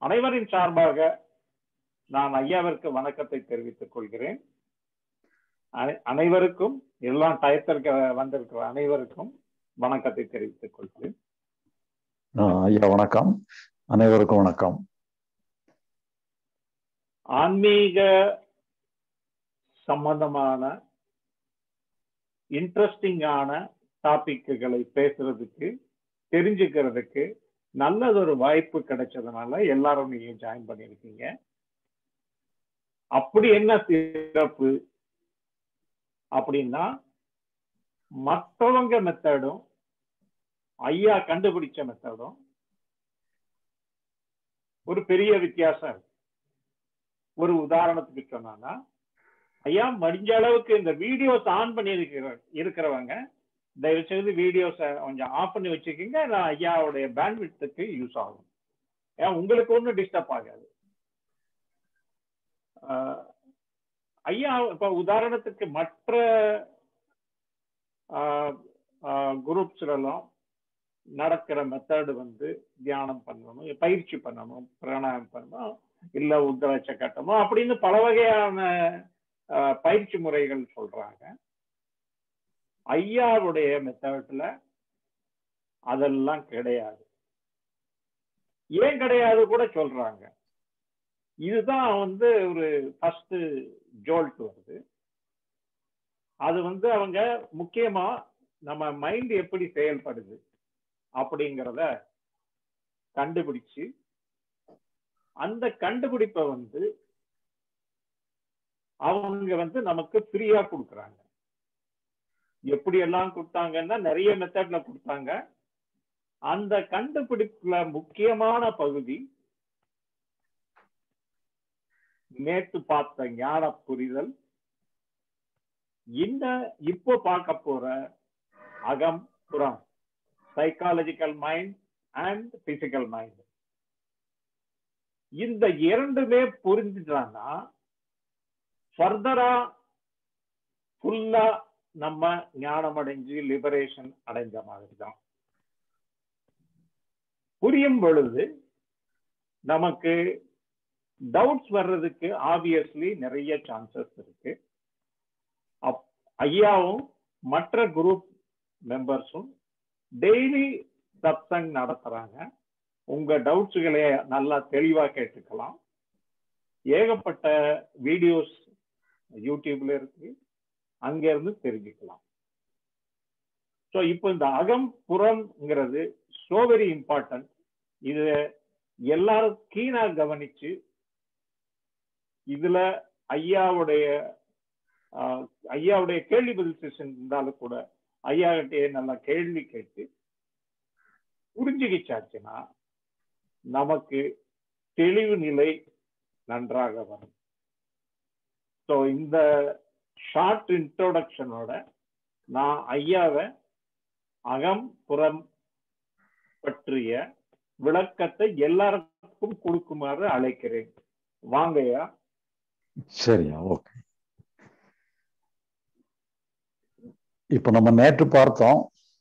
அனைவரின் சார்பாக நான் ஐயாவிற்கு வணக்கத்தை தெரிவித்துக் கொள்கிறேன் அனை- அனைவருக்கும் எல்லா டயத்திற்கு வந்திருக்கிற அனைவருக்கும் வணக்கத்தை தெரிவித்துக் கொள்கிறேன் ஆஹ் ஐயா வணக்கம் அனைவருக்கும் வணக்கம் ஆன்மீக சம்பந்தமான இன்ட்ரெஸ்டிங்கான டாபிக்குகளை பேசுறதுக்கு தெரிஞ்சுக்கிறதுக்கு நல்லதொரு வாய்ப்பு கிடைச்சதுனால எல்லாரும் நீங்க ஜாயின் பண்ணிருக்கீங்க அப்படி என்ன சிறப்பு அப்படின்னா மற்றவங்க மெத்தடும் ஐயா கண்டுபிடிச்ச மெத்தடும் ஒரு பெரிய வித்தியாசம் இருக்கு ஒரு உதாரணத்துக்கு சொன்னா ஐயா முடிஞ்ச அளவுக்கு இந்த வீடியோஸ் ஆன் பண்ணி இருக்கிற இருக்கிறவங்க தயவு செய்து வீடியோஸை கொஞ்சம் ஆஃப் பண்ணி வச்சுக்கோங்க நான் ஐயாவுடைய பேண்ட்விட்த்துக்கு யூஸ் ஆகும் ஏன் உங்களுக்கு ஒன்றும் டிஸ்டர்ப் ஆகாது ஆஹ் ஐயா இப்ப உதாரணத்துக்கு மற்ற குரூப்ஸ்லாம் நடக்கிற மெத்தடு வந்து தியானம் பண்ணணும் பயிற்சி பண்ணணும் பிராணாயம் பண்ணணும் இல்ல உத்தரச்ச கட்டணும் அப்படின்னு பல வகையான ஆஹ், பயிற்சி முறைகள் சொல்றாங்க ஐயாவுடைய மெத்தட்ல அதெல்லாம் கிடையாது ஏன் கிடையாது கூட சொல்றாங்க இதுதான் வந்து ஒரு ஃபர்ஸ்ட் ஜோல்ட் வருது அது வந்து அவங்க முக்கியமா நம்ம மைண்ட் எப்படி செயல்படுது அப்படிங்கிறத கண்டுபிடிச்சு அந்த கண்டுபிடிப்பை வந்து அவங்க வந்து நமக்கு ஃப்ரீயா கொடுக்குறாங்க எப்படி எல்லாம் கொடுத்தாங்கன்னா நிறைய மெத்தட்ல கொடுத்தாங்க அந்த கண்டுபிடிப்புல முக்கியமான பகுதி நேற்று பார்த்த ஞான புரிதல் இந்த இப்போ பார்க்க போற அகம் புறம் psychological mind and physical mind இந்த இரண்டுமே புரிஞ்சுட்டான்னா ஃபர்தரா ஃபுல்லா நம்ம ஞானம் அடைஞ்சு லிபரேஷன் அடைஞ்ச மாதிரி தான் புரியும் பொழுது நமக்கு டவுட்ஸ் வர்றதுக்கு ஆப்வியஸ்லி நிறைய சான்சஸ் இருக்கு அப்- ஐயாவும் மற்ற குரூப் மெம்பர்ஸும் டெய்லி சத்சங் நடத்துறாங்க உங்க டவுட்ஸுகளை நல்லா தெளிவா கேட்டுக்கலாம் ஏகப்பட்ட வீடியோஸ் யூடியூப்ல இருக்கு அங்க இருந்து தெரிஞ்சுக்கலாம் ஸோ இப்போ இந்த அகம் புறம்ங்கிறது சோ வெரி இம்பார்ட்டன்ட் இது எல்லாரும் கீனா கவனிச்சு இதுல ஐயாவுடைய ஆஹ், ஐயாவுடைய கேள்வி பதில் செஷன் இருந்தாலும் கூட ஐயா கிட்டே நல்லா கேள்வி கேட்டு புரிஞ்சுக்கிச்சாச்சுன்னா நமக்கு தெளிவு நிலை நன்றாக வரும் ஸோ இந்த ஷார்ட் இன்ட்ரோடக்ஷனோட நான் ஐயாவை அகம் புறம் பற்றிய விளக்கத்தை எல்லாருக்கும் கொடுக்குமாறு அழைக்கிறேன் வாங்கய்யா சரியா ஓகே இப்ப நம்ம நேற்று பார்த்தோம்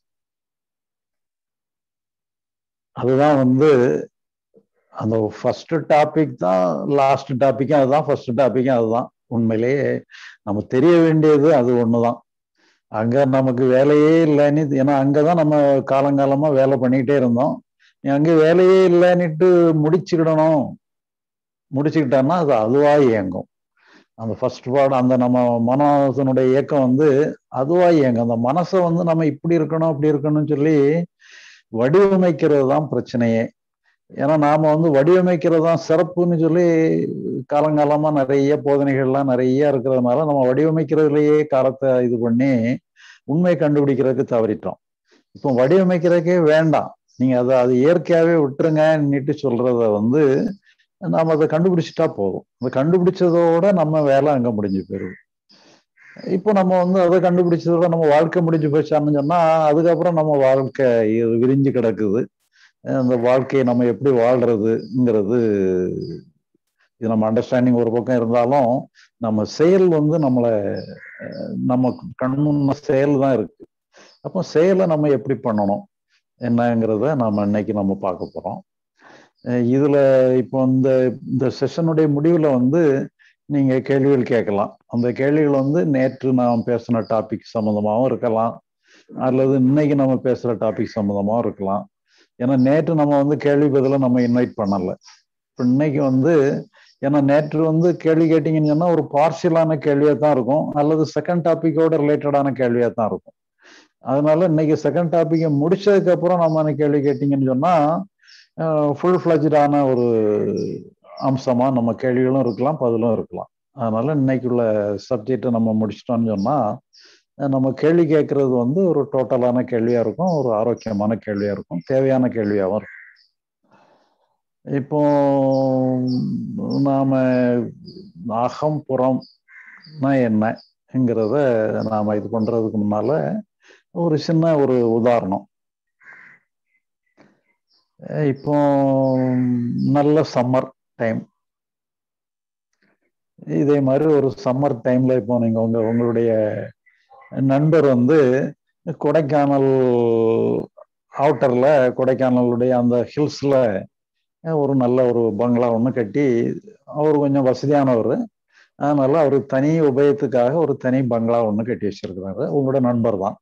அதுதான் வந்து அந்த ஃபர்ஸ்ட் டாபிக் தான் லாஸ்ட் டாபிக்கும் அதுதான் ஃபர்ஸ்ட் டாபிக்கும் அதுதான் உண்மையிலேயே நம்ம தெரிய வேண்டியது அது ஒண்ணுதான் அங்க நமக்கு வேலையே இல்லைன்னு ஏன்னா அங்கதான் நம்ம காலங்காலமா வேலை பண்ணிக்கிட்டே இருந்தோம் அங்க வேலையே இல்லைன்னுட்டு முடிச்சுக்கிடணும் முடிச்சுக்கிட்டோம்னா அது அதுவா இயங்கும் அந்த ஃபர்ஸ்ட் பாடம் அந்த நம்ம மனசனுடைய இயக்கம் வந்து அதுவா இயங்கும் அந்த மனசை வந்து நம்ம இப்படி இருக்கணும் அப்படி இருக்கணும்னு சொல்லி வடிவமைக்கிறது தான் பிரச்சனையே ஏன்னா நாம வந்து வடிவமைக்கிறது தான் சிறப்புன்னு சொல்லி காலங்காலமா நிறைய போதனைகள்லாம் நிறைய இருக்கிறதுனால நம்ம வடிவமைக்கிறதுலயே காலத்தை இது பண்ணி உண்மை கண்டுபிடிக்கிறதுக்கு தவறிட்டோம் இப்போ வடிவமைக்கிறதுக்கே வேண்டாம் நீங்க அதை அது இயற்கையாவே விட்டுருங்கன்னுட்டு சொல்றத வந்து நாம அதை கண்டுபிடிச்சிட்டா போதும் அதை கண்டுபிடிச்சதோட நம்ம வேலை அங்க முடிஞ்சு போயிடும் இப்போ நம்ம வந்து அதை கண்டுபிடிச்சதோட நம்ம வாழ்க்கை முடிஞ்சு போச்சான்னு சொன்னா அதுக்கப்புறம் நம்ம வாழ்க்கை இது விரிஞ்சு கிடக்குது அந்த வாழ்க்கையை நம்ம எப்படி வாழ்றதுங்கிறது இது நம்ம அண்டர்ஸ்டாண்டிங் ஒரு பக்கம் இருந்தாலும் நம்ம செயல் வந்து நம்மளை நம்ம கண்முன்ன செயல் தான் இருக்கு அப்போ செயலை நம்ம எப்படி பண்ணணும் என்னங்கிறத நம்ம இன்னைக்கு நம்ம பார்க்க போறோம் இதுல இப்போ இந்த இந்த செஷனுடைய முடிவுல வந்து நீங்க கேள்விகள் கேட்கலாம் அந்த கேள்விகள் வந்து நேற்று நாம் பேசின டாபிக் சம்மந்தமாகவும் இருக்கலாம் அல்லது இன்னைக்கு நம்ம பேசுற டாபிக் சம்மந்தமாகவும் இருக்கலாம் ஏன்னா நேற்று நம்ம வந்து கேள்வி பதில நம்ம இன்வைட் பண்ணல இப்போ இன்னைக்கு வந்து ஏன்னா நேற்று வந்து கேள்வி கேட்டீங்கன்னு சொன்னா ஒரு பார்ஷியலான கேள்வியா தான் இருக்கும் அல்லது செகண்ட் டாபிக்கோட ரிலேட்டடான கேள்வியா தான் இருக்கும் அதனால இன்னைக்கு செகண்ட் டாபிக்கை முடிச்சதுக்கு அப்புறம் நம்ம கேள்வி கேட்டீங்கன்னு சொன்னா ஃபுல் ஃபிளஜான ஒரு அம்சமா நம்ம கேள்விகளும் இருக்கலாம் பதிலும் இருக்கலாம் அதனால இன்னைக்குள்ள சப்ஜெக்டை நம்ம முடிச்சிட்டோம்னு சொன்னா நம்ம கேள்வி கேட்கறது வந்து ஒரு டோட்டலான கேள்வியா இருக்கும் ஒரு ஆரோக்கியமான கேள்வியா இருக்கும் தேவையான கேள்வியாகவும் இருக்கும் இப்போ நாம அகம் புறம்னா என்னங்கிறத நாம இது பண்றதுக்கு முன்னால ஒரு சின்ன ஒரு உதாரணம் இப்போ நல்ல சம்மர் டைம் இதே மாதிரி ஒரு சம்மர் டைம்ல இப்போ நீங்க உங்க உங்களுடைய நண்பர் வந்து கொடைக்கானல் அவுட்டர்ல கொடைக்கானலுடைய அந்த ஹில்ஸ்ல ஒரு நல்ல ஒரு பங்களா ஒன்று கட்டி அவர் கொஞ்சம் வசதியானவர் அதனால அவர் தனி உபயத்துக்காக ஒரு தனி பங்களா ஒன்று கட்டி வச்சிருக்கிறாரு உங்களோட நண்பர் தான்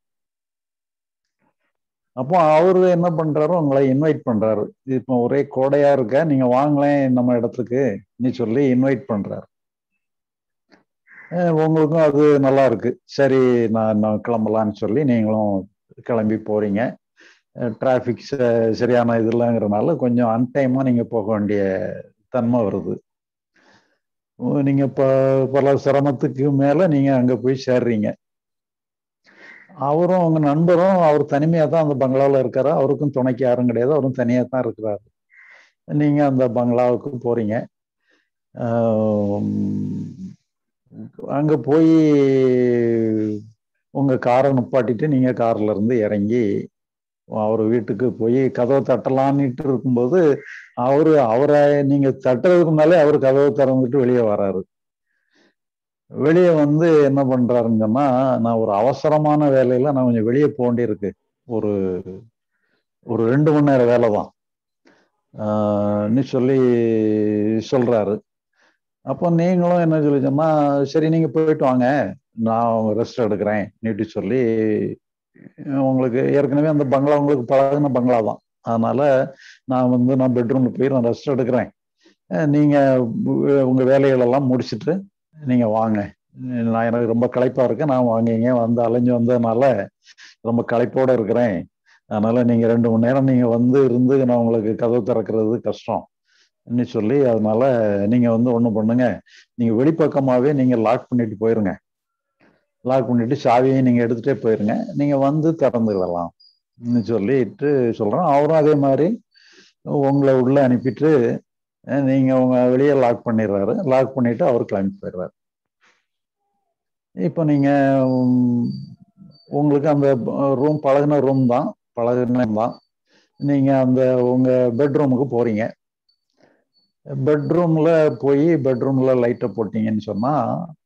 அப்போ அவரு என்ன பண்றாரு உங்களை இன்வைட் பண்றாரு இப்போ ஒரே கோடையா இருக்க நீங்க வாங்கலேன் நம்ம இடத்துக்கு நீ சொல்லி இன்வைட் பண்றாரு உங்களுக்கும் அது நல்லா இருக்கு சரி நான் நான் கிளம்பலான்னு சொல்லி நீங்களும் கிளம்பி போறீங்க டிராஃபிக் சரியான இது இல்லைங்கிறனால கொஞ்சம் அன்டைமா நீங்க போக வேண்டிய தன்மை வருது நீங்க இப்போ பல சிரமத்துக்கு மேல நீங்க அங்க போய் சேர்றீங்க அவரும் அவங்க நண்பரும் அவர் தனிமையா தான் அந்த பங்களாவில் இருக்காரு அவருக்கும் துணைக்கு யாரும் கிடையாது அவரும் தனியா தான் இருக்கிறாரு நீங்க அந்த பங்களாவுக்கு போறீங்க அங்க போய் உங்க காரை நிப்பாட்டிட்டு நீங்க கார்ல இருந்து இறங்கி அவர் வீட்டுக்கு போய் கதவை தட்டலான்னுட்டு இருக்கும்போது அவரு அவரை நீங்க தட்டுறதுக்கு முன்னாலே அவர் கதவை திறந்துட்டு வெளியே வராரு வெளியே வந்து என்ன பண்றாருன்னு சொன்னா நான் ஒரு அவசரமான வேலையில நான் கொஞ்சம் வெளியே போக வேண்டியிருக்கு ஒரு ஒரு ரெண்டு மணி நேரம் வேலை தான் சொல்லி சொல்றாரு அப்போ நீங்களும் என்ன சொல்லி சொன்னா சரி நீங்க போயிட்டு வாங்க நான் ரெஸ்ட் எடுக்கிறேன் நீட்டு சொல்லி உங்களுக்கு ஏற்கனவே அந்த பங்களா உங்களுக்கு பழகின பங்களா தான் அதனால நான் வந்து நான் பெட்ரூம்ல போய் நான் ரெஸ்ட் எடுக்கிறேன் நீங்க உங்க வேலைகள் எல்லாம் முடிச்சுட்டு நீங்க வாங்க நான் எனக்கு ரொம்ப களைப்பா இருக்கு நான் வாங்கிங்க வந்து அலைஞ்சு வந்ததுனால ரொம்ப களைப்போட இருக்கிறேன் அதனால நீங்க ரெண்டு மணி நேரம் நீங்க வந்து இருந்து நான் உங்களுக்கு கதவு திறக்கிறது கஷ்டம் சொல்லி அதனால நீங்க வந்து ஒண்ணு பண்ணுங்க நீங்க வெளிப்பக்கமாவே நீங்க லாக் பண்ணிட்டு போயிருங்க லாக் பண்ணிட்டு சாவியையும் நீங்க எடுத்துட்டே போயிருங்க நீங்க வந்து திறந்துக்கலாம் சொல்லிட்டு சொல்றோம் அவரும் அதே மாதிரி உங்களை உள்ள அனுப்பிட்டு நீங்க உங்க வெளியே லாக் பண்ணிடுறாரு லாக் பண்ணிட்டு அவர் கிளம்பி போயிடுறாரு இப்போ நீங்க உங்களுக்கு அந்த ரூம் பழகின ரூம் தான் பழகின தான் நீங்க அந்த உங்க பெட்ரூமுக்கு போறீங்க பெட்ரூம்ல போய் பெட்ரூம்ல லைட்டை போட்டீங்கன்னு சொன்னா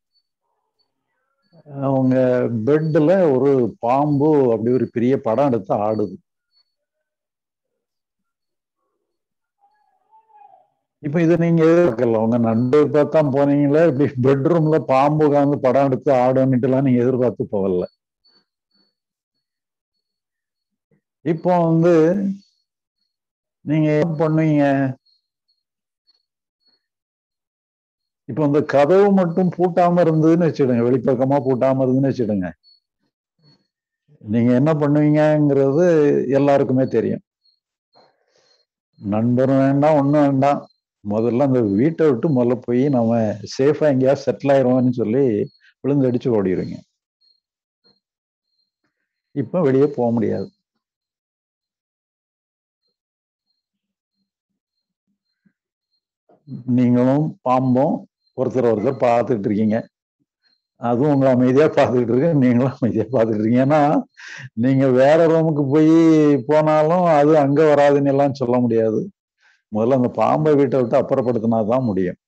அவங்க பெட்ல ஒரு பாம்பு அப்படி ஒரு பெரிய படம் எடுத்து ஆடுது இப்ப இதை நீங்க எதிர்பார்க்கல உங்க நண்பர் பார்த்தா போனீங்களே இப்படி பெட்ரூம்ல பாம்பு உட்காந்து படம் எடுத்து ஆடுன்னுட்டு எல்லாம் நீங்க எதிர்பார்த்து போகல இப்போ வந்து நீங்க என்ன பண்ணுவீங்க இப்போ இந்த கதவு மட்டும் பூட்டாம இருந்ததுன்னு வச்சுடுங்க வெளிப்பக்கமா பூட்டாம இருந்துன்னு வச்சுடுங்க நீங்க என்ன பண்ணுவீங்கங்கிறது எல்லாருக்குமே தெரியும் நண்பரும் வேண்டாம் ஒன்றும் வேண்டாம் முதல்ல அந்த வீட்டை விட்டு முதல்ல போய் நம்ம சேஃபா எங்கேயாவது செட்டில் ஆயிடுவோம்னு சொல்லி விழுந்தடிச்சு ஓடிடுவீங்க இப்போ வெளியே போக முடியாது நீங்களும் பாம்பும் ஒருத்தர் ஒருத்தர் பார்த்துட்டு இருக்கீங்க அதுவும் உங்களை அமைதியா பார்த்துக்கிட்டு இருக்கு நீங்களும் அமைதியா பார்த்துட்டு இருக்கீங்க ஏன்னா நீங்க வேற ரூமுக்கு போய் போனாலும் அது அங்க வராதுன்னு எல்லாம் சொல்ல முடியாது முதல்ல அந்த பாம்பை வீட்டை விட்டு அப்புறப்படுத்தினா தான் முடியும்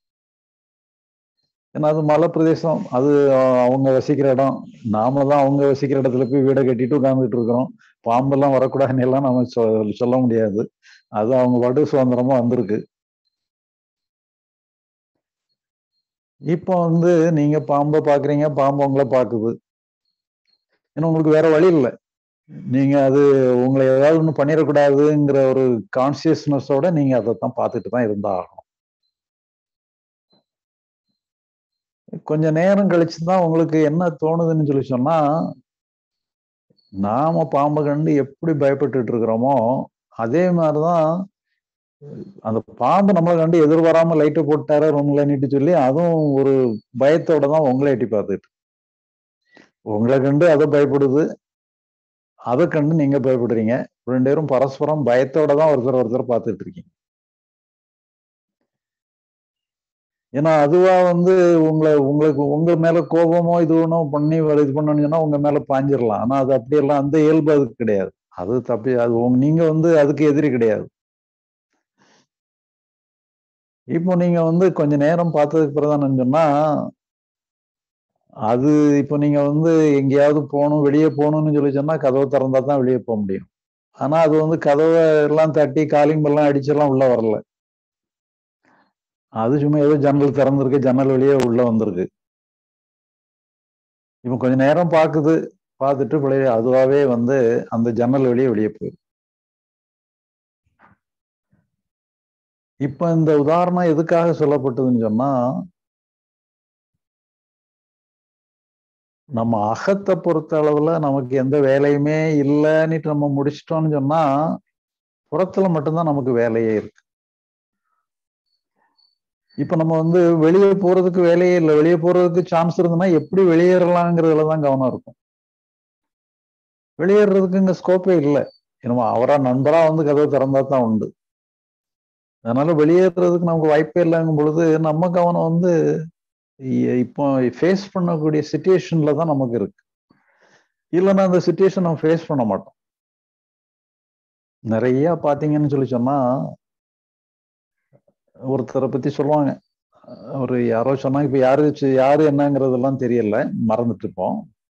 ஏன்னா அது மலை பிரதேசம் அது அவங்க வசிக்கிற இடம் நாம தான் அவங்க வசிக்கிற இடத்துல போய் வீடை கட்டிட்டு உட்காந்துட்டு இருக்கிறோம் பாம்பெல்லாம் வரக்கூடாதுன்னு எல்லாம் நம்ம சொல்ல முடியாது அது அவங்க பாட்டு சுதந்திரமா வந்திருக்கு இப்போ வந்து நீங்க பாம்பை பாக்குறீங்க பாம்பு உங்களை பாக்குது ஏன்னா உங்களுக்கு வேற வழி இல்லை நீங்க அது உங்களை ஏதாவது ஒண்ணு பண்ணிடக்கூடாதுங்கிற ஒரு கான்சியஸ்னஸோட நீங்க அதை தான் பார்த்துட்டு தான் இருந்தா ஆகணும் கொஞ்ச நேரம் கழிச்சு தான் உங்களுக்கு என்ன தோணுதுன்னு சொல்லி சொன்னா நாம பாம்பை கண்டு எப்படி பயப்பட்டுட்டு இருக்கிறோமோ அதே மாதிரிதான் அந்த பாம்பு நம்மளை கண்டு எதிர்பாராம லைட்டை போட்டார ரூம்ல நீட்டு சொல்லி அதுவும் ஒரு பயத்தோட தான் உங்களை எட்டி பார்த்துட்டு உங்களை கண்டு அதை பயப்படுது அதை கண்டு நீங்க பயப்படுறீங்க ரெண்டு பேரும் பரஸ்பரம் பயத்தோட தான் ஒருத்தர் ஒருத்தர் பார்த்துட்டு இருக்கீங்க ஏன்னா அதுவா வந்து உங்களை உங்களுக்கு உங்க மேல கோபமோ இது ஒன்றும் பண்ணி இது பண்ணணும்னு சொன்னா உங்க மேல பாஞ்சிடலாம் ஆனா அது அப்படியெல்லாம் அந்த இயல்பு அதுக்கு கிடையாது அது தப்பி அது உங்க நீங்க வந்து அதுக்கு எதிரி கிடையாது இப்போ நீங்க வந்து கொஞ்ச நேரம் பார்த்ததுக்கு பிறகு சொன்னா அது இப்போ நீங்க வந்து எங்கேயாவது போகணும் வெளியே போகணும்னு சொல்லி சொன்னா கதவை திறந்தா தான் வெளியே போக முடியும் ஆனா அது வந்து கதவை எல்லாம் தட்டி காலிங் எல்லாம் அடிச்செல்லாம் உள்ள வரல அது சும்மா ஏதோ ஜன்னல் திறந்திருக்கு ஜன்னல் வெளியே உள்ள வந்திருக்கு இப்போ கொஞ்ச நேரம் பார்க்குது பார்த்துட்டு பிள்ளைய அதுவாகவே வந்து அந்த ஜன்னல் வெளியே வெளியே போயிடும் இப்ப இந்த உதாரணம் எதுக்காக சொல்லப்பட்டதுன்னு சொன்னா நம்ம அகத்தை பொறுத்த அளவுல நமக்கு எந்த வேலையுமே இல்லைன்னுட்டு நம்ம முடிச்சிட்டோம்னு சொன்னா புறத்துல மட்டும்தான் நமக்கு வேலையே இருக்கு இப்ப நம்ம வந்து வெளியே போறதுக்கு வேலையே இல்லை வெளியே போறதுக்கு சான்ஸ் இருந்ததுன்னா எப்படி வெளியேறலாங்கிறதுல தான் கவனம் இருக்கும் வெளியேறதுக்கு இங்க ஸ்கோப்பே இல்லை என்னமோ அவரா நண்பரா வந்து கதவை திறந்தா தான் உண்டு அதனால வெளியேறதுக்கு நமக்கு வாய்ப்பே இல்லைங்கும் பொழுது நம்ம கவனம் வந்து இப்போ ஃபேஸ் பண்ணக்கூடிய சுச்சுவேஷன்ல தான் நமக்கு இருக்கு இல்லைன்னா அந்த சுச்சுவேஷன் நம்ம ஃபேஸ் பண்ண மாட்டோம் நிறைய பாத்தீங்கன்னு சொல்லி சொன்னா ஒருத்தரை பத்தி சொல்லுவாங்க ஒரு யாரோ சொன்னாங்க இப்ப யாரு யாரு என்னங்கிறதெல்லாம் தெரியல மறந்துட்டு இருப்போம்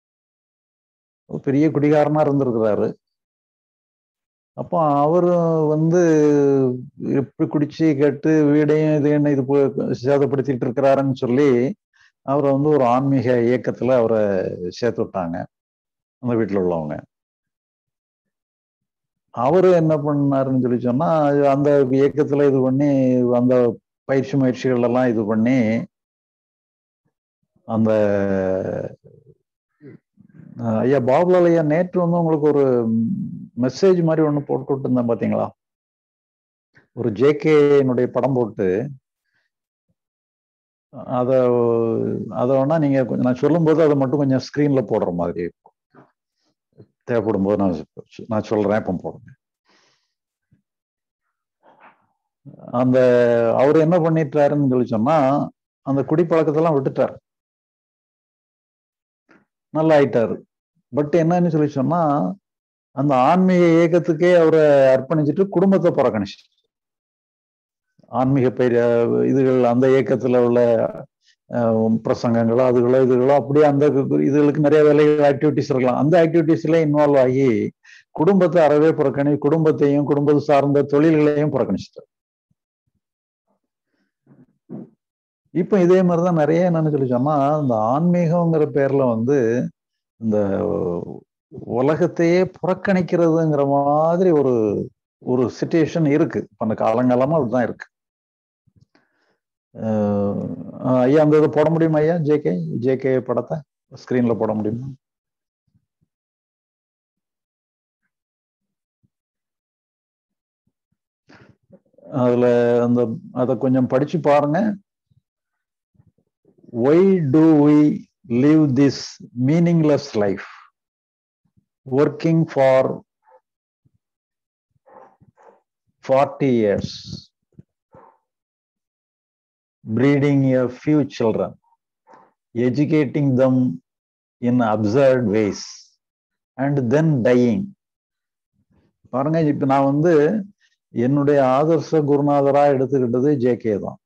பெரிய குடிகாரனா இருந்திருக்கிறாரு அப்போ அவரு வந்து எப்படி குடிச்சு கேட்டு வீடையும் இது என்ன இது சேதப்படுத்திட்டு இருக்கிறாருன்னு சொல்லி அவரை வந்து ஒரு ஆன்மீக இயக்கத்துல அவரை சேர்த்து விட்டாங்க அந்த வீட்டுல உள்ளவங்க அவரு என்ன பண்ணாருன்னு சொல்லி சொன்னா அந்த இயக்கத்துல இது பண்ணி அந்த பயிற்சி முயற்சிகள் எல்லாம் இது பண்ணி அந்த ஐயா பாபுலால் ஐயா நேற்று வந்து உங்களுக்கு ஒரு மெசேஜ் மாதிரி ஒன்று போட்டு விட்டுருந்தேன் பார்த்தீங்களா ஒரு ஜேகேனுடைய படம் போட்டு அதை அதை வேணா நீங்க கொஞ்சம் நான் சொல்லும்போது அதை மட்டும் கொஞ்சம் ஸ்க்ரீன்ல போடுற மாதிரி இருக்கும் தேவைப்படும் போது நான் நான் சொல்றேன் இப்போ போடுங்க அந்த அவர் என்ன பண்ணிட்டாருன்னு சொல்லி சொன்னா அந்த குடிப்பழக்கத்தெல்லாம் விட்டுட்டார் நல்லா ஆயிட்டாரு பட் என்னன்னு சொல்லி சொன்னா அந்த ஆன்மீக இயக்கத்துக்கே அவரை அர்ப்பணிச்சுட்டு குடும்பத்தை புறக்கணிச்சு ஆன்மீக பெரிய இதுகள் அந்த இயக்கத்துல உள்ள பிரசங்கங்களோ அதுகளோ இதுகளோ அப்படியே அந்த இதுகளுக்கு நிறைய வேலைகள் ஆக்டிவிட்டிஸ் இருக்கலாம் அந்த ஆக்டிவிட்டிஸ்ல இன்வால்வ் ஆகி குடும்பத்தை அறவே புறக்கணி குடும்பத்தையும் குடும்பத்தை சார்ந்த தொழில்களையும் புறக்கணிச்சிட்டார் இப்ப இதே மாதிரிதான் நிறைய என்னன்னு சொல்லி சொன்னா இந்த ஆன்மீகங்கிற பேர்ல வந்து இந்த உலகத்தையே புறக்கணிக்கிறதுங்கிற மாதிரி ஒரு ஒரு சுச்சுவேஷன் இருக்கு இப்ப அந்த காலங்காலமா அதுதான் இருக்கு ஐயா அந்த இதை போட முடியுமா ஐயா ஜேகே ஜேகே படத்தை ஸ்கிரீன்ல போட முடியுமா அதுல அந்த அதை கொஞ்சம் படிச்சு பாருங்க why do we live this meaningless life, working for 40 years, breeding a few children, educating them in absurd ways, and then dying. பாருங்க இப்ப நான் வந்து என்னுடைய ஆதர்ச குருநாதரா எடுத்துக்கிட்டது ஜே கே தான்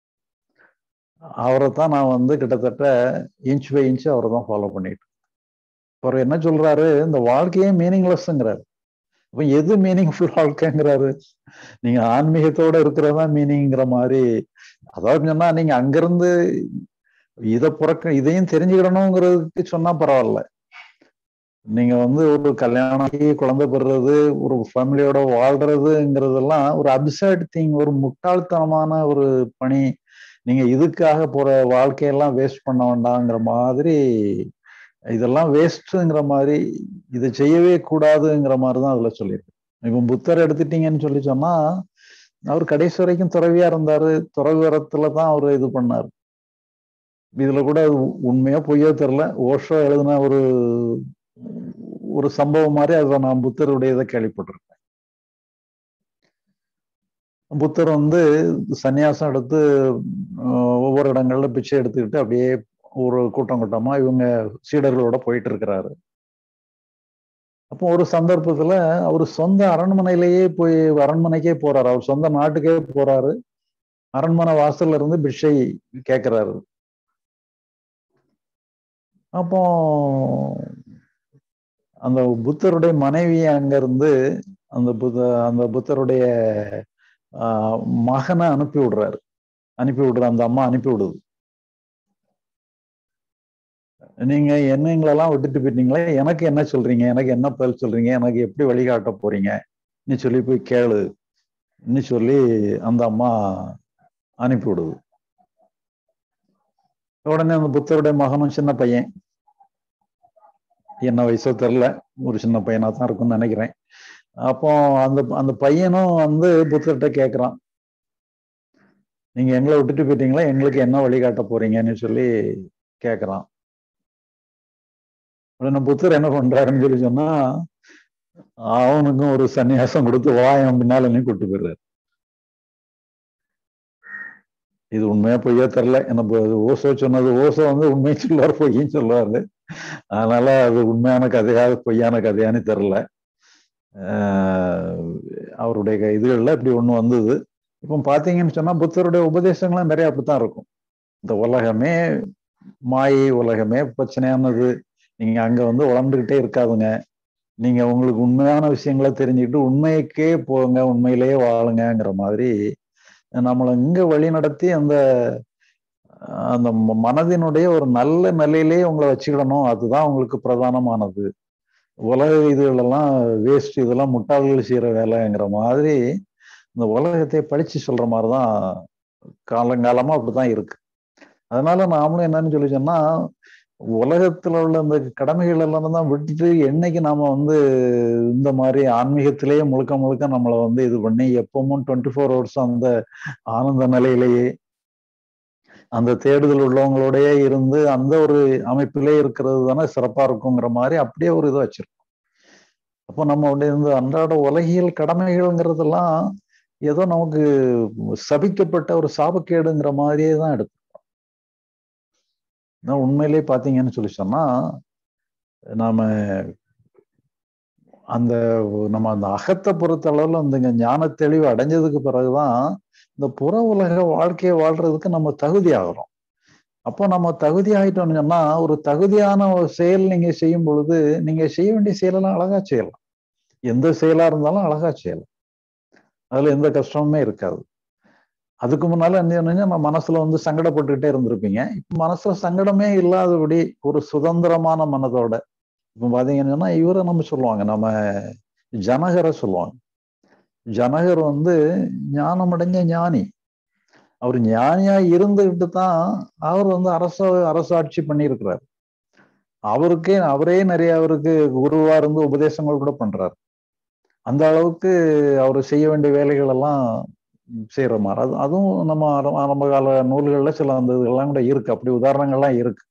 அவரை தான் நான் வந்து கிட்டத்தட்ட இன்ச் பை இன்ச் அவரை தான் ஃபாலோ பண்ணிட்டு அவர் என்ன சொல்றாரு இந்த வாழ்க்கையே மீனிங்லெஸ்ங்கிறாரு அப்ப எது மீனிங்ஃபுல் வாழ்க்கைங்கிறாரு நீங்க ஆன்மீகத்தோட இருக்கிறதா மீனிங்கிற மாதிரி அதாவது சொன்னா நீங்க அங்கிருந்து இதை புறக்க இதையும் தெரிஞ்சுக்கிடணுங்கிறதுக்கு சொன்னா பரவாயில்ல நீங்க வந்து ஒரு கல்யாணம் ஆகி குழந்தை பெறுறது ஒரு ஃபேமிலியோட வாழ்றதுங்கிறதெல்லாம் ஒரு அப்சர்ட் திங் ஒரு முட்டாள்தனமான ஒரு பணி நீங்க இதுக்காக போற வாழ்க்கையெல்லாம் வேஸ்ட் பண்ண வேண்டாங்கிற மாதிரி இதெல்லாம் வேஸ்ட்டுங்கிற மாதிரி இதை செய்யவே கூடாதுங்கிற மாதிரி தான் அதுல சொல்லியிருக்கு இப்போ புத்தர் எடுத்துட்டீங்கன்னு சொல்லி சொன்னா அவர் கடைசி வரைக்கும் துறவியா இருந்தாரு துறவிரத்துல தான் அவர் இது பண்ணார் இதுல கூட உண்மையா பொய்யோ தெரில ஓஷோ எழுதின ஒரு ஒரு சம்பவம் மாதிரி அதை நான் புத்தருடைய இதை கேள்விப்பட்டிருக்கேன் புத்தர் வந்து சன்னியாசம் எடுத்து ஒவ்வொரு இடங்கள்ல பிச்சை எடுத்துக்கிட்டு அப்படியே ஒரு கூட்டம் கூட்டமா இவங்க சீடர்களோட போயிட்டு இருக்கிறாரு அப்போ ஒரு சந்தர்ப்பத்துல அவர் சொந்த அரண்மனையிலேயே போய் அரண்மனைக்கே போறாரு அவர் சொந்த நாட்டுக்கே போறாரு அரண்மனை வாசல்ல இருந்து பிஷை கேட்கிறாரு அப்போ அந்த புத்தருடைய மனைவி அங்க இருந்து அந்த புத்த அந்த புத்தருடைய மகனை அனுப்பி விடுறாரு அனுப்பி விடுற அந்த அம்மா அனுப்பி விடுது நீங்க என்னங்களெல்லாம் விட்டுட்டு போயிட்டீங்களே எனக்கு என்ன சொல்றீங்க எனக்கு என்ன பதில் சொல்றீங்க எனக்கு எப்படி வழிகாட்ட போறீங்க நீ சொல்லி போய் கேளு நீ சொல்லி அந்த அம்மா அனுப்பி விடுது உடனே அந்த புத்தருடைய மகனும் சின்ன பையன் என்ன வயசோ தெரில ஒரு சின்ன பையனா தான் இருக்கும்னு நினைக்கிறேன் அப்போ அந்த அந்த பையனும் வந்து புத்தர்கிட்ட கேட்குறான் நீங்க எங்களை விட்டுட்டு போயிட்டீங்களா எங்களுக்கு என்ன வழிகாட்ட போறீங்கன்னு சொல்லி கேட்குறான் உடனே புத்தர் என்ன பண்றாருன்னு சொல்லி சொன்னா அவனுக்கும் ஒரு சன்னியாசம் கொடுத்து வாயம் பின்னால நீ கூட்டு போயிடுறாரு இது உண்மையா பொய்யா தெரில என்ன ஓசோ சொன்னது ஓசோ வந்து உண்மையை சொல்லுவார் பொய்யும் சொல்லுவாரு அதனால அது உண்மையான கதையா பொய்யான கதையான்னு தெரில அவருடைய இதுகள்ல இப்படி ஒண்ணு வந்தது இப்போ பாத்தீங்கன்னு சொன்னா புத்தருடைய உபதேசங்களும் நிறைய அப்படித்தான் இருக்கும் இந்த உலகமே மாயை உலகமே பிரச்சனையானது நீங்க அங்க வந்து வளர்ந்துகிட்டே இருக்காதுங்க நீங்க உங்களுக்கு உண்மையான விஷயங்களை தெரிஞ்சுக்கிட்டு உண்மைக்கே போங்க உண்மையிலேயே வாழுங்கிற மாதிரி நம்மளை இங்க வழி நடத்தி அந்த அந்த மனதினுடைய ஒரு நல்ல நிலையிலேயே உங்களை வச்சுக்கிடணும் அதுதான் உங்களுக்கு பிரதானமானது உலக இதுகளெல்லாம் வேஸ்ட் இதெல்லாம் முட்டாள்கள் செய்யற வேலைங்கிற மாதிரி இந்த உலகத்தை படிச்சு சொல்ற மாதிரிதான் காலங்காலமா அப்படிதான் இருக்கு அதனால நாமளும் என்னன்னு சொல்லி சொன்னா உலகத்துல உள்ள இந்த கடமைகள் எல்லாம் தான் விட்டுட்டு என்னைக்கு நாம வந்து இந்த மாதிரி ஆன்மீகத்திலேயே முழுக்க முழுக்க நம்மளை வந்து இது பண்ணி எப்பவும் டுவெண்ட்டி ஃபோர் ஹவர்ஸ் அந்த ஆனந்த நிலையிலேயே அந்த தேடுதல் உள்ளவங்களோடய இருந்து அந்த ஒரு அமைப்பிலே இருக்கிறது தானே சிறப்பா இருக்குங்கிற மாதிரி அப்படியே ஒரு இதை வச்சிருக்கோம் அப்போ நம்ம அப்படியே இந்த அன்றாட உலகியல் கடமைகள்ங்கிறதெல்லாம் ஏதோ நமக்கு சபிக்கப்பட்ட ஒரு சாபக்கேடுங்கிற மாதிரியே தான் எடுத்து உண்மையிலேயே பார்த்தீங்கன்னு சொல்லி சொன்னா நாம அந்த நம்ம அந்த அகத்தை பொறுத்த அளவுல அந்த ஞான தெளிவு அடைஞ்சதுக்கு பிறகுதான் இந்த புற உலக வாழ்க்கையை வாழ்றதுக்கு நம்ம தகுதி ஆகிறோம் அப்போ நம்ம தகுதி ஆயிட்டோம்னு சொன்னா ஒரு தகுதியான ஒரு செயல் நீங்க செய்யும் பொழுது நீங்க செய்ய வேண்டிய செயலெல்லாம் அழகா செய்யலாம் எந்த செயலா இருந்தாலும் அழகா செய்யலாம் அதுல எந்த கஷ்டமுமே இருக்காது அதுக்கு முன்னால என்ன நம்ம மனசுல வந்து சங்கடப்பட்டுக்கிட்டே இருந்திருப்பீங்க இப்ப மனசுல சங்கடமே இல்லாதபடி ஒரு சுதந்திரமான மனதோட இப்ப பாத்தீங்கன்னா இவரை நம்ம சொல்லுவாங்க நம்ம ஜனகரை சொல்லுவாங்க ஜனகர் வந்து ஞானமடைஞ்ச ஞானி அவர் ஞானியா இருந்துகிட்டு தான் அவர் வந்து அரச அரசாட்சி பண்ணியிருக்கிறார் அவருக்கே அவரே நிறைய அவருக்கு குருவா இருந்து உபதேசங்கள் கூட பண்றாரு அந்த அளவுக்கு அவர் செய்ய வேண்டிய வேலைகள் எல்லாம் செய்யற மாதிரி அது அதுவும் நம்ம ஆரம்ப கால நூல்கள்ல சில அந்த இதெல்லாம் கூட இருக்கு அப்படி உதாரணங்கள்லாம் இருக்கு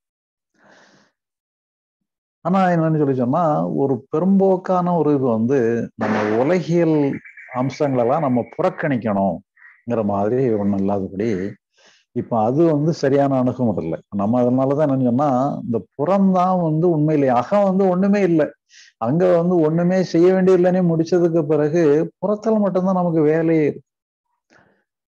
ஆனா என்னன்னு சொல்லி சொன்னா ஒரு பெரும்போக்கான ஒரு இது வந்து நம்ம உலகியல் அம்சங்களெல்லாம் நம்ம புறக்கணிக்கணுங்கிற மாதிரி ஒன்றும் இல்லாதபடி இப்ப அது வந்து சரியான அணுகுமுறை இல்லை நம்ம அதனாலதான் என்னன்னு சொன்னா இந்த புறம்தான் வந்து உண்மையிலே அகம் வந்து ஒண்ணுமே இல்லை அங்க வந்து ஒண்ணுமே செய்ய வேண்டியதில்லைன்னே முடிச்சதுக்கு பிறகு புறத்தில் மட்டும்தான் நமக்கு வேலையே இருக்கு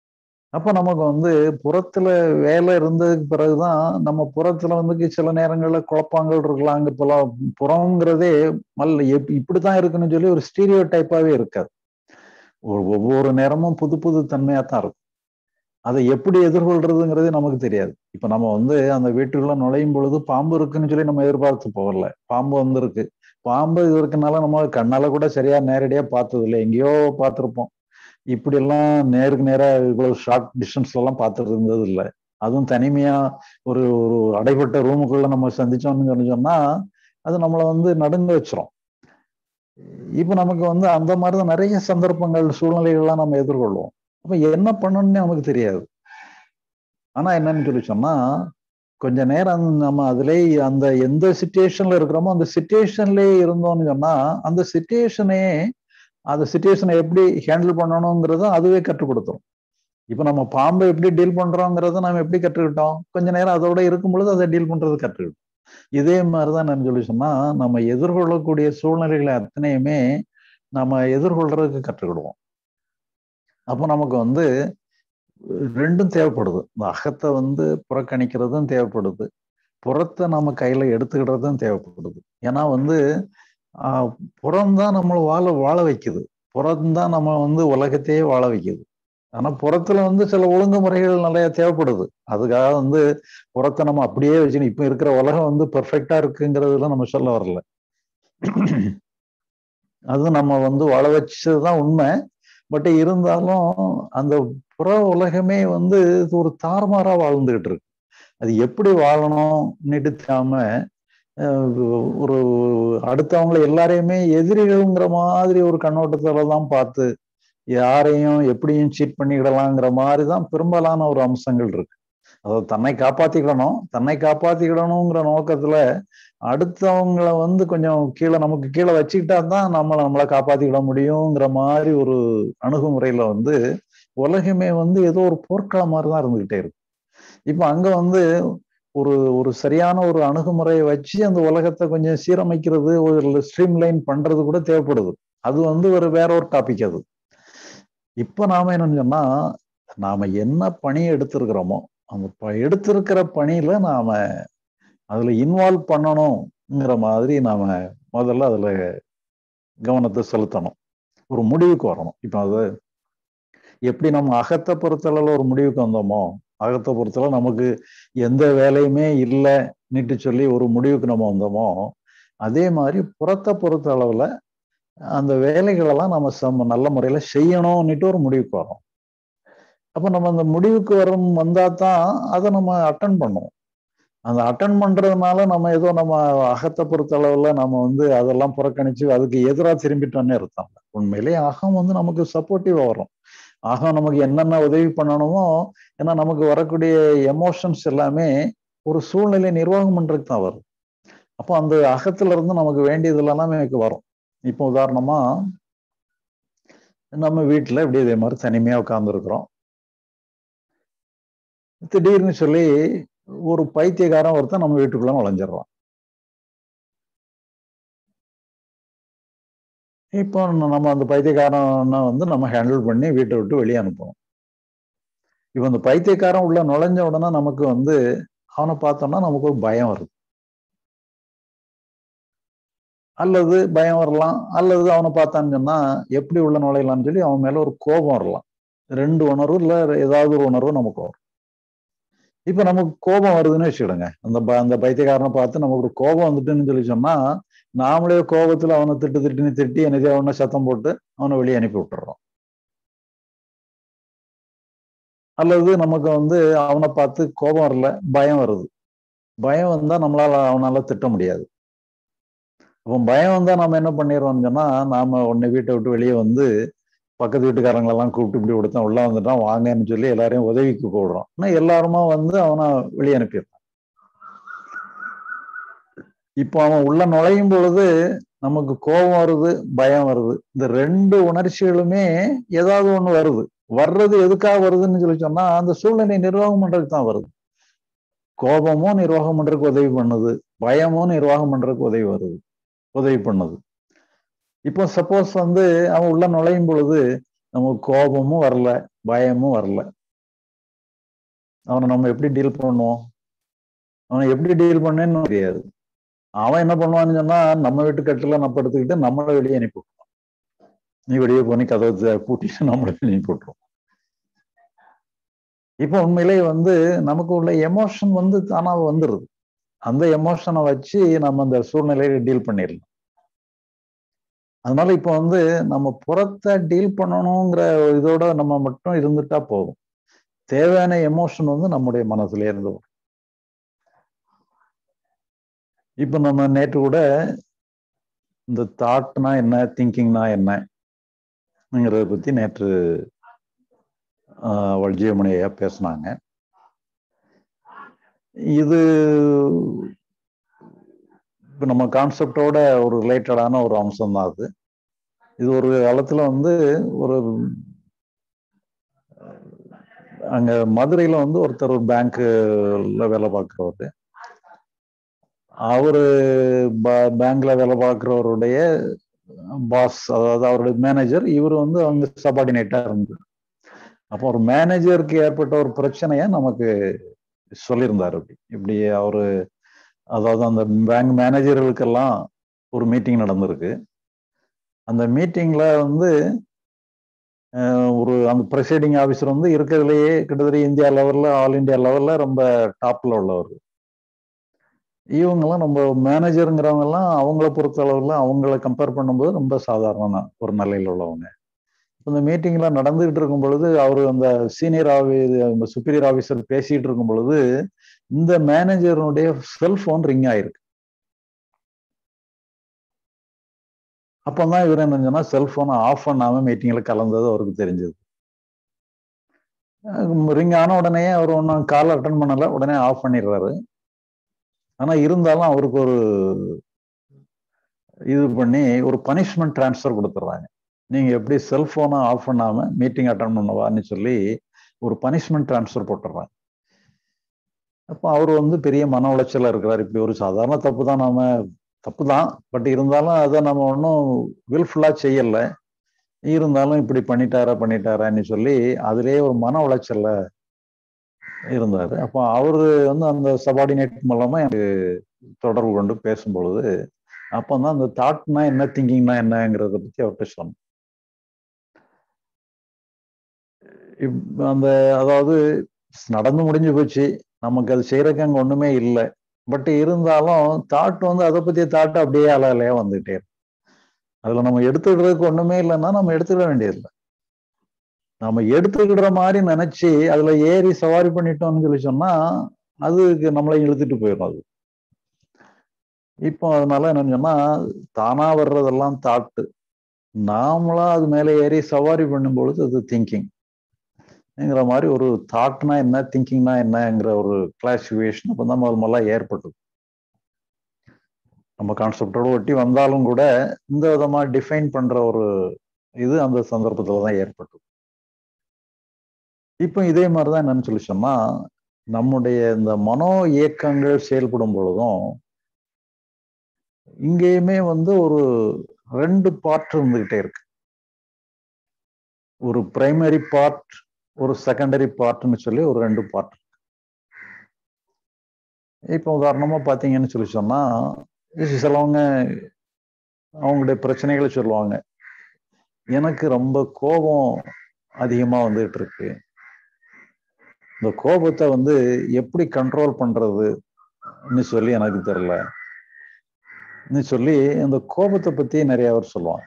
அப்ப நமக்கு வந்து புறத்துல வேலை இருந்ததுக்கு பிறகுதான் நம்ம புறத்துல வந்து சில நேரங்கள்ல குழப்பங்கள் இருக்கலாம் அங்க புல புறங்கிறதே மல்ல எப் இப்படித்தான் இருக்குன்னு சொல்லி ஒரு ஸ்டீரியோ டைப்பாவே இருக்காது ஒரு ஒவ்வொரு நேரமும் புது புது தன்மையா தான் இருக்கும் அதை எப்படி எதிர்கொள்றதுங்கிறது நமக்கு தெரியாது இப்ப நம்ம வந்து அந்த வீட்டுக்குள்ள நுழையும் பொழுது பாம்பு இருக்குன்னு சொல்லி நம்ம எதிர்பார்த்து போகல பாம்பு வந்திருக்கு பாம்பு இது இருக்கனால நம்ம கண்ணால கூட சரியா நேரடியா பார்த்தது இல்லை எங்கேயோ பார்த்திருப்போம் இப்படி எல்லாம் நேருக்கு நேரா இவ்வளவு ஷார்ட் டிஸ்டன்ஸ்ல எல்லாம் பார்த்துட்டு இருந்தது இல்லை அதுவும் தனிமையா ஒரு ஒரு அடைப்பட்ட ரூமுக்குள்ள நம்ம சந்திச்சோம்னு சொல்லி சொன்னா அது நம்மளை வந்து நடுங்க வச்சிரும் இப்ப நமக்கு வந்து அந்த மாதிரிதான் நிறைய சந்தர்ப்பங்கள் சூழ்நிலைகள்லாம் நம்ம எதிர்கொள்வோம் அப்ப என்ன பண்ணணும்னு நமக்கு தெரியாது ஆனா என்னன்னு சொல்லி சொன்னா கொஞ்ச நேரம் நம்ம அதுலயே அந்த எந்த சுச்சுவேஷன்ல இருக்கிறோமோ அந்த சுச்சுவேஷன்லயே இருந்தோம்னு சொன்னா அந்த சுச்சுவேஷனே அந்த சுச்சுவேஷனை எப்படி ஹேண்டில் பண்ணணுங்கிறத அதுவே கற்றுக் கொடுத்துரும் இப்ப நம்ம பாம்பை எப்படி டீல் பண்றோங்கிறத நம்ம எப்படி கற்றுக்கிட்டோம் கொஞ்ச நேரம் அதோட இருக்கும் பொழுது அதை டீல் பண்றது கற்றுக்கிட்டோம் இதே மாதிரிதான் நான் சொல்லி சொன்னா நம்ம எதிர்கொள்ளக்கூடிய சூழ்நிலைகளை அத்தனையுமே நம்ம எதிர்கொள்றதுக்கு கற்றுக்கிடுவோம் அப்போ நமக்கு வந்து ரெண்டும் தேவைப்படுது இந்த அகத்தை வந்து புறக்கணிக்கிறதும் தேவைப்படுது புறத்தை நம்ம கையில எடுத்துக்கிடுறதும் தேவைப்படுது ஏன்னா வந்து ஆஹ் புறம்தான் நம்மளை வாழ வாழ வைக்குது புறம்தான் நம்ம வந்து உலகத்தையே வாழ வைக்குது ஆனா புறத்துல வந்து சில ஒழுங்குமுறைகள் நிறைய தேவைப்படுது அதுக்காக வந்து புறத்தை நம்ம அப்படியே வச்சுக்கணும் இப்ப இருக்கிற உலகம் வந்து பெர்ஃபெக்டா இருக்குங்கிறதுல நம்ம சொல்ல வரல அது நம்ம வந்து வாழ வச்சதுதான் உண்மை பட் இருந்தாலும் அந்த புற உலகமே வந்து ஒரு தாறுமாறா வாழ்ந்துகிட்டு இருக்கு அது எப்படி வாழணும்னுட்டு தெரியாம ஒரு அடுத்தவங்களை எல்லாரையுமே எதிரிகள்ங்கிற மாதிரி ஒரு கண்ணோட்டத்துல தான் பார்த்து யாரையும் எப்படியும் சீட் பண்ணிக்கிடலாங்கிற மாதிரி தான் பெரும்பாலான ஒரு அம்சங்கள் இருக்கு அதாவது தன்னை காப்பாத்திக்கிடணும் தன்னை காப்பாத்திக்கிடணுங்கிற நோக்கத்துல அடுத்தவங்களை வந்து கொஞ்சம் கீழே நமக்கு கீழே வச்சுக்கிட்டா தான் நம்ம நம்மளை காப்பாத்திக்கிட முடியுங்கிற மாதிரி ஒரு அணுகுமுறையில வந்து உலகமே வந்து ஏதோ ஒரு போர்க்களம் மாதிரி தான் இருந்துகிட்டே இருக்கு இப்ப அங்க வந்து ஒரு ஒரு சரியான ஒரு அணுகுமுறையை வச்சு அந்த உலகத்தை கொஞ்சம் சீரமைக்கிறது ஒரு ஸ்ட்ரீம் லைன் பண்றது கூட தேவைப்படுது அது வந்து ஒரு வேற ஒரு டாபிக் அது இப்ப நாம என்னன்னு சொன்னா நாம என்ன பணி எடுத்திருக்கிறோமோ அந்த எடுத்திருக்கிற பணியில நாம அதுல இன்வால்வ் பண்ணணுங்கிற மாதிரி நாம முதல்ல அதுல கவனத்தை செலுத்தணும் ஒரு முடிவுக்கு வரணும் இப்ப அது எப்படி நம்ம அகத்தை பொறுத்தளவுல ஒரு முடிவுக்கு வந்தோமோ அகத்தை பொறுத்தளவு நமக்கு எந்த வேலையுமே இல்லைன்னுட்டு சொல்லி ஒரு முடிவுக்கு நம்ம வந்தோமோ அதே மாதிரி புறத்தை பொறுத்த அளவுல அந்த வேலைகளெல்லாம் நம்ம சம நல்ல முறையில செய்யணும்னுட்டு ஒரு முடிவுக்கு வரோம் அப்ப நம்ம அந்த முடிவுக்கு வரும் வந்தா தான் அதை நம்ம அட்டன் பண்ணுவோம் அந்த அட்டன் பண்றதுனால நம்ம ஏதோ நம்ம அகத்தை பொறுத்த அளவுல நம்ம வந்து அதெல்லாம் புறக்கணிச்சு அதுக்கு எதிராக திரும்பிட்டோன்னே அர்த்தம் உண்மையிலேயே அகம் வந்து நமக்கு சப்போர்ட்டிவா வரும் அகம் நமக்கு என்னென்ன உதவி பண்ணணுமோ ஏன்னா நமக்கு வரக்கூடிய எமோஷன்ஸ் எல்லாமே ஒரு சூழ்நிலை நிர்வாகம் பண்றதுக்கு தான் வரும் அப்போ அந்த அகத்துல இருந்து நமக்கு வேண்டியது எல்லாமே எனக்கு வரும் இப்போ உதாரணமா நம்ம வீட்டுல இப்படி இதே மாதிரி தனிமையா உட்கார்ந்துருக்குறோம் திடீர்னு சொல்லி ஒரு பைத்தியக்காரன் ஒருத்தன் நம்ம வீட்டுக்குள்ள நுழைஞ்சிடறான் இப்போ நம்ம அந்த பைத்தியக்காரனை வந்து நம்ம ஹேண்டில் பண்ணி வீட்டை விட்டு வெளியே அனுப்புவோம் இப்போ அந்த பைத்தியக்காரன் உள்ள நுழைஞ்ச உடனே நமக்கு வந்து அவனை பார்த்தோம்னா நமக்கு ஒரு பயம் வருது அல்லது பயம் வரலாம் அல்லது அவனை பார்த்தான்னு சொன்னா எப்படி உள்ள நுழையலாம்னு சொல்லி அவன் மேல ஒரு கோபம் வரலாம் ரெண்டு உணர்வு இல்ல ஏதாவது ஒரு உணர்வு நமக்கு வரும் இப்ப நமக்கு கோபம் வருதுன்னு வச்சுக்கிடுங்க அந்த அந்த பைத்தியக்காரனை பார்த்து நமக்கு ஒரு கோபம் வந்துட்டுன்னு சொல்லி சொன்னா நாமளே கோபத்துல அவனை திட்டு திட்டுன்னு திட்டி என்னதே அவனை சத்தம் போட்டு அவனை வெளியே அனுப்பி விட்டுறோம் அல்லது நமக்கு வந்து அவனை பார்த்து கோபம் வரல பயம் வருது பயம் வந்தா நம்மளால அவனால திட்ட முடியாது அப்போ பயம் வந்தா நம்ம என்ன பண்ணிடுறோம்னு சொன்னா நாம உன்னை வீட்டை விட்டு வெளியே வந்து பக்கத்து வீட்டுக்காரங்களெல்லாம் கூப்பிட்டு இப்படி கொடுத்தா உள்ள வந்துட்டான் வாங்கன்னு சொல்லி எல்லாரையும் உதவிக்கு கூடுறோம் ஆனால் எல்லாருமா வந்து அவனை வெளியே அனுப்பிடுறான் இப்போ அவன் உள்ள நுழையும் பொழுது நமக்கு கோபம் வருது பயம் வருது இந்த ரெண்டு உணர்ச்சிகளுமே ஏதாவது ஒண்ணு வருது வர்றது எதுக்காக வருதுன்னு சொல்லி சொன்னா அந்த சூழ்நிலை நிர்வாகம் பண்றதுக்கு தான் வருது கோபமும் நிர்வாகம் பண்றதுக்கு உதவி பண்ணுது பயமும் நிர்வாகம் பண்றதுக்கு உதவி வருது உதவி பண்ணுது இப்போ சப்போஸ் வந்து அவன் உள்ள நுழையும் பொழுது நமக்கு கோபமும் வரல பயமும் வரல அவனை நம்ம எப்படி டீல் பண்ணுவோம் அவனை எப்படி டீல் பண்ணேன்னு தெரியாது அவன் என்ன பண்ணுவான்னு சொன்னா நம்ம வீட்டு கட்டில நம்ம எடுத்துக்கிட்டு நம்மளை வெளியே அனுப்பி விட்டுருவான் நீ வெளியே போனி கதவை பூட்டிட்டு நம்மளை அனுப்பி விட்டுருவோம் இப்போ உண்மையிலேயே வந்து நமக்கு உள்ள எமோஷன் வந்து தானா வந்துடுது அந்த எமோஷனை வச்சு நம்ம அந்த சூழ்நிலையை டீல் பண்ணிடலாம் அதனால இப்போ வந்து நம்ம புறத்தை டீல் பண்ணணுங்கிற இதோட நம்ம மட்டும் இருந்துட்டா போதும் தேவையான எமோஷன் வந்து நம்முடைய மனசுல இருந்து வரும் இப்போ நம்ம நேற்று கூட இந்த தாட்னா என்ன திங்கிங்னா என்னங்கிறத பத்தி நேற்று வல்ஜியமணி ஐயா பேசினாங்க இது இப்போ நம்ம கான்செப்டோட ஒரு ரிலேட்டடான ஒரு அம்சம் தான் அது இது ஒரு காலத்துல வந்து ஒரு அங்க மதுரையில வந்து ஒருத்தர் ஒரு பேங்க்ல வேலை பார்க்கிறவரு அவரு பேங்க்ல வேலை பார்க்கிறவருடைய பாஸ் அதாவது அவருடைய மேனேஜர் இவர் வந்து அவங்க சபார்டினேட்டா இருந்தது அப்போ ஒரு மேனேஜருக்கு ஏற்பட்ட ஒரு பிரச்சனைய நமக்கு சொல்லியிருந்தார் அப்படி இப்படி அவரு அதாவது அந்த பேங்க் மேனேஜர்களுக்கெல்லாம் ஒரு மீட்டிங் நடந்திருக்கு அந்த மீட்டிங்ல வந்து ஒரு அந்த ப்ரெசைடிங் ஆஃபீஸர் வந்து இருக்கிறதுலையே கிட்டத்தட்ட இந்தியா லெவலில் ஆல் இண்டியா லெவலில் ரொம்ப டாப்பில் உள்ளவர் இவங்கெல்லாம் நம்ம மேனேஜருங்கிறவங்க எல்லாம் அவங்கள பொறுத்த அளவில் அவங்கள கம்பேர் பண்ணும்போது ரொம்ப சாதாரண ஒரு நிலையில் உள்ளவங்க இந்த மீட்டிங்ல நடந்துகிட்டு இருக்கும் பொழுது அவர் அந்த சீனியர் ஆஃபீஸ் சுப்பீரியர் ஆஃபீஸர் பேசிட்டு இருக்கும் பொழுது இந்த மேனேஜருடைய செல்போன் ரிங் ஆயிருக்கு அப்பதான் இவர் என்ன சொன்னா செல்போனை ஆஃப் பண்ணாம மீட்டிங்ல கலந்தது அவருக்கு தெரிஞ்சது ரிங் ஆன உடனே அவர் ஒன்றும் கால் அட்டன் பண்ணல உடனே ஆஃப் பண்ணிடுறாரு ஆனா இருந்தாலும் அவருக்கு ஒரு இது பண்ணி ஒரு பனிஷ்மெண்ட் டிரான்ஸ்ஃபர் கொடுத்துட்றாங்க நீங்க எப்படி செல்போனை ஆஃப் பண்ணாம மீட்டிங் அட்டன் பண்ணவான்னு சொல்லி ஒரு பனிஷ்மெண்ட் டிரான்ஸ்ஃபர் போட்டுடுறாங்க அப்போ அவர் வந்து பெரிய மன உளைச்சல இருக்கிறார் இப்படி ஒரு சாதாரண தப்பு தான் நாம தப்பு தான் பட் இருந்தாலும் அதை நம்ம ஒன்றும் வில்ஃபுல்லா செய்யல இருந்தாலும் இப்படி பண்ணிட்டாரா பண்ணிட்டாரான்னு சொல்லி அதுலேயே ஒரு மன உளைச்சல்ல இருந்தாரு அப்போ அவரு வந்து அந்த சபார்டினேட் மூலமா எனக்கு தொடர்பு கொண்டு பேசும் பொழுது அப்பதான் அந்த தாட்னா என்ன திங்கிங்னா என்னங்கிறத பத்தி அவர்கிட்ட சொன்னேன் அந்த அதாவது நடந்து முடிஞ்சு போச்சு நமக்கு அது செய்யறதுக்கு அங்க ஒண்ணுமே இல்லை பட் இருந்தாலும் தாட் வந்து அதை பத்திய தாட் அப்படியே அலையா வந்துட்டே இருக்கும் அதுல நம்ம எடுத்துக்கிடுறதுக்கு ஒண்ணுமே இல்லைன்னா நம்ம எடுத்துக்கிட வேண்டியதில்லை நம்ம எடுத்துக்கிடுற மாதிரி நினைச்சு அதுல ஏறி சவாரி பண்ணிட்டோம்னு சொல்லி சொன்னா அதுக்கு நம்மளை இழுத்துட்டு போயிடும் அது இப்போ அதனால என்னன்னு சொன்னா தானா வர்றதெல்லாம் தாட்டு நாமளா அது மேலே ஏறி சவாரி பண்ணும்பொழுது அது திங்கிங் ங்கிற மாதிரி ஒரு தாட்னா என்ன திங்கிங்னா என்னங்கிற ஒரு கிளாசிஃபிகேஷன் அப்போ தான் முதல் முதல்ல ஏற்பட்டது நம்ம கான்செப்டோட ஒட்டி வந்தாலும் கூட இந்த விதமா டிஃபைன் பண்ற ஒரு இது அந்த சந்தர்ப்பத்துல தான் ஏற்பட்டது இப்போ இதே மாதிரிதான் என்னன்னு சொல்லி சொன்னா நம்முடைய இந்த மனோ இயக்கங்கள் செயல்படும் பொழுதும் இங்கேயுமே வந்து ஒரு ரெண்டு பார்ட் இருந்துகிட்டே இருக்கு ஒரு பிரைமரி பார்ட் ஒரு செகண்டரி பார்ட்னு சொல்லி ஒரு ரெண்டு பார்ட் இப்போ உதாரணமா பாத்தீங்கன்னு சொல்லி சொன்னா சிலவங்க அவங்களுடைய பிரச்சனைகளை சொல்லுவாங்க எனக்கு ரொம்ப கோபம் அதிகமா வந்துகிட்டு இருக்கு இந்த கோபத்தை வந்து எப்படி கண்ட்ரோல் பண்றதுன்னு சொல்லி எனக்கு தெரியல சொல்லி இந்த கோபத்தை பத்தி நிறைய பேர் சொல்லுவாங்க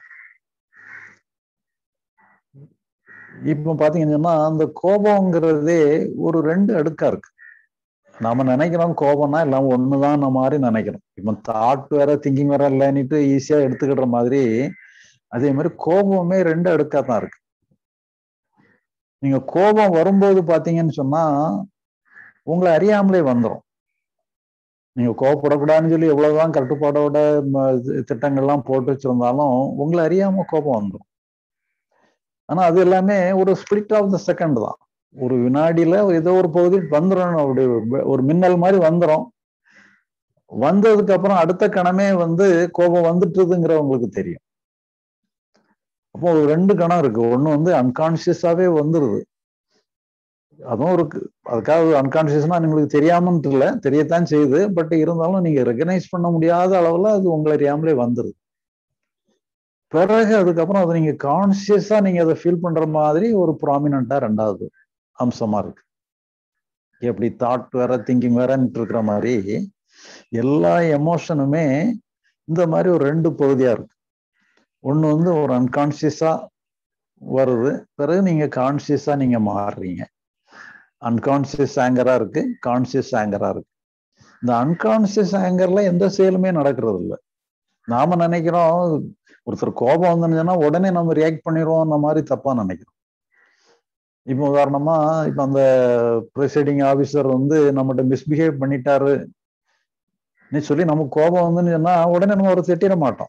இப்ப பாத்தீங்கன்னா அந்த கோபங்கிறதே ஒரு ரெண்டு அடுக்கா இருக்கு நாம நினைக்கிறோம் கோபம்னா எல்லாம் ஒண்ணுதான் மாதிரி நினைக்கிறோம் இப்ப தாட் வேற திங்கிங் வேற இல்லைன்னுட்டு ஈஸியா எடுத்துக்கிற மாதிரி அதே மாதிரி கோபமே ரெண்டு அடுக்கா தான் இருக்கு நீங்க கோபம் வரும்போது பாத்தீங்கன்னு சொன்னா உங்களை அறியாமலே வந்துடும் நீங்க கோபப்படக்கூடாதுன்னு சொல்லி எவ்வளவுதான் கட்டுப்பாடோட திட்டங்கள்லாம் போட்டு வச்சிருந்தாலும் உங்களை அறியாம கோபம் வந்துடும் ஆனா அது எல்லாமே ஒரு ஸ்பிரிட் ஆஃப் த செகண்ட் தான் ஒரு வினாடியில ஏதோ ஒரு பகுதி வந்துடும் அப்படி ஒரு மின்னல் மாதிரி வந்துடும் வந்ததுக்கு அப்புறம் அடுத்த கணமே வந்து கோபம் வந்துட்டுதுங்கிற உங்களுக்கு தெரியும் அப்போ ஒரு ரெண்டு கணம் இருக்கு ஒண்ணு வந்து அன்கான்சியஸாவே வந்துருது அதுவும் ஒரு அதுக்காக அன்கான்சியஸ்னா உங்களுக்கு தெரியாமன்ட்டு இல்லை தெரியத்தான் செய்யுது பட் இருந்தாலும் நீங்க ரெகனைஸ் பண்ண முடியாத அளவுல அது உங்களை அறியாமலே வந்துருது பிறகு அதுக்கப்புறம் அதை நீங்க கான்சியஸா நீங்க அதை ஃபீல் பண்ற மாதிரி ஒரு ப்ராமினண்டா ரெண்டாவது அம்சமா இருக்கு எப்படி தாட் வேற திங்கிங் வேறன்ட்டு இருக்கிற மாதிரி எல்லா எமோஷனுமே இந்த மாதிரி ஒரு ரெண்டு பகுதியா இருக்கு ஒண்ணு வந்து ஒரு அன்கான்சியஸா வருது பிறகு நீங்க கான்சியஸா நீங்க மாறுறீங்க அன்கான்சியஸ் ஆங்கரா இருக்கு கான்சியஸ் ஆங்கரா இருக்கு இந்த அன்கான்சியஸ் ஆங்கர்ல எந்த செயலுமே நடக்கிறது இல்லை நாம நினைக்கிறோம் ஒருத்தர் கோபம் வந்துச்சுன்னா உடனே நம்ம ரியாக்ட் பண்ணிடுவோம் அந்த மாதிரி தப்பா நினைக்கிறோம் இப்போ உதாரணமா இப்ப அந்த ப்ரிசைடிங் ஆபீசர் வந்து நம்மகிட்ட மிஸ்பிஹேவ் பண்ணிட்டாரு நீ சொல்லி நமக்கு கோபம் வந்துன்னு சொன்னா உடனே நம்ம ஒரு திட்டிட மாட்டோம்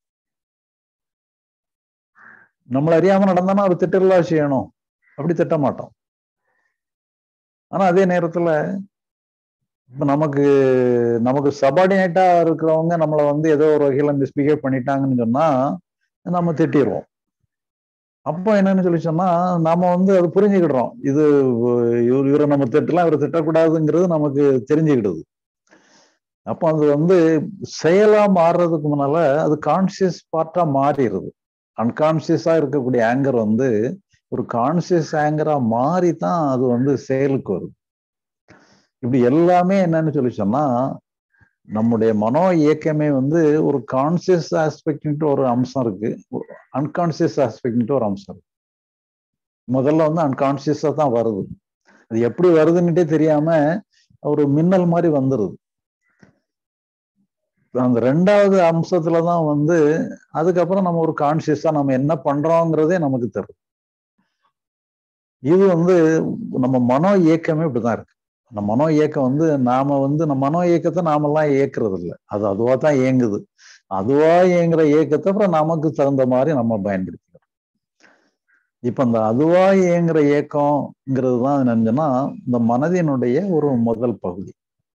நம்மள அறியாம நடந்தானா அவர் திட்டலாம் செய்யணும் அப்படி திட்ட மாட்டோம் ஆனா அதே நேரத்துல இப்ப நமக்கு நமக்கு சபார்டினேட்டா இருக்கிறவங்க நம்மளை வந்து ஏதோ ஒரு வகையில மிஸ்பிஹேவ் பண்ணிட்டாங்கன்னு சொன்னா நம்ம திட்டிடுவோம் அப்போ என்னன்னு சொல்லி சொன்னா நாம வந்து அது புரிஞ்சுக்கிடுறோம் இது இவர் இவரை நம்ம திட்டலாம் இவரை திட்டக்கூடாதுங்கிறது நமக்கு தெரிஞ்சுக்கிடுது அப்போ அது வந்து செயலா மாறுறதுக்கு முன்னால அது கான்சியஸ் பார்ட்டா மாறிடுது அன்கான்சியஸா இருக்கக்கூடிய ஆங்கர் வந்து ஒரு கான்சியஸ் ஆங்கரா மாறி தான் அது வந்து செயலுக்கு வருது இப்படி எல்லாமே என்னன்னு சொல்லி சொன்னா நம்முடைய மனோ இயக்கமே வந்து ஒரு கான்சியஸ் ஆஸ்பெக்ட் ஒரு அம்சம் இருக்கு அன்கான்சியஸ் ஆஸ்பெக்ட் ஒரு அம்சம் இருக்கு முதல்ல வந்து அன்கான்சியஸா தான் வருது அது எப்படி வருதுன்னுட்டே தெரியாம ஒரு மின்னல் மாதிரி வந்துருது அந்த ரெண்டாவது அம்சத்துல தான் வந்து அதுக்கப்புறம் நம்ம ஒரு கான்சியஸா நம்ம என்ன பண்றோங்கிறதே நமக்கு தெரியும் இது வந்து நம்ம மனோ இயக்கமே இப்படிதான் இருக்கு அந்த மனோ இயக்கம் வந்து நாம வந்து நம்ம மனோ இயக்கத்தை நாமெல்லாம் இயக்குறது இல்லை அது அதுவா தான் இயங்குது அதுவா இயங்குற இயக்கத்தை அப்புறம் நமக்கு தகுந்த மாதிரி நம்ம பயன்படுத்திக்கிறோம் இப்ப இந்த அதுவா இயங்குற இயக்கம்ங்கிறது தான் என்னன்னா இந்த மனதினுடைய ஒரு முதல் பகுதி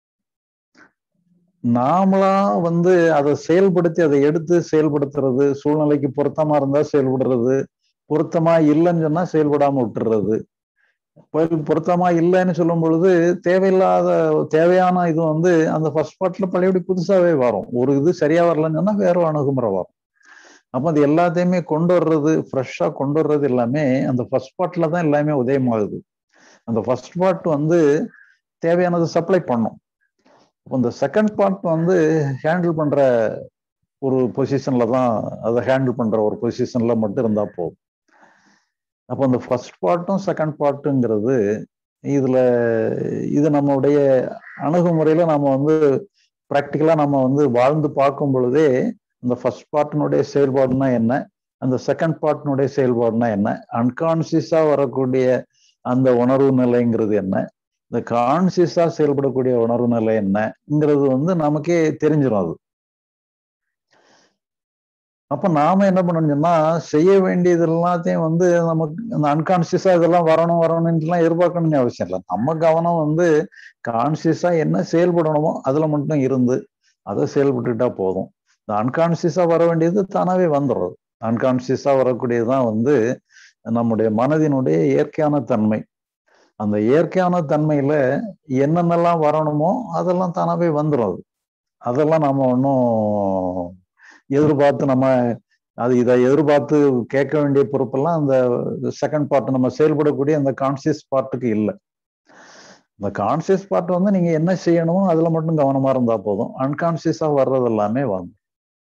நாமளா வந்து அதை செயல்படுத்தி அதை எடுத்து செயல்படுத்துறது சூழ்நிலைக்கு பொருத்தமா இருந்தா செயல்படுறது பொருத்தமா இல்லைன்னு சொன்னா செயல்படாம விட்டுறது பொருத்தமா இல்லைன்னு சொல்லும் பொழுது தேவையில்லாத தேவையான இது வந்து அந்த ஃபர்ஸ்ட் பார்ட்ல பழையபடி புதுசாவே வரும் ஒரு இது சரியா வரலன்னு சொன்னா வேற அணுகுமுறை வரும் அப்ப அது எல்லாத்தையுமே கொண்டு வர்றது ஃப்ரெஷ்ஷா கொண்டு வர்றது எல்லாமே அந்த ஃபர்ஸ்ட் பார்ட்ல தான் எல்லாமே உதயமாகுது அந்த ஃபர்ஸ்ட் பார்ட் வந்து தேவையானது சப்ளை பண்ணும் இந்த செகண்ட் பார்ட் வந்து ஹேண்டில் பண்ற ஒரு பொசிஷன்ல தான் அதை ஹேண்டில் பண்ற ஒரு பொசிஷன்ல மட்டும் இருந்தா போதும் அப்போ இந்த ஃபர்ஸ்ட் பார்ட்டும் செகண்ட் பார்ட்டுங்கிறது இதுல இது நம்மளுடைய அணுகுமுறையில நம்ம வந்து ப்ராக்டிக்கலா நம்ம வந்து வாழ்ந்து பார்க்கும் பொழுதே இந்த ஃபர்ஸ்ட் பார்ட்டினுடைய செயல்பாடுனா என்ன அந்த செகண்ட் பார்ட்டினுடைய செயல்பாடுனா என்ன அன்கான்சியஸா வரக்கூடிய அந்த உணர்வு நிலைங்கிறது என்ன இந்த கான்சியஸா செயல்படக்கூடிய உணர்வு நிலை என்னங்கிறது வந்து நமக்கே தெரிஞ்சிடும் அது அப்ப நாம என்ன பண்ணணும்னா செய்ய வேண்டியது எல்லாத்தையும் வந்து நமக்கு அந்த அன்கான்சியஸா இதெல்லாம் வரணும் வரணும்லாம் எதிர்பார்க்கணும்னு அவசியம் இல்லை நம்ம கவனம் வந்து கான்சியஸா என்ன செயல்படணுமோ அதுல மட்டும் இருந்து அதை செயல்பட்டுட்டா போதும் இந்த அன்கான்சியஸா வர வேண்டியது தானாவே வந்துடுறது அன்கான்சியஸா வரக்கூடியதுதான் வந்து நம்முடைய மனதினுடைய இயற்கையான தன்மை அந்த இயற்கையான தன்மையில என்னென்னலாம் வரணுமோ அதெல்லாம் தானாவே வந்துடும் அது அதெல்லாம் நம்ம ஒன்றும் எதிர்பார்த்து நம்ம அது இதை எதிர்பார்த்து கேட்க வேண்டிய பொறுப்பெல்லாம் அந்த செகண்ட் பார்ட் நம்ம செயல்படக்கூடிய அந்த கான்சியஸ் பார்ட்டுக்கு இல்லை இந்த கான்சியஸ் பார்ட் வந்து நீங்க என்ன செய்யணுமோ அதுல மட்டும் கவனமா இருந்தா போதும் அன்கான்சியஸா வர்றது எல்லாமே வந்து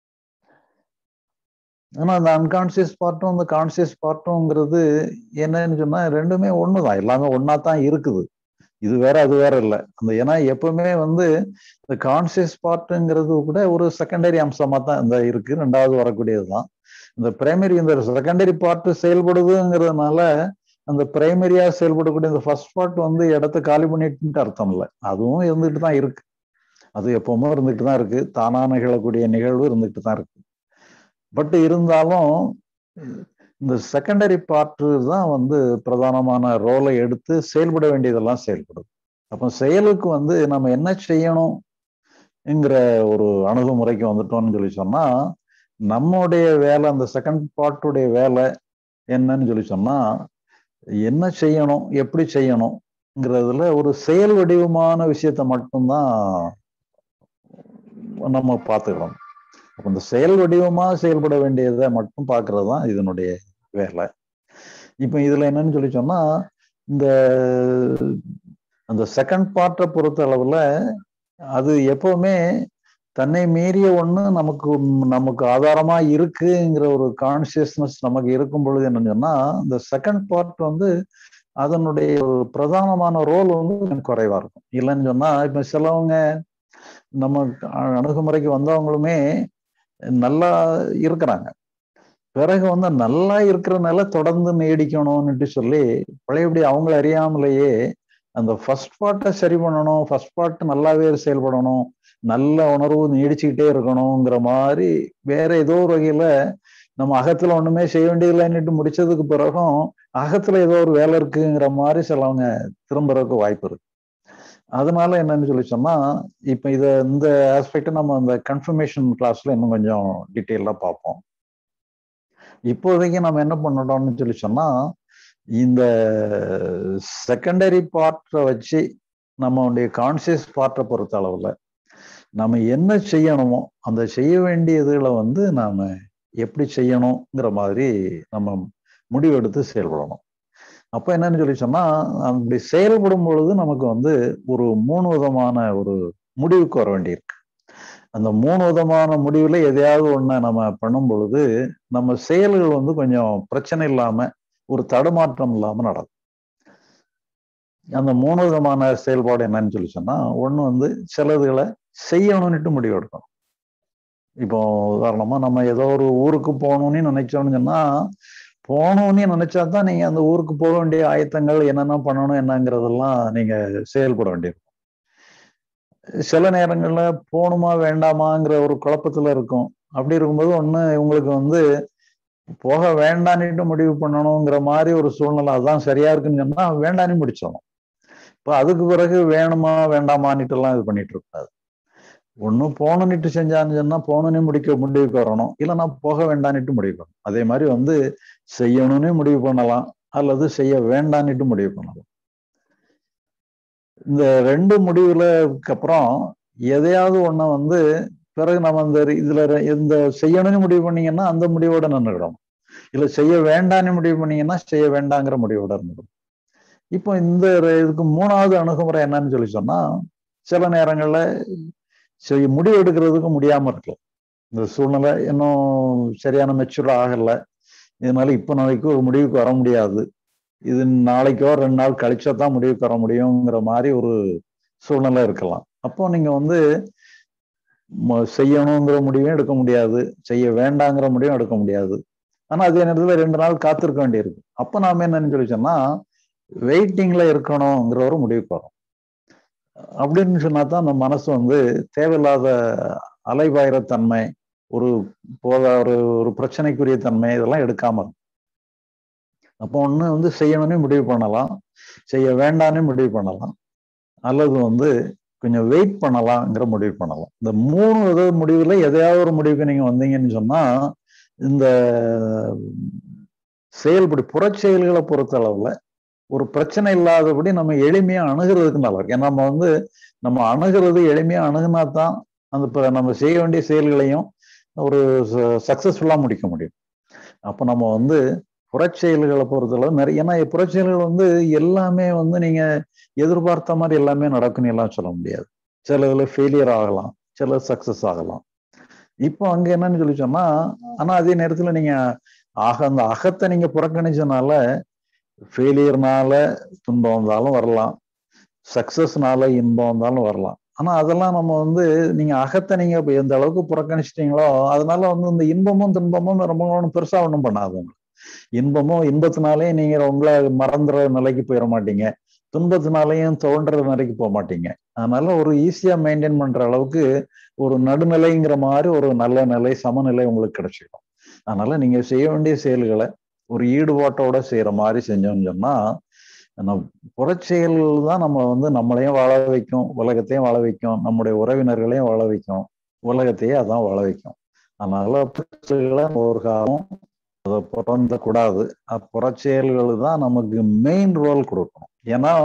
ஆனா அந்த அன்கான்சியஸ் பார்ட்டும் அந்த கான்சியஸ் பார்ட்டும்ங்கிறது என்னன்னு சொன்னா ரெண்டுமே ஒண்ணுதான் எல்லாமே ஒன்னா தான் இருக்குது இது வேற அது வேற இல்லை அந்த ஏன்னா எப்பவுமே வந்து இந்த கான்சியஸ் பார்ட்டுங்கிறது கூட ஒரு செகண்டரி அம்சமா தான் இந்த இருக்கு ரெண்டாவது வரக்கூடியதுதான் இந்த பிரைமரி இந்த செகண்டரி பார்ட் செயல்படுதுங்கிறதுனால அந்த பிரைமரியா செயல்படக்கூடிய இந்த ஃபர்ஸ்ட் பார்ட் வந்து இடத்த காலி பண்ணிட்டு அர்த்தம் இல்லை அதுவும் இருந்துட்டு தான் இருக்கு அது எப்பவுமே இருந்துட்டு தான் இருக்கு தானா நிகழக்கூடிய நிகழ்வு இருந்துட்டு தான் இருக்கு பட் இருந்தாலும் இந்த செகண்டரி பார்ட்டு தான் வந்து பிரதானமான ரோலை எடுத்து செயல்பட வேண்டியதெல்லாம் செயல்படுது அப்போ செயலுக்கு வந்து நம்ம என்ன செய்யணும்ங்கிற ஒரு அணுகுமுறைக்கு வந்துட்டோம்னு சொல்லி சொன்னா நம்முடைய வேலை அந்த செகண்ட் பார்ட்டுடைய வேலை என்னன்னு சொல்லி சொன்னா என்ன செய்யணும் எப்படி செய்யணும் செயல்ங்கிறதுல ஒரு செயல் வடிவமான விஷயத்த மட்டும்தான் நம்ம பார்த்துக்கிறோம் அப்ப இந்த செயல் வடிவமா செயல்பட வேண்டியதை மட்டும் பார்க்கறது தான் இதனுடைய வேலை இப்போ இதுல என்னன்னு சொல்லி சொன்னா இந்த அந்த செகண்ட் பார்ட்டை பொறுத்த அளவுல அது எப்பவுமே தன்னை மீறிய ஒண்ணு நமக்கு நமக்கு ஆதாரமா இருக்குங்கிற ஒரு கான்சியஸ்னஸ் நமக்கு இருக்கும் பொழுது என்னன்னு சொன்னா இந்த செகண்ட் பார்ட் வந்து அதனுடைய ஒரு பிரதானமான ரோல் வந்து எனக்கு குறைவா இருக்கும் இல்லைன்னு சொன்னா இப்ப சிலவங்க நம்ம அணுகுமுறைக்கு வந்தவங்களுமே நல்லா இருக்கிறாங்க பிறகு வந்து நல்லா இருக்கிறனால தொடர்ந்து நீடிக்கணும்னுட்டு சொல்லி பழையபடி அவங்கள அறியாமலேயே அந்த ஃபர்ஸ்ட் பார்ட்டை சரி பண்ணணும் ஃபர்ஸ்ட் பார்ட் நல்லாவே செயல்படணும் நல்ல உணர்வு நீடிச்சுக்கிட்டே இருக்கணுங்கிற மாதிரி வேற ஏதோ ஒரு வகையில நம்ம அகத்துல ஒண்ணுமே செய்ய வேண்டியதில்லைன்னுட்டு முடிச்சதுக்கு பிறகும் அகத்துல ஏதோ ஒரு வேலை இருக்குங்கிற மாதிரி சிலவங்க திரும்புறதுக்கு வாய்ப்பு இருக்கு அதனால என்னன்னு சொல்லி சொன்னா இப்ப இத இந்த ஆஸ்பெக்ட் நம்ம அந்த கன்ஃபர்மேஷன் கிளாஸ்ல இன்னும் கொஞ்சம் டீட்டெயிலா பார்ப்போம் இப்போதைக்கு நம்ம என்ன பண்ணணும்னு சொல்லி சொன்னா இந்த செகண்டரி பார்ட்டை வச்சு நம்மளுடைய கான்சியஸ் பார்ட்டை பொறுத்த அளவுல நம்ம என்ன செய்யணுமோ அந்த செய்ய வேண்டியதுல வந்து நாம எப்படி செய்யணுங்கிற மாதிரி நம்ம முடிவெடுத்து செயல்படணும் அப்ப என்னன்னு சொல்லி சொன்னா அப்படி செயல்படும் பொழுது நமக்கு வந்து ஒரு மூணு விதமான ஒரு முடிவுக்கு வர வேண்டியிருக்கு அந்த மூணு விதமான முடிவுல எதையாவது ஒண்ண நம்ம பண்ணும் பொழுது நம்ம செயல்கள் வந்து கொஞ்சம் பிரச்சனை இல்லாம ஒரு தடுமாற்றம் இல்லாம நடக்கும் அந்த மூணு விதமான செயல்பாடு என்னன்னு சொல்லி சொன்னா ஒண்ணு வந்து சிலதுகளை செய்யணும்னுட்டு முடிவு எடுக்கணும் இப்போ உதாரணமா நம்ம ஏதோ ஒரு ஊருக்கு போகணும்னு நினைச்சோம்னு சொன்னா போகணும்னு நினைச்சா தான் நீங்க அந்த ஊருக்கு போக வேண்டிய ஆயத்தங்கள் என்னென்ன பண்ணணும் என்னங்கிறதெல்லாம் நீங்க செயல்பட வேண்டியிருக்கும் சில நேரங்கள்ல போகணுமா வேண்டாமாங்கிற ஒரு குழப்பத்துல இருக்கும் அப்படி இருக்கும்போது ஒண்ணு உங்களுக்கு வந்து போக வேண்டான்னுட்டு முடிவு பண்ணணுங்கிற மாதிரி ஒரு சூழ்நிலை அதான் சரியா இருக்குன்னு சொன்னா வேண்டான்னு முடிச்சிடணும் இப்போ அதுக்கு பிறகு வேணுமா வேண்டாமான்னுட்டு எல்லாம் இது பண்ணிட்டு இருக்காது ஒன்றும் போகணுன்னுட்டு செஞ்சான்னு சொன்னா போகணுன்னே முடிக்க முடிவுக்கு வரணும் இல்லைன்னா போக வேண்டான்னுட்டு முடிவு பண்ணணும் அதே மாதிரி வந்து செய்யணும்னு முடிவு பண்ணலாம் அல்லது செய்ய வேண்டான்னுட்டு முடிவு பண்ணலாம் இந்த ரெண்டு முடிவுலக்கு அப்புறம் எதையாவது ஒண்ண வந்து பிறகு நம்ம இந்த இதுல இந்த செய்யணும்னு முடிவு பண்ணீங்கன்னா அந்த முடிவோட நின்றுடும் இல்ல செய்ய வேண்டாம்னு முடிவு பண்ணீங்கன்னா செய்ய வேண்டாங்கிற முடிவோட இருந்துடும் இப்போ இந்த இதுக்கு மூணாவது அணுகுமுறை என்னன்னு சொல்லி சொன்னா சில நேரங்கள்ல செய்ய முடிவு எடுக்கிறதுக்கு முடியாம இருக்கு இந்த சூழ்நிலை இன்னும் சரியான மெச்சூர் ஆகல இதனால இப்ப நாளைக்கு ஒரு முடிவுக்கு வர முடியாது இது நாளைக்கோ ரெண்டு நாள் கழிச்சா தான் முடிவுக்கு வர முடியுங்கிற மாதிரி ஒரு சூழ்நிலை இருக்கலாம் அப்போ நீங்க வந்து செய்யணுங்கிற முடிவும் எடுக்க முடியாது செய்ய வேண்டாங்கிற முடிவும் எடுக்க முடியாது ஆனா அதே நேரத்துல ரெண்டு நாள் காத்திருக்க வேண்டியிருக்கு அப்ப நாம என்னன்னு சொல்லி சொன்னா வெயிட்டிங்ல இருக்கணுங்கிற ஒரு முடிவுக்கு வரும் அப்படின்னு சொன்னா தான் அந்த மனசு வந்து தேவையில்லாத அலைபாயிர தன்மை ஒரு போத ஒரு ஒரு பிரச்சனைக்குரிய தன்மை இதெல்லாம் எடுக்காம இருக்கும் அப்போ ஒண்ணு வந்து செய்யணும்னு முடிவு பண்ணலாம் செய்ய வேண்டாம்னு முடிவு பண்ணலாம் அல்லது வந்து கொஞ்சம் வெயிட் பண்ணலாங்கிற முடிவு பண்ணலாம் இந்த மூணு வித முடிவுல எதையாவது ஒரு முடிவுக்கு நீங்க வந்தீங்கன்னு சொன்னா இந்த செயல்படி புறச்செயல்களை பொறுத்த அளவுல ஒரு பிரச்சனை இல்லாதபடி நம்ம எளிமையா அணுகிறதுக்கு நல்லா இருக்கு ஏன்னா நம்ம வந்து நம்ம அணுகிறது எளிமையா அணுகுனா தான் அந்த நம்ம செய்ய வேண்டிய செயல்களையும் ஒரு சக்சஸ்ஃபுல்லா முடிக்க முடியும் அப்போ நம்ம வந்து புறச்செயல்களை பொறுத்தளவு நிறைய ஏன்னா புறச்செயல்கள் வந்து எல்லாமே வந்து நீங்க எதிர்பார்த்த மாதிரி எல்லாமே நடக்குன்னு எல்லாம் சொல்ல முடியாது சில இதுல ஃபெயிலியர் ஆகலாம் சில சக்சஸ் ஆகலாம் இப்போ அங்க என்னன்னு சொல்லி சொன்னா ஆனா அதே நேரத்துல நீங்க ஆக அந்த அகத்தை நீங்க புறக்கணிச்சனால ஃபெயிலியர்னால துன்பம் வந்தாலும் வரலாம் சக்சஸ்னால இன்பம் வந்தாலும் வரலாம் ஆனா அதெல்லாம் நம்ம வந்து நீங்க அகத்தை நீங்க எந்த அளவுக்கு புறக்கணிச்சிட்டீங்களோ அதனால வந்து இந்த இன்பமும் துன்பமும் ரொம்ப ஒன்றும் பெருசா ஒன்றும் பண்ணாது உங்களுக்கு இன்பமும் இன்பத்தினாலே நீங்க உங்களை மறந்துற நிலைக்கு போயிட மாட்டீங்க துன்பத்தினாலையும் தோன்ற நிலைக்கு போக மாட்டீங்க அதனால ஒரு ஈஸியா மெயின்டைன் பண்ற அளவுக்கு ஒரு நடுநிலைங்கிற மாதிரி ஒரு நல்ல நிலை சமநிலை உங்களுக்கு கிடைச்சிடும் அதனால நீங்க செய்ய வேண்டிய செயல்களை ஒரு ஈடுபாட்டோட செய்யற மாதிரி செஞ்சோம்னு சொன்னா நம்ம புறச்செயல்கள் தான் நம்ம வந்து நம்மளையும் வாழ வைக்கும் உலகத்தையும் வாழ வைக்கும் நம்முடைய உறவினர்களையும் வாழ வைக்கும் உலகத்தையே அதான் வாழ வைக்கும் அதனால புறச்செயல்களை ஒரு காலம் அதை பிறந்த கூடாது புறச்செயல்கள் தான் நமக்கு மெயின் ரோல் கொடுக்கணும் ஏன்னா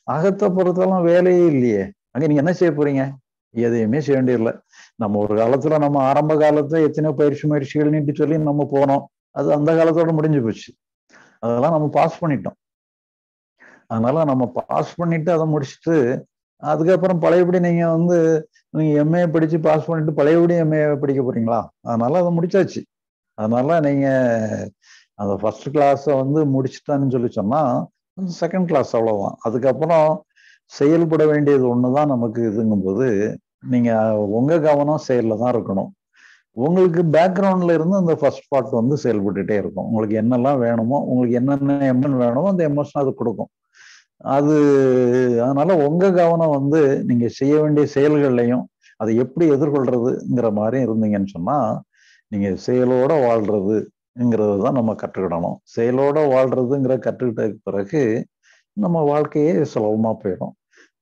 அகத்தை பொறுத்தெல்லாம் வேலையே இல்லையே அங்க நீங்க என்ன செய்ய போறீங்க எதையுமே செய்ய வேண்டியதில்லை நம்ம ஒரு காலத்துல நம்ம ஆரம்ப காலத்துல எத்தனையோ பயிற்சி முயற்சிகள் நீட்டு சொல்லி நம்ம போனோம் அது அந்த காலத்தோட முடிஞ்சு போச்சு அதெல்லாம் நம்ம பாஸ் பண்ணிட்டோம் அதனால நம்ம பாஸ் பண்ணிட்டு அதை முடிச்சுட்டு அதுக்கப்புறம் பழையபடி நீங்க வந்து நீங்க எம்ஏ படிச்சு பாஸ் பண்ணிட்டு பழையபடி எம்ஏ படிக்க போறீங்களா அதனால அதை முடிச்சாச்சு அதனால நீங்க அந்த ஃபர்ஸ்ட் கிளாஸை வந்து முடிச்சுட்டான்னு சொல்லி சொன்னா செகண்ட் கிளாஸ் அவ்வளவுதான் அதுக்கப்புறம் செயல்பட வேண்டியது ஒண்ணுதான் நமக்கு இதுங்கும்போது நீங்க உங்க கவனம் செயல்ல தான் இருக்கணும் உங்களுக்கு பேக்ரவுண்ட்ல இருந்து அந்த ஃபர்ஸ்ட் பார்ட் வந்து செயல்பட்டுட்டே இருக்கும் உங்களுக்கு என்னெல்லாம் வேணுமோ உங்களுக்கு என்னென்ன எம்என் வேணுமோ அந்த எமோஷன் அது கொடுக்கும் அது அதனால உங்க கவனம் வந்து நீங்க செய்ய வேண்டிய செயல்கள்லையும் அதை எப்படி எதிர்கொள்றதுங்கிற மாதிரி இருந்தீங்கன்னு சொன்னா நீங்க செயலோட வாழ்றதுங்கிறது தான் நம்ம கற்றுக்கிடணும் செயலோட வாழ்றதுங்கிற கற்றுக்கிட்ட பிறகு நம்ம வாழ்க்கையே சுலபமா போயிடும்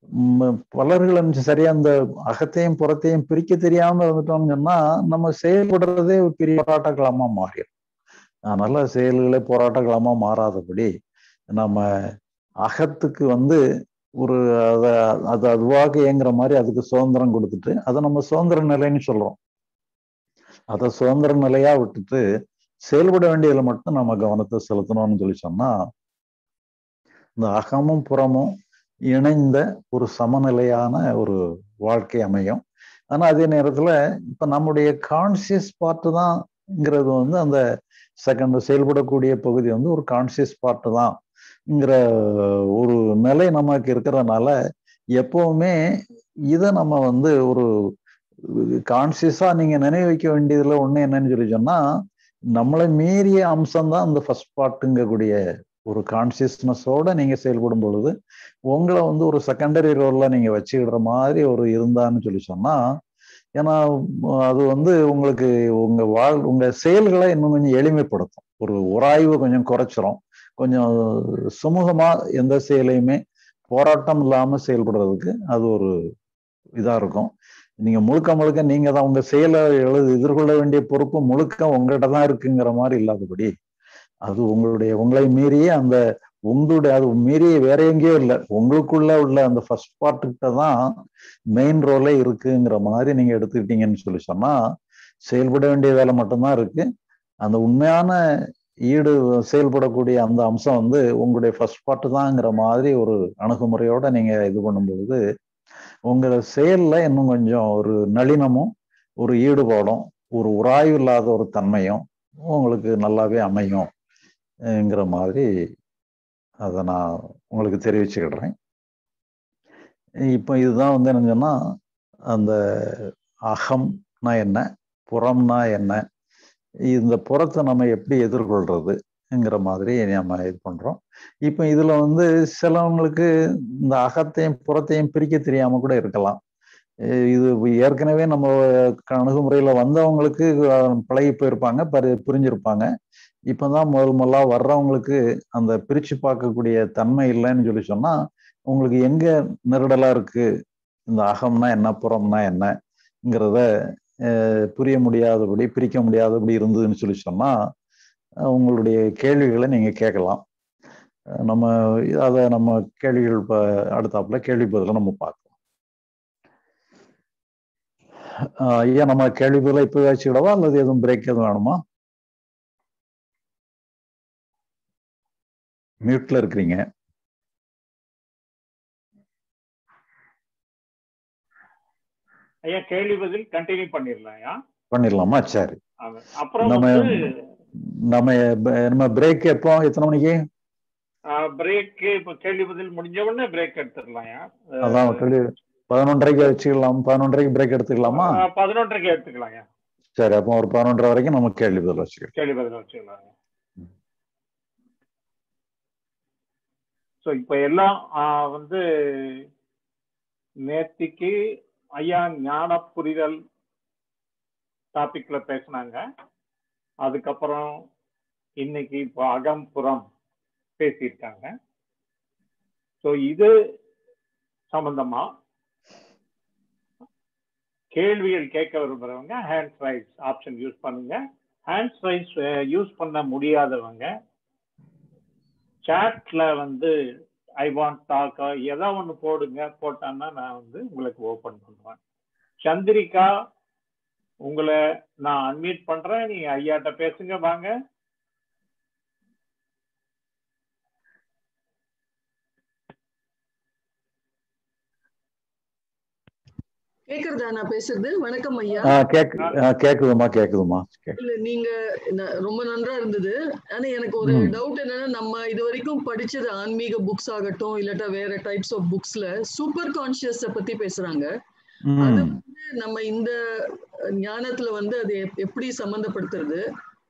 பலர்கள் சரியா அந்த அகத்தையும் புறத்தையும் பிரிக்க தெரியாம இருந்துட்டோம்னு சொன்னா நம்ம செயல்படுறதே ஒரு பெரிய போராட்டக்களமா மாறிடும் அதனால செயல்களே போராட்டக்களமா மாறாதபடி நம்ம அகத்துக்கு வந்து ஒரு அதை அது அதுவாக இயங்குற மாதிரி அதுக்கு சுதந்திரம் கொடுத்துட்டு அதை நம்ம சுதந்திர நிலைன்னு சொல்றோம் அதை சுதந்திர நிலையா விட்டுட்டு செயல்பட வேண்டியதுல மட்டும் நம்ம கவனத்தை செலுத்தணும்னு சொல்லி சொன்னா இந்த அகமும் புறமும் இணைந்த ஒரு சமநிலையான ஒரு வாழ்க்கை அமையும் ஆனா அதே நேரத்துல இப்ப நம்முடைய கான்சியஸ் பார்ட்டு தான்ங்கிறது வந்து அந்த செகண்ட் செயல்படக்கூடிய பகுதி வந்து ஒரு கான்சியஸ் பார்ட்டு தான்ங்கிற ஒரு நிலை நமக்கு இருக்கிறதுனால எப்பவுமே இதை நம்ம வந்து ஒரு கான்சியஸா நீங்க நினைவு வைக்க வேண்டியதுல ஒண்ணு என்னன்னு சொல்லி சொன்னா நம்மளை மீறிய அம்சம் தான் அந்த ஃபர்ஸ்ட் பார்ட்டுங்கக்கூடிய ஒரு கான்சியஸ்னஸோட நீங்க செயல்படும் பொழுது உங்களை வந்து ஒரு செகண்டரி ரோல்ல நீங்க வச்சுக்கிடுற மாதிரி ஒரு இருந்தான்னு சொல்லி சொன்னா ஏன்னா அது வந்து உங்களுக்கு உங்க வாழ் உங்க செயல்களை இன்னும் கொஞ்சம் எளிமைப்படுத்தும் ஒரு உராய்வு கொஞ்சம் குறைச்சிரும் கொஞ்சம் சுமூகமா எந்த செயலையுமே போராட்டம் இல்லாம செயல்படுறதுக்கு அது ஒரு இதா இருக்கும் நீங்க முழுக்க முழுக்க நீங்க தான் உங்க செயலை எழுது எதிர்கொள்ள வேண்டிய பொறுப்பு முழுக்க உங்ககிட்ட தான் இருக்குங்கிற மாதிரி இல்லாதபடி அது உங்களுடைய உங்களை மீறிய அந்த உங்களுடைய அது மீறிய வேற எங்கேயோ இல்லை உங்களுக்குள்ள உள்ள அந்த ஃபர்ஸ்ட் பார்ட்டுக்கிட்ட தான் மெயின் ரோலே இருக்குங்கிற மாதிரி நீங்க எடுத்துக்கிட்டீங்கன்னு சொல்லி சொன்னா செயல்பட வேண்டிய வேலை மட்டும்தான் இருக்கு அந்த உண்மையான ஈடு செயல்படக்கூடிய அந்த அம்சம் வந்து உங்களுடைய ஃபர்ஸ்ட் பார்ட்டு தான்ங்கிற மாதிரி ஒரு அணுகுமுறையோட நீங்க இது பண்ணும்பொழுது உங்க செயல்ல இன்னும் கொஞ்சம் ஒரு நளினமும் ஒரு ஈடுபாடும் ஒரு உராய்வு இல்லாத ஒரு தன்மையும் உங்களுக்கு நல்லாவே அமையும்ங்கிற மாதிரி அதை நான் உங்களுக்கு தெரிவிச்சுக்கிடுறேன் இப்போ இதுதான் வந்து என்ன சொன்னா அந்த அகம்னா என்ன புறம்னா என்ன இந்த புறத்தை நம்ம எப்படி எதிர்கொள்றதுங்கிற மாதிரி நம்ம இது பண்றோம் இப்போ இதுல வந்து சிலவங்களுக்கு இந்த அகத்தையும் புறத்தையும் பிரிக்க தெரியாம கூட இருக்கலாம் இது ஏற்கனவே நம்ம அணுகுமுறையில வந்தவங்களுக்கு பழகி போயிருப்பாங்க பரி புரிஞ்சிருப்பாங்க இப்பதான் முதல் முதலா வர்றவங்களுக்கு அந்த பிரிச்சு பார்க்கக்கூடிய தன்மை இல்லைன்னு சொல்லி சொன்னா உங்களுக்கு எங்க நெருடலா இருக்கு இந்த அகம்னா என்ன புறம்னா என்னங்கிறத புரிய முடியாதபடி பிரிக்க முடியாதபடி இருந்ததுன்னு சொல்லி சொன்னா உங்களுடைய கேள்விகளை நீங்க கேட்கலாம் நம்ம அதை நம்ம கேள்விகள் அடுத்தாப்புல கேள்வி பதில நம்ம பார்க்கலாம் ஐயா நம்ம கேள்வி பதில இப்போ வச்சுக்கிடவா அல்லது எதுவும் பிரேக் எதுவும் வேணுமா மியூட்ல இருக்கிறீங்க ஐயா கேள்வி பதில் கண்டினியூ பண்ணிடலாம் ஐயா பண்ணிடலாமா சரி அப்புறம் நம்ம நம்ம நம்ம பிரேக் எப்போ எத்தனை மணிக்கு பிரேக் இப்ப கேள்வி பதில் முடிஞ்ச உடனே பிரேக் எடுத்துடலாம் ஐயா அதான் கேள்வி பதினொன்றரைக்கு வச்சுக்கலாம் பதினொன்றரைக்கு பிரேக் எடுத்துக்கலாமா பதினொன்றரைக்கு எடுத்துக்கலாம் ஐயா சரி அப்போ ஒரு பதினொன்றரை வரைக்கும் நம்ம கேள்வி பதில் வச்சுக்கலாம் கேள்வி பதில் வச்சுக்கலாம் ஸோ இப்போ எல்லாம் வந்து நேத்திக்கு ஐயா ஞான புரிதல் டாபிக்ல பேசினாங்க அதுக்கப்புறம் இன்னைக்கு இப்போ அகம்புறம் பேசியிருக்காங்க ஸோ இது சம்பந்தமா கேள்விகள் கேட்க விரும்புறவங்க ஹேண்ட்ஸ் ரைஸ் ஆப்ஷன் யூஸ் பண்ணுங்க ஹேண்ட்ஸ் ரைஸ் யூஸ் பண்ண முடியாதவங்க சாட்ல வந்து ஐ வாண்ட் டாக் ஏதோ ஒன்று போடுங்க போட்டான்னா நான் வந்து உங்களுக்கு ஓப்பன் பண்ணுவேன் சந்திரிகா உங்களை நான் அன்மியூட் பண்றேன் நீங்க ஐயாட்ட பேசுங்க வாங்க கேக்குறதா நான் பேசுறது வணக்கம் ஐயா ஆ கேக்கு ஆ, கேக்குதுமா கேக்குதுமா கேக்கு. இல்ல நீங்க ந- ரொம்ப நன்றா இருந்தது ஆனா எனக்கு ஒரு ம். டவுட் என்னன்னா நம்ம இது வரைக்கும் படிச்சது ஆன்மீக புக்ஸ் ஆகட்டும் இல்லாட்டா வேற டைப்ஸ் ஆஃப் புக்ஸ்ல சூப்பர் கான்சியஸ் பத்தி பேசுறாங்க அது ம் வந்து நம்ம இந்த ஞானத்துல வந்து அது எப்- எப்படி சம்பந்தப்படுத்துறது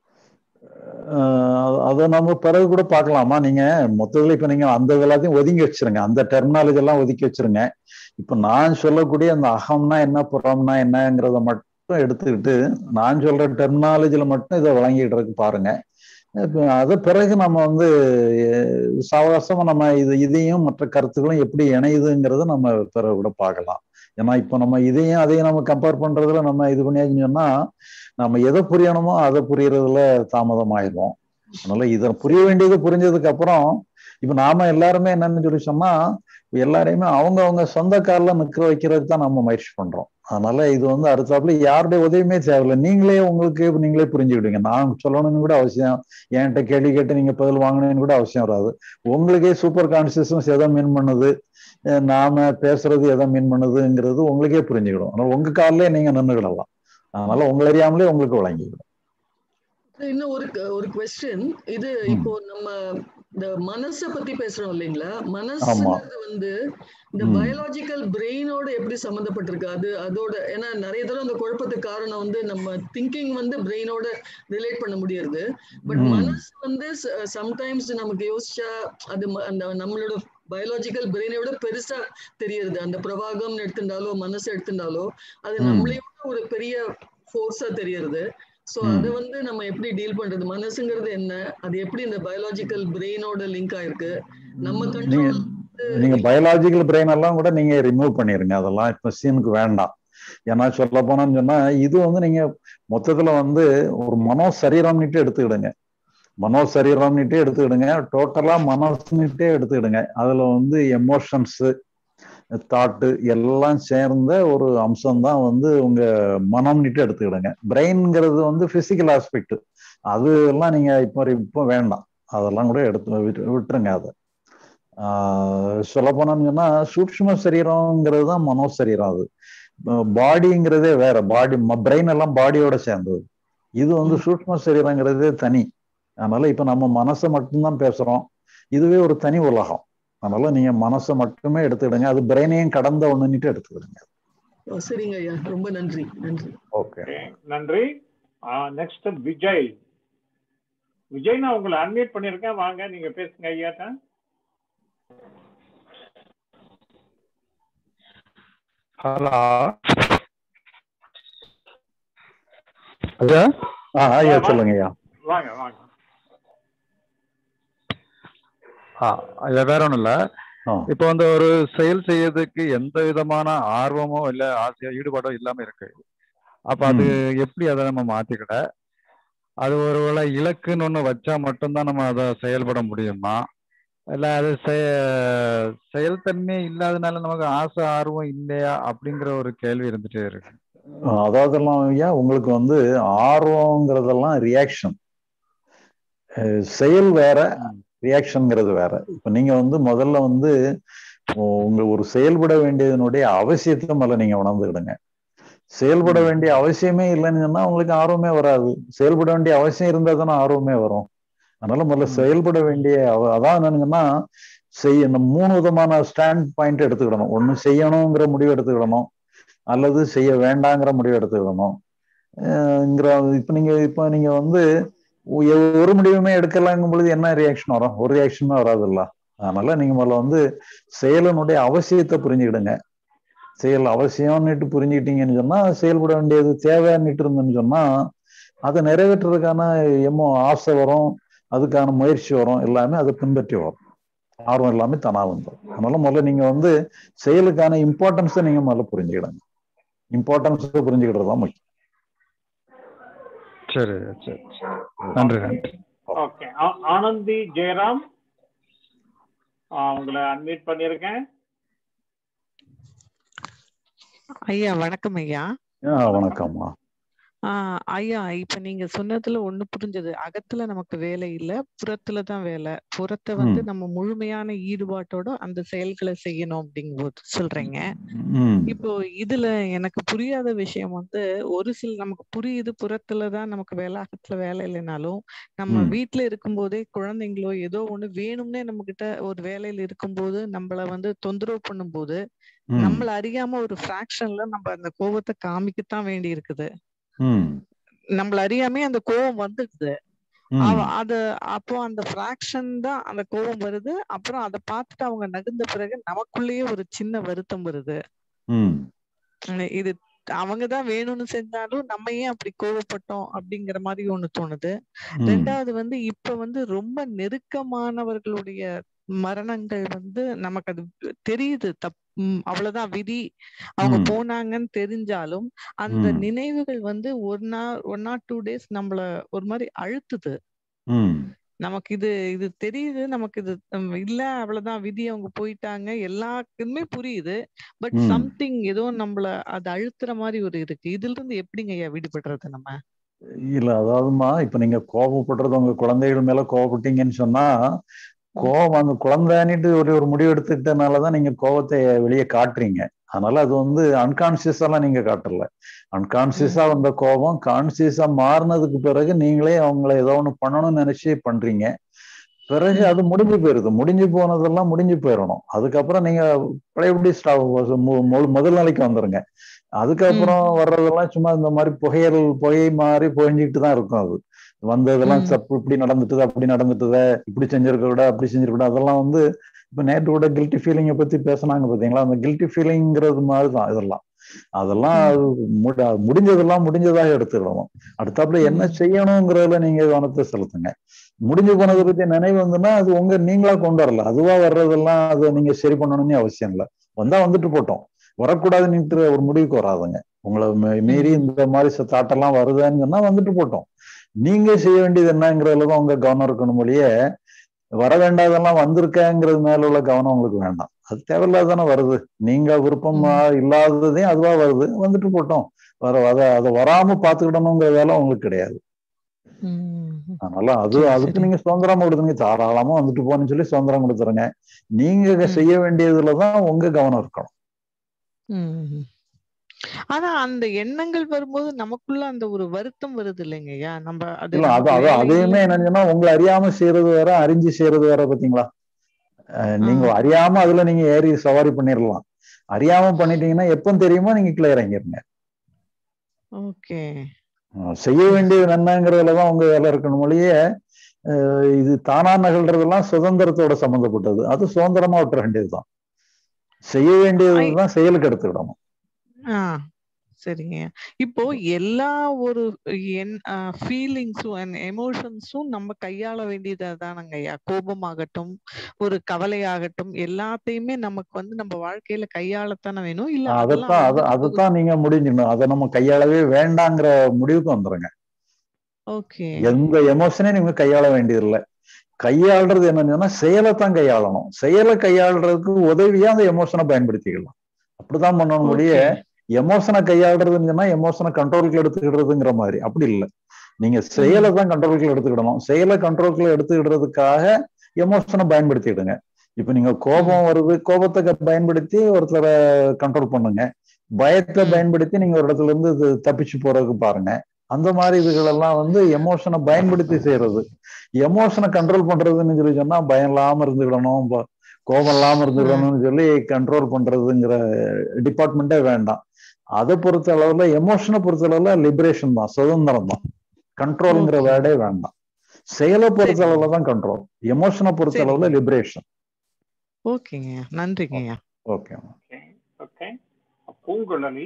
ஆஹ் அதை நம்ம பிறகு கூட பார்க்கலாமா நீங்க மொத்தத்துல இப்ப நீங்க அந்த எல்லாத்தையும் ஒதுங்கி வச்சிருங்க அந்த டெர்மினாலஜி எல்லாம் ஒதுக்கி வச்சிருங்க இப்ப நான் சொல்லக்கூடிய அந்த அகம்னா என்ன புறம்னா என்னங்கிறத மட்டும் எடுத்துக்கிட்டு நான் சொல்ற டெர்மினாலஜில மட்டும் இதை வழங்கிடுறதுக்கு பாருங்க இப்ப அது பிறகு நம்ம வந்து அஹ், சாவகாசமா நம்ம இது இதையும் மற்ற கருத்துக்களும் எப்படி இணையுதுங்கிறத நம்ம பிறகு கூட பார்க்கலாம் ஏன்னா இப்ப நம்ம இதையும் அதையும் நம்ம கம்பேர் பண்றதுல நம்ம இது பண்ணியாச்சுன்னு சொன்னா நம்ம எதை புரியணுமோ அதை புரியறதுல தாமதம் ஆயிரும் அதனால இதை புரிய வேண்டியது புரிஞ்சதுக்கு அப்புறம் இப்ப நாம எல்லாருமே என்னன்னு சொல்லி சொன்னா எல்லாரையுமே அவங்க அவங்க சொந்த காலில் நிற்க வைக்கிறதுக்கு தான் நம்ம முயற்சி பண்றோம் அதனால இது வந்து அடுத்தாப்புல யாருடைய உதவியுமே தேவையில்லை நீங்களே உங்களுக்கு நீங்களே புரிஞ்சுக்கிடுவீங்க நான் சொல்லணும்னு கூட அவசியம் என்கிட்ட கேள்வி கேட்டு நீங்க பதில் வாங்கணும்னு கூட அவசியம் வராது உங்களுக்கே சூப்பர் கான்சியஸ்னஸ் எதை மீன் பண்ணுது அஹ் நாம பேசுறது எதை மீன் பண்ணுதுங்கிறது உங்களுக்கே புரிஞ்சுக்கிடும் அதனால உங்க காலிலே நீங்க நின்றுக்கிடலாம் அதனால உங்களை அறியாமலே உங்களுக்கு வழங்கிடும் இன்னும் ஒரு க- ஒரு கொஸ்டின் இது இப்போ நம்ம இந்த மனச பத்தி பேசுறோம் இல்லைங்களா மனசுங்கிறது வந்து இந்த ம். பயாலஜிக்கல் பிரெயினோட எப்படி சம்மந்தப்பட்டிருக்கு அது அதோட ஏன்னா நிறைய தடவை அந்த குழப்பத்துக்கு காரணம் வந்து நம்ம திங்கிங் வந்து பிரெயினோட ரிலேட் பண்ண முடியாது பட் ம். மனசு வந்து சம்டைம்ஸ் நமக்கு யோசிச்சா அது ம- அந்த நம்மளோட பயாலஜிக்கல் பிரெயினை விட பெருசா தெரியறது அந்த பிரவாகம்னு எடுத்துட்டாலோ மனசு எடுத்துட்டாலோ அது ம். நம்மளையோட ஒரு பெரிய ஃபோர்ஸா தெரியறது சோ ம். அதை வந்து நம்ம எப்படி டீல் பண்றது மனசுங்கிறது என்ன அது எப்படி இந்த பயாலஜிக்கல் பிரெயினோட லிங்க் ஆயிருக்கு நம்ம நீங்க கண்ட்ரோல் நீங்க பயாலாஜிக்கல் பிரெயின் எல்லாம் கூட நீங்க ரிமூவ் பண்ணிருங்க அதெல்லாம் இப்ப சீனுக்கு வேண்டாம் ஏன்னா சொல்ல போனோம்னு சொன்னா இது வந்து நீங்க மொத்தத்துல வந்து ஒரு மனோ சரீரம்னுட்டு எடுத்துக்கிடுங்க மனோ சரீரம்னுட்டே எடுத்துக்கிடுங்க டோட்டலா மனசுன்னுட்டே எடுத்துக்கிடுங்க அதுல வந்து எமோஷன்ஸ் தாட்டு எல்லாம் சேர்ந்த ஒரு அம்சம் தான் வந்து உங்க மனம்னுட்டு எடுத்துக்கிடுங்க பிரெயின்ங்கிறது வந்து பிசிக்கல் ஆஸ்பெக்ட் அது எல்லாம் நீங்க இப்போ இப்போ வேண்டாம் அதெல்லாம் கூட எடுத்து விட்டு- விட்டுருங்க அதை சொல்ல போனோம்னு சொன்னா சூக்ஷ்ம சரீரம்ங்கிறது தான் மனோ சரீரம் அது பாடிங்கிறதே வேற பாடி பிரெயின் எல்லாம் பாடியோட சேர்ந்தது இது வந்து சூக்ஷ்ம சரீரங்கிறதே தனி அதனால இப்ப நம்ம மனசை மட்டும்தான் பேசுறோம் இதுவே ஒரு தனி உலகம் அதனால நீங்க மனசை மட்டுமே எடுத்துக்கிடுங்க அது பிரெயினையும் கடந்த ஒண்ணுன்னுட்டு எடுத்துக்கிடுங்க ஓ, சரிங்க ஐயா ரொம்ப நன்றி நன்றி ஓகே Okay, நன்றி நெக்ஸ்ட் விஜய் விஜய் நான் உங்களை அன்மியூட் பண்ணிருக்கேன் வாங்க நீங்க பேசுங்க ஐயாட்ட ஹலோ ஐயா ஆ ஐயா சொல்லுங்க ஐயா வாங்க வாங்க ஆ ஐயா வேற ஒண்ணும் இல்ல ஆ. இப்போ வந்து ஒரு செயல் செய்யறதுக்கு எந்த விதமான ஆர்வமோ இல்ல ஆசையோ ஈடுபாடோ இல்லாம இருக்கு அப்ப அது எப்படி அதை நம்ம மாத்திக்கிட அது ஒருவேளை இலக்குன்னு ஒண்ணு வச்சா மட்டும்தான் நம்ம அதை செயல்பட முடியுமா இல்ல அது செய- செயல்தன்மை இல்லாதனால நமக்கு ஆசை ஆர்வம் இல்லையா அப்படிங்கிற ஒரு கேள்வி இருந்துட்டே இருக்கு அதாவதெல்லாம் ஐயா உங்களுக்கு வந்து ஆர்வங்கிறதெல்லாம் ரியாக்ஷன் செயல் வேற ரியாக்ஷன்ங்கிறது வேற இப்ப நீங்க வந்து முதல்ல வந்து உங்க ஒரு செயல்பட வேண்டியதனுடைய அவசியத்தை முதல்ல நீங்க உணர்ந்துக்கிடுங்க செயல்பட வேண்டிய அவசியமே இல்லைன்னு சொன்னா உங்களுக்கு ஆர்வமே வராது செயல்பட வேண்டிய அவசியம் இருந்தா தானே ஆர்வமே வரும் அதனால முதல்ல ம். செயல்பட வேண்டிய அவ- அதான் என்னங்கன்னா செய்ய இந்த மூணு விதமான ஸ்டாண்ட் பாயிண்ட் எடுத்துக்கிடணும் ஒண்ணு செய்யணுங்கிற முடிவு எடுத்துக்கிடணும் அல்லது செய்ய வேண்டாங்கிற முடிவு எடுத்துக்கிடணும் அஹ்ங்கிற இப்ப நீங்க இப்ப நீங்க வந்து ஒ- ஒரு முடிவுமே எடுக்கலாங்கும் பொழுது என்ன ரியாக்ஷன் வரும் ஒரு ரியாக்ஷனுமே வராதுல்ல அதனால நீங்க முதல்ல வந்து செயலினுடைய அவசியத்தை புரிஞ்சுக்கிடுங்க செயல் அவசியம்னுட்டு புரிஞ்சுக்கிட்டீங்கன்னு சொன்னா செயல்பட வேண்டியது தேவைன்னுட்டு இருந்துன்னு சொன்னா அதை நிறைவேற்றுறதுக்கான எம்மோ ஆசை வரும் அதுக்கான முயற்சி வரும் எல்லாமே அதை பின்பற்றி வரும் ஆர்வம் எல்லாமே தானா வந்துடும் அதனால முதல்ல நீங்க வந்து செயலுக்கான இம்பார்ட்டன்ஸை நீங்க முதல்ல புரிஞ்சுக்கிடுங்க இம்பார்ட்டன்ஸை புரிஞ்சுக்கிட்டது தான் முக்கியம் சரி சரி சரி. நன்றி நன்றி ஓகே ஆனந்தி ஜெயராம் உங்களை அட்மிட் பண்ணியிருக்கேன் ஐயா வணக்கம் ஐயா ஆ, வணக்கம்மா ஆஹ் ஐயா இப்ப நீங்க சொன்னதுல ஒண்ணு புரிஞ்சது அகத்துல நமக்கு வேலை இல்ல புறத்துல தான் வேலை புறத்தை வந்து ம். நம்ம முழுமையான ஈடுபாட்டோட அந்த செயல்களை செய்யணும் அப்படிங்கும்போது சொல்றீங்க ம் இப்போ இதுல எனக்கு புரியாத விஷயம் வந்து ஒரு சில நமக்கு புரியுது புறத்துல தான் நமக்கு வேலை அகத்துல வேலை இல்லைனாலும் நம்ம ம். வீட்டுல இருக்கும்போதே குழந்தைங்களோ ஏதோ ஒண்ணு வேணும்னே நம்ம கிட்ட ஒரு வேலையில இருக்கும்போது நம்மள வந்து தொந்தரவு பண்ணும்போது ம் நம்மள அறியாம ஒரு ஃபிராக்ஷன்ல நம்ம அந்த கோபத்தை காமிக்கத்தான் வேண்டி இருக்குது ம் நம்மள அறியாமே அந்த கோபம் வந்துடுது ம் அவ அத அப்போ அந்த ஃபிராக்ஷன் தான் அந்த கோபம் வருது அப்புறம் அதை பார்த்துட்டு அவங்க நகுந்த பிறகு நமக்குள்ளேயே ஒரு சின்ன வருத்தம் வருது ம் உம் இது அவங்க தான் வேணும்னு செஞ்சாலும் நம்ம ஏன் அப்படி கோவப்பட்டோம் அப்படிங்கிற மாதிரி ஒண்ணு தோணுது ம் ரெண்டாவது வந்து இப்ப வந்து ரொம்ப நெருக்கமானவர்களுடைய மரணங்கள் வந்து நமக்கு அது தெரியுது தப் உம் அவ்வளவுதான் விதி அவங்க ம். போனாங்கன்னு தெரிஞ்சாலும் அந்த ம். நினைவுகள் வந்து ஒரு நாள் ஒன் ஆர் டூ டேஸ் நம்மள ஒரு மாதிரி அழுத்துது ம் நமக்கு இது இது தெரியுது நமக்கு இது உம், இல்ல அவ்வளவுதான் விதி அவங்க போயிட்டாங்க எல்லாருக்குமே புரியுது பட் ம். சம்திங் ஏதோ நம்மள அது அழுத்துற மாதிரி ஒரு இருக்கு இதுல இருந்து எப்படிங்க ஐயா விடுபடுறது நம்ம இல்ல அதாவதுமா இப்ப நீங்க கோபப்படுறது உங்க குழந்தைகள் மேல கோபப்பட்டீங்கன்னு சொன்னா கோபம் அந்த குழந்தைன்னுட்டு ஒரு ஒரு முடிவு எடுத்துக்கிட்டனாலதான் நீங்க கோபத்தை வெளியே காட்டுறீங்க அதனால அது வந்து அன்கான்சியஸாலாம் நீங்க காட்டல அன்கான்சியஸா வந்த கோபம் கான்சியஸா மாறினதுக்கு பிறகு நீங்களே அவங்கள ஏதோ ஒண்ணு பண்ணணும்னு நினைச்சு பண்றீங்க பிறகு அது முடிஞ்சு போயிருது முடிஞ்சு போனதெல்லாம் முடிஞ்சு போயிடணும் அதுக்கப்புறம் நீங்க பழையபடி ஸ்டா- மு- மு- முதல் நிலைக்கு வந்துருங்க அதுக்கப்புறம் வர்றதெல்லாம் சும்மா இந்த மாதிரி புகையல் புகை மாதிரி பொழிஞ்சுக்கிட்டு தான் இருக்கும் அது வந்ததெல்லாம் ம். தப்பு இப்படி நடந்துட்டுது அப்படி நடந்துட்டுது இப்படி செஞ்சிருக்க கூட அப்படி செஞ்சிருக்க கூட அதெல்லாம் வந்து இப்ப நேற்று கூட கில்ட்டி ஃபீலிங்கை பத்தி பேசுனாங்க பாத்தீங்களா அந்த கில்ட்டி ஃபீலிங்கிறது மாதிரி தான் இதெல்லாம் அதெல்லாம் அது முடி- முடிஞ்சதெல்லாம் முடிஞ்சதாக எடுத்துக்கிடணும் அடுத்தாப்புல என்ன ம். செய்யணுங்கிறதுல நீங்க கவனத்தை செலுத்துங்க முடிஞ்சு போனதை பத்தி நினைவு வந்துன்னா அது உங்க நீங்களா கொண்டு வரல அதுவா வர்றதெல்லாம் அதை நீங்க சரி பண்ணணும்னு அவசியம் இல்லை வந்தா வந்துட்டு போட்டோம் வரக்கூடாதுன்னு ஒரு முடிவுக்கு வராதுங்க உங்களை மீ- மீறி ம். இந்த மாதிரி தாட்டெல்லாம் வருதுன்னு சொன்னா வந்துட்டு போட்டோம் நீங்க செய்ய வேண்டியது என்னங்கிறதுல தான் உங்க கவனம் இருக்கணும் மொழியே வர வேண்டாதெல்லாம் வந்திருக்கேங்கிறது மேல உள்ள கவனம் உங்களுக்கு வேண்டாம் அது தேவையில்லாத தானே வருது நீங்க விருப்பமா இல்லாததையும் அதுவா வருது வந்துட்டு போட்டோம் வர அதை அதை வராம பாத்துக்கிடணுங்கிற வேலை உங்களுக்கு கிடையாது ம். அதனால அது சரி, அதுக்கு சரி. நீங்க சுதந்திரம் கொடுத்துருங்க தாராளமா வந்துட்டு போன்னு சொல்லி சுதந்திரம் கொடுத்துருங்க நீங்க ம். செய்ய வேண்டியதுலதான் உங்க கவனம் இருக்கணும் ம். ஆனா அந்த எண்ணங்கள் வரும்போது நமக்குள்ள அந்த ஒரு வருத்தம் வருது இல்லைங்க ஐயா நம்ம அது இல்ல அது நமக்கு அது வேலை அதையுமே இல்ல என்னன்னு சொன்னா உங்களை அறியாம செய்யறது வேற அறிஞ்சு செய்யறது வேற பாத்தீங்களா அஹ் நீங்க ஆ. அறியாம அதுல நீங்க ஏறி சவாரி பண்ணிடலாம் அறியாம பண்ணிட்டீங்கன்னா எப்ப தெரியுமோ நீங்க கீழே இறங்கிருங்க ஓகே அஹ் செய்ய வேண்டியது என்னங்கிறதுலதான் உங்க வேலை இருக்கணும் மொழியே அஹ் இது தானா நகல்றதெல்லாம் சுதந்திரத்தோட சம்மந்தப்பட்டது அது சுதந்திரமா விட்டுற வேண்டியதுதான் செய்ய வேண்டியதுதான் செயலுக்கு எடுத்துக்கிடணும் ஆ சரிங்க இப்போ எல்லா ஒரு என் ஃபீலிங்ஸும் அண்ட் எமோஷன்ஸும் நம்ம கையாள வேண்டியது தானங்க ஐயா கோபமாகட்டும் ஒரு கவலையாகட்டும் எல்லாத்தையுமே நமக்கு வந்து நம்ம வாழ்க்கையில கையாளத்தானே வேணும் இல்ல அதெல்லாம் அதைத்தான் அதை வந்துட்டு போகுது அதைத்தான் நீங்க முடிஞ்சிடணும் அதை நம்ம கையாளவே வேண்டாங்கிற முடிவுக்கு வந்துருங்க ஓகே எந்த எமோஷனையும் நீங்க கையாள வேண்டியதில்லை கையாளுறது என்னன்னு சொன்னா செயலை தான் கையாளணும் செயலை கையாளுறதுக்கு உதவியா அந்த எமோஷனை பயன்படுத்திக்கலாம் அப்படிதான் பண்ணணும் முடிய ஓகே எமோஷனை கையாளுறதுன்னு சொன்னா எமோஷனை கண்ட்ரோலுக்கு எடுத்துக்கிடுறதுங்கிற மாதிரி அப்படி இல்லை நீங்க செயலை ம் தான் கண்ட்ரோலுக்குள்ள எடுத்துக்கிடணும் செயலை கண்ட்ரோலுக்குள்ள எடுத்துக்கிடுறதுக்காக எமோஷனை பயன்படுத்திடுங்க இப்ப நீங்க ம் கோபம் வருது கோபத்தை க- பயன்படுத்தி ஒருத்தரை கண்ட்ரோல் பண்ணுங்க பயத்தை ம் பயன்படுத்தி நீங்க ஒரு இடத்துல இருந்து இது தப்பிச்சு போறதுக்கு பாருங்க அந்த மாதிரி இதுகளெல்லாம் வந்து எமோஷனை பயன்படுத்தி செய்யறது எமோஷனை கண்ட்ரோல் பண்றதுன்னு சொல்லி சொன்னா பயம் இல்லாம இருந்துக்கிடணும் ப- கோபம் இல்லாம ஆ இருந்துக்கிடணும்னு சொல்லி கண்ட்ரோல் பண்றதுங்கிற டிபார்ட்மெண்ட்டே வேண்டாம் அதை பொறுத்த அளவுல எமோஷனை பொறுத்த அளவுல லிபரேஷன் தான் சுதந்திரம் தான் கண்ட்ரோல்ங்கிற ஓகே வேர்டே வேண்டாம் செயலை பொறுத்த சரிங்க அளவுல தான் கண்ட்ரோல் எமோஷனை பொறுத்த சரிங்க அளவுல லிபரேஷன் ஓகேங்க நன்றிங்க ஐயா ஓகே ஓகே ஓகே பூங்குழலி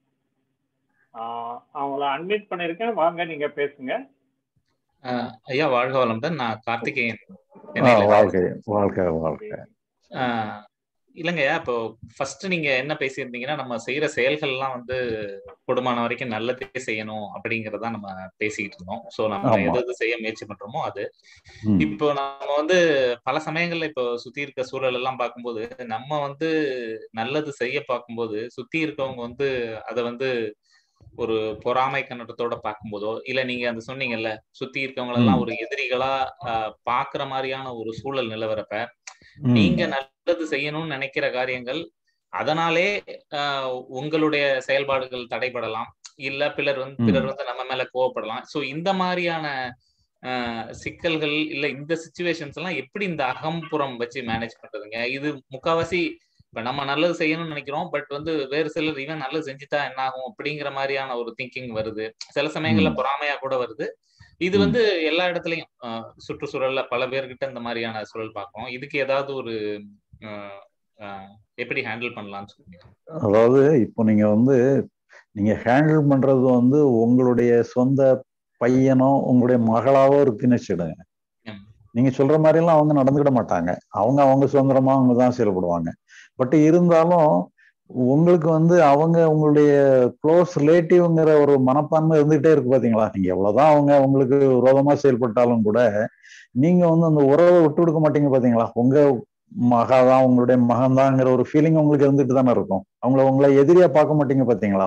ஆஹ் அவங்கள அட்மிட் பண்ணிருக்கேன் வாங்க நீங்க பேசுங்க ஆஹ் ஐயா வாழ்க வளமுடன் நான் கார்த்திகேயன் ஆ சென்னையில இருந்து வாழ்க்கை வாழ்க்கை வாழ்க்கை ஆஹ் இல்லைங்கய்யா இப்போ ஃபர்ஸ்ட் நீங்க என்ன பேசியிருந்தீங்கன்னா நம்ம செய்யற செயல்கள்லாம் வந்து கூடுமான வரைக்கும் நல்லதே செய்யணும் அப்படிங்கறத நம்ம பேசிக்கிட்டு இருந்தோம் சோ நம்ம ஆமா. எது எது செய்ய முயற்சி பண்றோமோ அது ம். இப்போ நம்ம வந்து பல சமயங்கள்ல இப்போ சுத்தி இருக்க சூழல் எல்லாம் பார்க்கும்போது நம்ம வந்து நல்லது செய்ய பார்க்கும்போது சுத்தி இருக்கவங்க வந்து அதை வந்து ஒரு பொறாமை கண்ணோட்டத்தோட பார்க்கும்போதோ இல்ல நீங்க அந்த சொன்னீங்கல்ல சுத்தி இருக்கவங்க எல்லாம் ம். ஒரு எதிரிகளா ஆஹ், பாக்குற மாதிரியான ஒரு சூழல் நிலவரப்ப ம். நீங்க நல்லது செய்யணும்னு நினைக்கிற காரியங்கள் அதனாலே ஆஹ், உங்களுடைய செயல்பாடுகள் தடைபடலாம் இல்ல பிறர் வந்து ம். பிறர் வந்து நம்ம மேல கோவப்படலாம் சோ இந்த மாதிரியான ஆஹ், சிக்கல்கள் இல்ல இந்த சுச்சுவேஷன்ஸ் எல்லாம் எப்படி இந்த அகம்புறம் வச்சு மேனேஜ் பண்றதுங்க இது முக்காவாசி இப்ப நம்ம நல்லது செய்யணும்னு நினைக்கிறோம் பட் வந்து வேறு சிலர் இவன் நல்லது செஞ்சுட்டா என்ன ஆகும் அப்படிங்கிற மாதிரியான ஒரு திங்கிங் வருது சில சமயங்கள்ல ம். பொறாமையா கூட வருது இது ம். வந்து எல்லா இடத்துலயும் ஆஹ், சுற்றுச்சூழல்ல பல பேர்கிட்ட இந்த மாதிரியான சூழல் பார்க்கிறோம் இதுக்கு ஏதாவது ஒரு ஆஹ், ஆஹ், எப்படி ஹேண்டில் பண்ணலாம்னு சொல்லுங்க அதாவது இப்போ நீங்க வந்து நீங்க ஹேண்டில் பண்றது வந்து உங்களுடைய சொந்த பையனோ உங்களுடைய மகளாவோ இருக்குன்னு வச்சுடுங்க ம். நீங்க சொல்ற மாதிரி எல்லாம் அவங்க நடந்துக்கிட மாட்டாங்க அவங்க அவங்க சுதந்திரமா அவங்க தான் செயல்படுவாங்க பட் இருந்தாலும் உங்களுக்கு வந்து அவங்க உங்களுடைய க்ளோஸ் ரிலேட்டிவ்ங்கிற ஒரு மனப்பான்மை இருந்துகிட்டே இருக்கு பாத்தீங்களா நீங்க எவ்வளவுதான் அவங்க உங்களுக்கு விரோதமா செயல்பட்டாலும் கூட நீங்க வந்து அந்த உறவை விட்டு கொடுக்க மாட்டீங்க பாத்தீங்களா உங்க மகாதான் உங்களுடைய மகன்தாங்கிற ஒரு ஃபீலிங் உங்களுக்கு இருந்துட்டு தானே இருக்கும் அவங்கள உங்களை எதிரியா பார்க்க மாட்டீங்க பாத்தீங்களா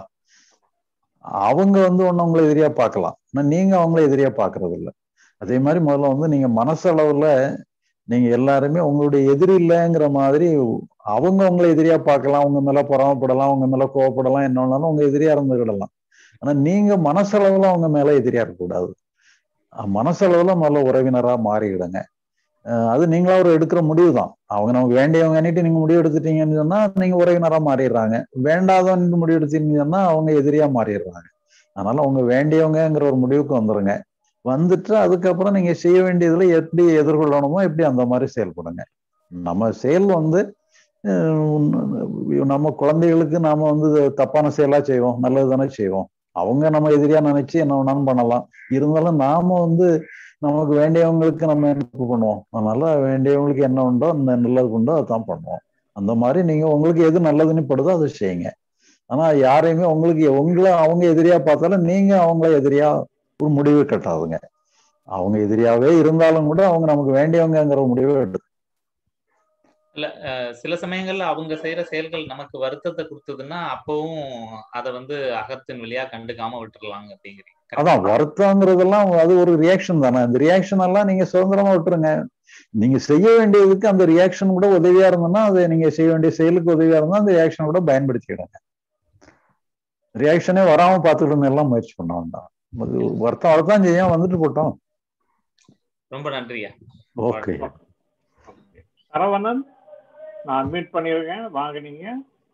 அவங்க வந்து ஒண்ணு உங்களை எதிரியா பார்க்கலாம் ஆனா நீங்க அவங்கள எதிரியா பார்க்கறது இல்ல அதே மாதிரி முதல்ல வந்து நீங்க மனசளவுல நீங்க எல்லாருமே உங்களுடைய எதிரி இல்லைங்கிற மாதிரி அவங்க உங்களை எதிரியா பார்க்கலாம் உங்க மேல பொறாமப்படலாம் உங்க மேல கோவப்படலாம் என்ன வேணாலும் உங்க எதிரியா இருந்துக்கிடலாம் ஆனா நீங்க மனசளவுல அவங்க மேல எதிரியா இருக்கக்கூடாது அஹ் மனசளவுல முதல்ல உறவினரா மாறிடுங்க அஹ் அது நீங்களா ஒரு எடுக்கிற முடிவு தான் அவங்க நமக்கு வேண்டியவங்கன்னுட்டு நீங்க முடிவு எடுத்துட்டீங்கன்னு சொன்னா நீங்க உறவினரா மாறிடுறாங்க வேண்டாதவன்னு முடிவு எடுத்தீங்கன்னு சொன்னா அவங்க எதிரியா மாறிடுறாங்க அதனால அவங்க வேண்டியவங்கங்கிற ஒரு முடிவுக்கு வந்துருங்க வந்துட்டு அதுக்கப்புறம் நீங்க செய்ய வேண்டியதுல எப்படி எதிர்கொள்ளணுமோ எப்படி அந்த மாதிரி செயல்படுங்க நம்ம செயல் வந்து அஹ் நம்ம குழந்தைகளுக்கு நாம வந்து தப்பான செயலா செய்வோம் நல்லது தானே செய்வோம் அவங்க நம்ம எதிரியா நினைச்சு என்ன வேணாலும் பண்ணலாம் இருந்தாலும் நாம வந்து நமக்கு வேண்டியவங்களுக்கு நம்ம என்ன பண்ணுவோம் அதனால வேண்டியவங்களுக்கு என்ன உண்டோ அந்த நல்லது உண்டோ அதான் பண்ணுவோம் அந்த மாதிரி நீங்க உங்களுக்கு எது நல்லதுன்னு படுதோ அதை செய்யுங்க ஆனா யாரையுமே உங்களுக்கு உங்களை அவங்க எதிரியா பார்த்தாலும் நீங்க அவங்கள எதிரியா ஒரு முடிவு கட்டாதுங்க அவங்க எதிரியாவே இருந்தாலும் கூட அவங்க நமக்கு வேண்டியவங்கங்கிற முடிவை எடுத்து இல்ல அஹ், சில சமயங்கள்ல அவங்க செய்யற செயல்கள் நமக்கு வருத்தத்தை கொடுத்ததுன்னா அப்பவும் அதை வந்து அகத்தின் வழியா கண்டுக்காம விட்டுறலாங்க அப்படிங்கிறீங்க அதான் வருத்தங்கிறதெல்லாம் அது ஒரு ரியாக்ஷன் தானே அந்த ரியாக்ஷன் எல்லாம் நீங்க சுதந்திரமா விட்டுருங்க நீங்க செய்ய வேண்டியதுக்கு அந்த ரியாக்ஷன் கூட உதவியா இருந்ததுன்னா அது நீங்க செய்ய வேண்டிய செயலுக்கு உதவியா இருந்தா அந்த ரியாக்ஷன் கூட பயன்படுத்திக்கிடுங்க ரியாக்ஷனே வராம பார்த்துக்கிட்டு எல்லாம் முயற்சி பண்ண வேண்டாம் அது வருத்தம் வரத்தான் செய்யும் வந்துட்டு போட்டோம் ரொம்ப நன்றியா ஓகே சரவணன் நான் அட்மிட் பண்ணிருக்கேன் வாங்க நீங்க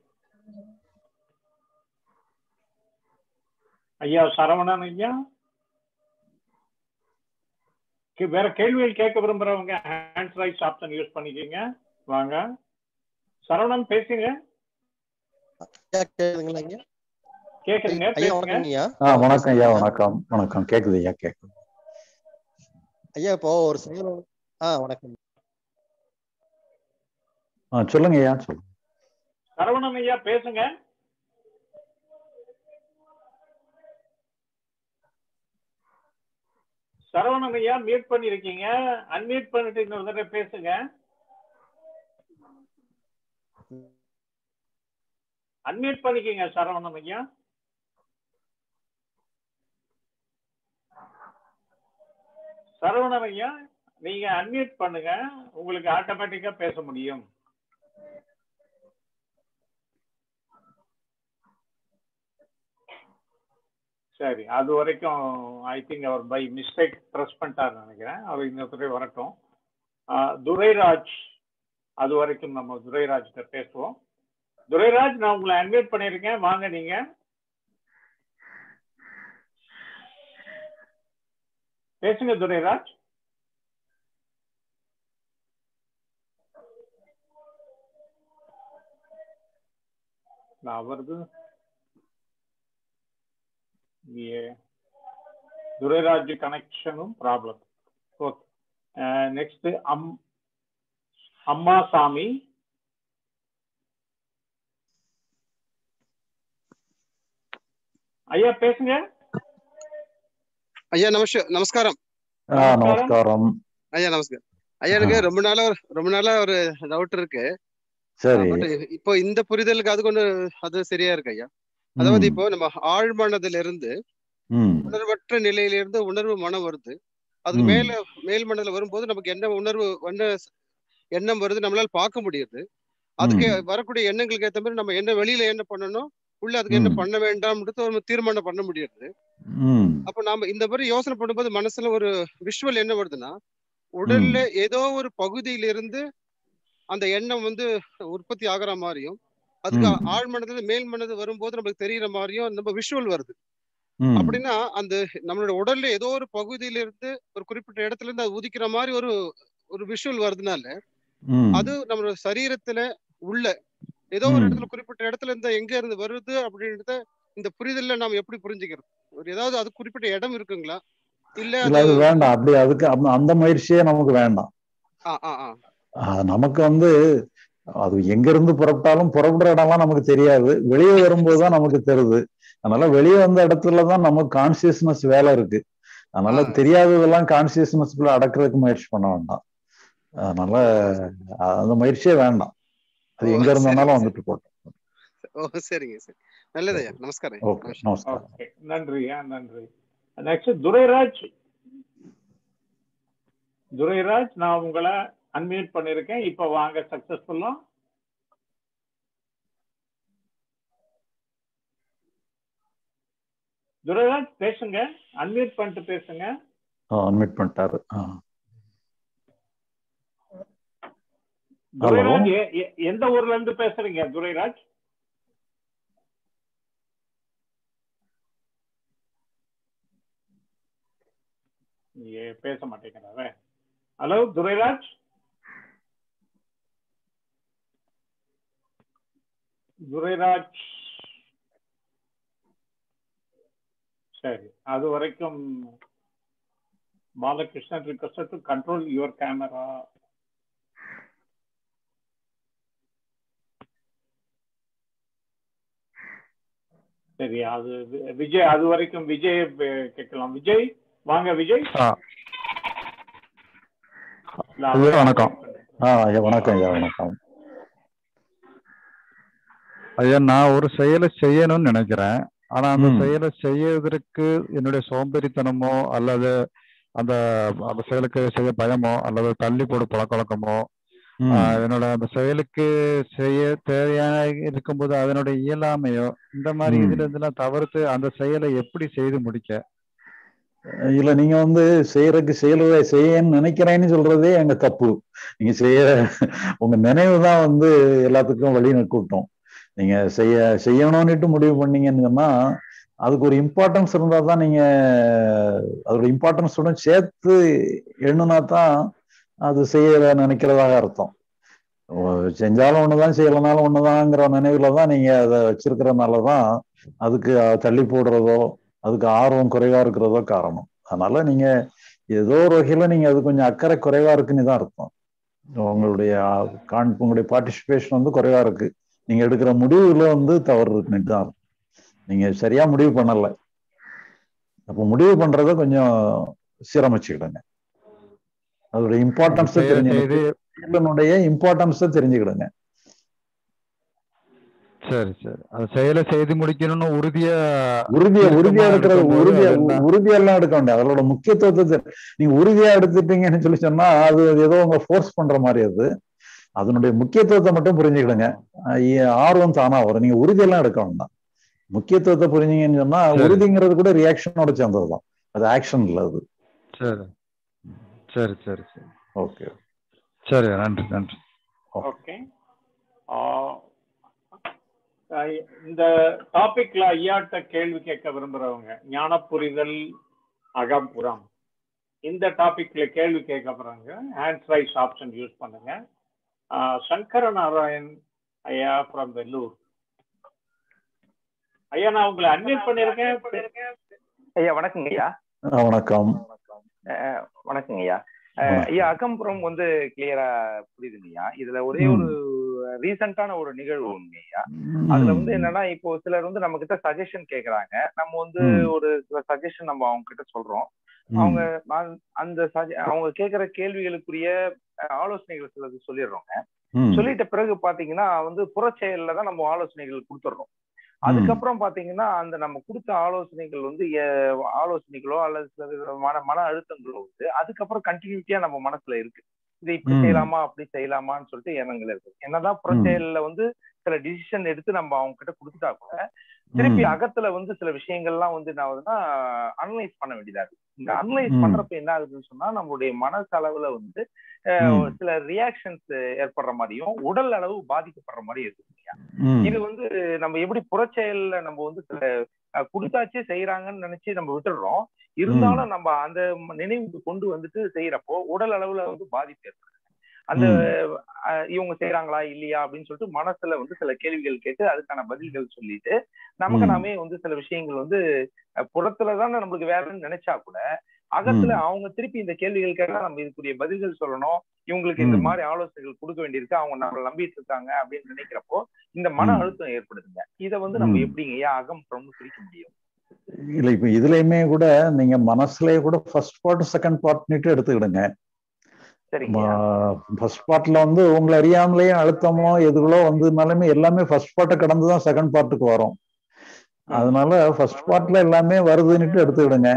ஐயா சரவணன் ஐயா கே- வேற கேள்விகள் கேட்க விரும்புறவங்க ஹேண்ட்ஸ் ரைஸ் ஆப்ஷன் யூஸ் பண்ணிக்கோங்க வாங்க சரவணன் பேசுங்க ஐயா கேக்குதுங்களா ஐயா கேக்குதுங்க ஐயா பேசுங்க வணக்கம் ஐயா ஆ வணக்கம் ஐயா வணக்கம் வணக்கம் கேக்குது ஐயா கேக்குது ஐயா இப்போ ஒரு செயல் ஆ வணக்கம் ஆ சொல்லுங்க ஐயா சொல்லுங்க சரவணன் ஐயா பேசுங்க சரவணன் ஐயா மியூட் பண்ணிருக்கீங்க அன்மியூட் பண்ணிட்டு இன்னொரு தடவை பேசுங்க அன்மியூட் பண்ணிக்கங்க சரவணன் ஐயா சரவணன் ஐயா நீங்க அன்மியூட் பண்ணுங்க உங்களுக்கு ஆட்டோமேட்டிக்கா பேச முடியும் சரி அது வரைக்கும் ஐ திங்க் அவர் பை மிஸ்டேக் ப்ரெஸ் பண்ணிட்டாருன்னு நினைக்கிறேன் அவர் இன்னொரு தடவை வரட்டும் ஆஹ் துரைராஜ் அது வரைக்கும் நம்ம துரைராஜ் கிட்ட பேசுவோம் துரைராஜ் நான் உங்களை அன்வைட் பண்ணியிருக்கேன் வாங்க நீங்க பேசுங்க துரைராஜ் நான் வருது இங்கே துரைராஜ் கனெக்ஷனும் ப்ராப்ளம் ஓகே நெக்ஸ்ட் அம் அம்மா சாமி ஐயா பேசுங்க ஐயா நமஸ்க நமஸ்காரம் ஆ நமஸ்காரம் ஐயா நமஸ்காரம் ஐயா எனக்கு ரொம்ப நாளா ஒரு- ரொம்ப நாளா ஒரு டவுட் இருக்கு சரி பட் இப்போ இந்த புரிதலுக்கு அது கொண்டு அது சரியா இருக்கு ஐயா அதாவது ம், இப்போ நம்ம ஆழ்மனதுல இருந்து ம், உணர்வற்ற நிலையில இருந்து உணர்வு மனம் வருது அதுக்கு ம். மேல மேல் மனதுல வரும்போது நமக்கு என்ன உணர்வு என்ன எண்ணம் வருது நம்மளால பார்க்க முடியுது அதுக்கு ம். வரக்கூடிய எண்ணங்களுக்கு ஏத்த மாதிரி நம்ம என்ன வெளியில என்ன பண்ணணும் உள்ள அதுக்கு என்ன ம். பண்ண வேண்டாம்ன்றது ஒரு தீர்மானம் பண்ண முடியுது ம், அப்ப நாம இந்த மாதிரி யோசனை பண்ணும்போது மனசுல ஒரு விஷுவல் என்ன வருதுன்னா உடல்ல ஏதோ ஒரு பகுதியில இருந்து அந்த எண்ணம் வந்து உற்பத்தி ஆகுற மாதிரியும் அதுக்கு ம். ஆழ் மனதுல மேல் மனது வரும்போது நமக்கு தெரியற மாதிரியும் நம்ம விஷுவல் வருது ம். அப்படின்னா அந்த நம்மளோட உடல்ல ஏதோ ஒரு பகுதியில இருந்து ஒரு குறிப்பிட்ட இடத்துல இருந்து அது உதிக்கிற மாதிரி ஒரு ஒரு விஷுவல் வருதுனால ம். அது நம்மளோட சரீரத்துல உள்ள ஏதோ ஒரு ம். இடத்துல குறிப்பிட்ட இடத்துல இருந்து எங்க இருந்து வருது அப்படின்றத இந்த புரிதல்ல நாம எப்படி புரிஞ்சுக்கிறது ஒரு ஏதாவது அது குறிப்பிட்ட இடம் இருக்குங்களா இல்ல இல்ல அது அது வேண்டாம் அப்படி அதுக்கு அந்த- அந்த முயற்சியே நமக்கு வேண்டாம் ஆ ஆ ஆ ஆ, நமக்கு வந்து அது எங்க இருந்து புறப்பட்டாலும் புறப்படுற இடம்லாம் நமக்கு தெரியாது வெளியே வரும்போது தான் நமக்கு தெரியுது அதனால வெளியே வந்த இடத்துல தான் நமக்கு கான்சியஸ்னஸ் வேலை இருக்கு அதனால ஆ. தெரியாததெல்லாம் கான்சியஸ்னஸ்குள்ள அடக்கிறதுக்கு முயற்சி பண்ண வேண்டாம் அதனால அஹ், அந்த முயற்சியே வேண்டாம் அது ஓ, எங்க சரி, இருந்தாலும் சரி. வந்துட்டு போட்டோம் ஓ சரிங்க சரி நல்லதையா நமஸ்காரம் ஓகே நமஸ்காரம். நமஸ்காரம் ஓகே நன்றியா நன்றி நெக்ஸ்ட் துரைராஜ் துரைராஜ் நான் உங்களை அன்மியூட் பண்ணிருக்கேன் இப்ப வாங்க சக்சஸ்ஃபுல்லா துரைராஜ் பேசுங்க அன்மியூட் பண்ணிட்டு பேசுங்க அட்மிட் பண்ணிட்டாரு ஆ. துரைராஜ் எ- எ- எந்த ஊர்ல இருந்து பேசுறீங்க துரைராஜ் ஏ பேச மாட்டேங்கிறாரே ஹலோ துரைராஜ் துரைராஜ் சரி அது வரைக்கும் Balakrishnan request to control your camera சரி அது வி- விஜய் அது வரைக்கும் விஜய் பே- கேட்கலாம் விஜய் வாங்க விஜய் ஆ. இல்ல, ஐயா, வணக்கம். ஆ ஐயா வணக்கம் ஐயா வணக்கம் ஐயா நான் ஒரு செயலை செய்யணும்னு நினைக்கிறேன் ஆனா அந்த ம். செயலை செய்யறதற்கு என்னுடைய சோம்பேறித்தனமோ அல்லது அந்த அந்த செயலுக்கு செய்ய பயமோ அல்லது தள்ளி போடு பழக்க வழக்கமோ ம். ஆஹ் என்னோட அந்த செயலுக்கு செய்ய தேவையான இருக்கும்போது அதனுடைய இயலாமையோ இந்த மாதிரி ம். இதுல இருந்தெல்லாம் தவிர்த்து அந்த செயலை எப்படி செய்து முடிக்க இல்ல நீங்க வந்து செய்யறதுக்கு செயலதை செய்யன்னு நினைக்கிறேன்னு சொல்றதே எங்க தப்பு நீங்க செய்ய உங்க நினைவு தான் வந்து எல்லாத்துக்கும் வழி கூட்டும் நீங்க செய்ய செய்யணும்னுட்டு முடிவு பண்ணீங்கன்னு சொன்னா அதுக்கு ஒரு இம்பார்ட்டன்ஸ் இருந்தா தான் நீங்க அதோட இம்பார்ட்டன்ஸுடன் சேர்த்து எண்ணுனா தான் அது செய்ய நினைக்கிறதாக அர்த்தம் ஓ, செஞ்சாலும் ஒண்ணுதான் செய்யலனாலும் ஒண்ணுதாங்கிற நினைவுல தான் நீங்க அதை வச்சிருக்கிறதுனால தான் அதுக்கு தள்ளி போடுறதோ அதுக்கு ஆர்வம் குறைவா இருக்கிறதோ காரணம் அதனால நீங்க ஏதோ ஒரு வகையில நீங்க அது கொஞ்சம் அக்கறை குறைவா இருக்குன்னு தான் அர்த்தம் உங்களுடைய ஆ, காண் உங்களுடைய பார்ட்டிசிபேஷன் வந்து குறைவா இருக்கு நீங்க எடுக்கிற முடிவுல வந்து தவறு இருக்குன்னு தான் அர்த்தம் நீங்க சரியா முடிவு பண்ணல அப்போ முடிவு பண்றத கொஞ்சம் சீரமைச்சுக்கிடுங்க அதோட இம்பார்ட்டன்ஸ் செயலை தெரிஞ்சுக்கிட்டு செயலினுடைய இம்பார்ட்டன்ஸை தெரிஞ்சுக்கிடுங்க சரி சரி அந்த செயலை செய்து முடிக்கணும்னு உறுதியா உறுதியா இறுக்கமா உறுதியா எடுக்கிறது இருக்கும்போது உறுதியா அதெல்லாம் உறுதியெல்லாம் எடுக்க வேண்டாம் அதோட முக்கியத்துவத்தை தெரி- நீங்க உறுதியா எடுத்துட்டீங்கன்னு சொல்லி சொன்னா அது ஏதோ உங்க ஃபோர்ஸ் பண்ற மாதிரி அது அதனுடைய முக்கியத்துவத்தை மட்டும் புரிஞ்சுக்கிடுங்க அஹ் ஏ- ஆர்வம் தானா வரும் நீங்க உறுதியெல்லாம் எடுக்க வேண்டாம் முக்கியத்துவத்தை புரிஞ்சீங்கன்னு சொன்னா சரி. உறுதிங்கிறது கூட ரியாக்ஷனோட சேர்ந்ததுதான் அது ஆக்ஷன் இல்ல அது சரி சரி சரி சரி ஓகே சரி நன்றி நன்றி ஓகே இந்த டாபிக்ல ஐயாட்ட கேள்வி கேட்க விரும்புறவங்க ஞான புரிதல் அகம்புறம் இந்த டாபிக்ல கேள்வி கேட்க போறாங்க ஹேண்ட் ரைஸ் ஆப்ஷன் யூஸ் பண்ணுங்க ஆஹ் சங்கர நாராயண் ஐயா ஃப்ரம் வெல்லூர் ஐயா நான் உங்களை அட்மிட் பண்ணிருக்கேன் ஐயா வணக்கங்க ஐயா அஹ் வணக்கம் அஹ் வணக்கங்க ஐயா அஹ் வணக்கம். ஐயா அகம்புறம் வந்து கிளியரா புரியுதுங்க ஐயா இதுல ஒரே ம். ஒரு ரீசெண்டான ஒரு நிகழ்வு உண்மையா அதுல வந்து என்னன்னா இப்போ சிலர் வந்து நம்ம கிட்ட சஜஷன் கேக்குறாங்க நம்ம வந்து ம். ஒரு சில சஜஷன் நம்ம அவங்க கிட்ட சொல்றோம் ம். அவங்க நான் அந்த sugge- அவங்க கேக்குற கேள்விகளுக்குரிய அஹ், ஆலோசனைகள் சிலது சொல்லிடுறோங்க ம். சொல்லிட்ட பிறகு பாத்தீங்கன்னா வந்து புறச்செயல்ல தான் நம்ம ஆலோசனைகள் கொடுத்துடுறோம் அதுக்கப்புறம் பாத்தீங்கன்னா அந்த நம்ம கொடுத்த ஆலோசனைகள் வந்து எ- ஆலோசனைகளோ அல்லது சில விதமான மன அழுத்தங்களோ வந்து அதுக்கப்புறம் கண்டினியூட்டியா நம்ம மனசுல இருக்கு இதை இப்படி ம். செய்யலாமா அப்படி செய்யலாமான்னு சொல்லிட்டு எண்ணங்கள் இருக்கு என்னதான் புறச்செயல்ல வந்து சில டிசிஷன் எடுத்து நம்ம அவங்க கிட்ட கொடுத்துட்டா கூட திருப்பி ம். அகத்துல வந்து சில விஷயங்கள்லாம் வந்து என்ன ஆகுதுன்னா அனலைஸ் பண்ண வேண்டியதா இருக்கு இந்த அனலைஸ் ம். பண்றப்ப என்ன ஆகுதுன்னு சொன்னா நம்மளுடைய மனசளவுல வந்து அஹ், ம். ஒரு சில ரியாக்ஷன்ஸ் ஏற்படுற மாதிரியும் உடல் அளவு பாதிக்கப்படுற மாதிரி இருக்கு இல்லையா? ம். இது வந்து நம்ம எப்படி புறச்செயல்ல நம்ம வந்து சில அஹ், கொடுத்தாச்சே செய்யறாங்கன்னு நினைச்சு நம்ம விட்டுடுறோம் இருந்தாலும் நம்ம அந்த நினைவுக்கு கொண்டு வந்துட்டு செய்யறப்போ உடல் அளவுல வந்து பாதிப்பு ஏற்படுது அந்த அஹ், இவங்க செய்யறாங்களா இல்லையா அப்படின்னு சொல்லிட்டு மனசுல வந்து சில கேள்விகள் கேட்டு அதுக்கான பதில்கள் சொல்லிட்டு நமக்கு ம். நாமே வந்து சில விஷயங்கள் வந்து அஹ், புறத்துல தானே நம்மளுக்கு வேறன்னு நினைச்சா கூட அகத்துல அவங்க திருப்பி இந்த கேள்விகள் கேட்டா நம்ம இதுக்குரிய பதில்கள் சொல்லணும் இவங்களுக்கு இந்த ம். மாதிரி ஆலோசனைகள் கொடுக்க வேண்டியிருக்கு அவங்க நம்மளை நம்பிட்டு இருக்காங்க அப்படின்னு நினைக்கிறப்போ இந்த மன ம். அழுத்தம் ஏற்படுதுங்க இதை வந்து நம்ம ம். எப்படிங்க ஏன் அகம் புறம்னு பிரிக்க முடியும் இல்ல இப்ப இதுலயுமே கூட நீங்க மனசுலயே கூட ஃபர்ஸ்ட் பார்ட் செகண்ட் பார்ட்னுட்டு எடுத்துக்கிடுங்க சரிங்க ஃபர்ஸ்ட் பார்ட்ல வந்து உங்களை அறியாமலேயே அழுத்தமோ எதுகளோ வந்ததுனாலுமே எல்லாமே ஃபர்ஸ்ட் பார்ட்டை கடந்து தான் செகண்ட் பார்ட்டுக்கு வரும் அதனால ஃபர்ஸ்ட் பார்ட்ல எல்லாமே வருதுன்னுட்டு எடுத்துக்கிடுங்க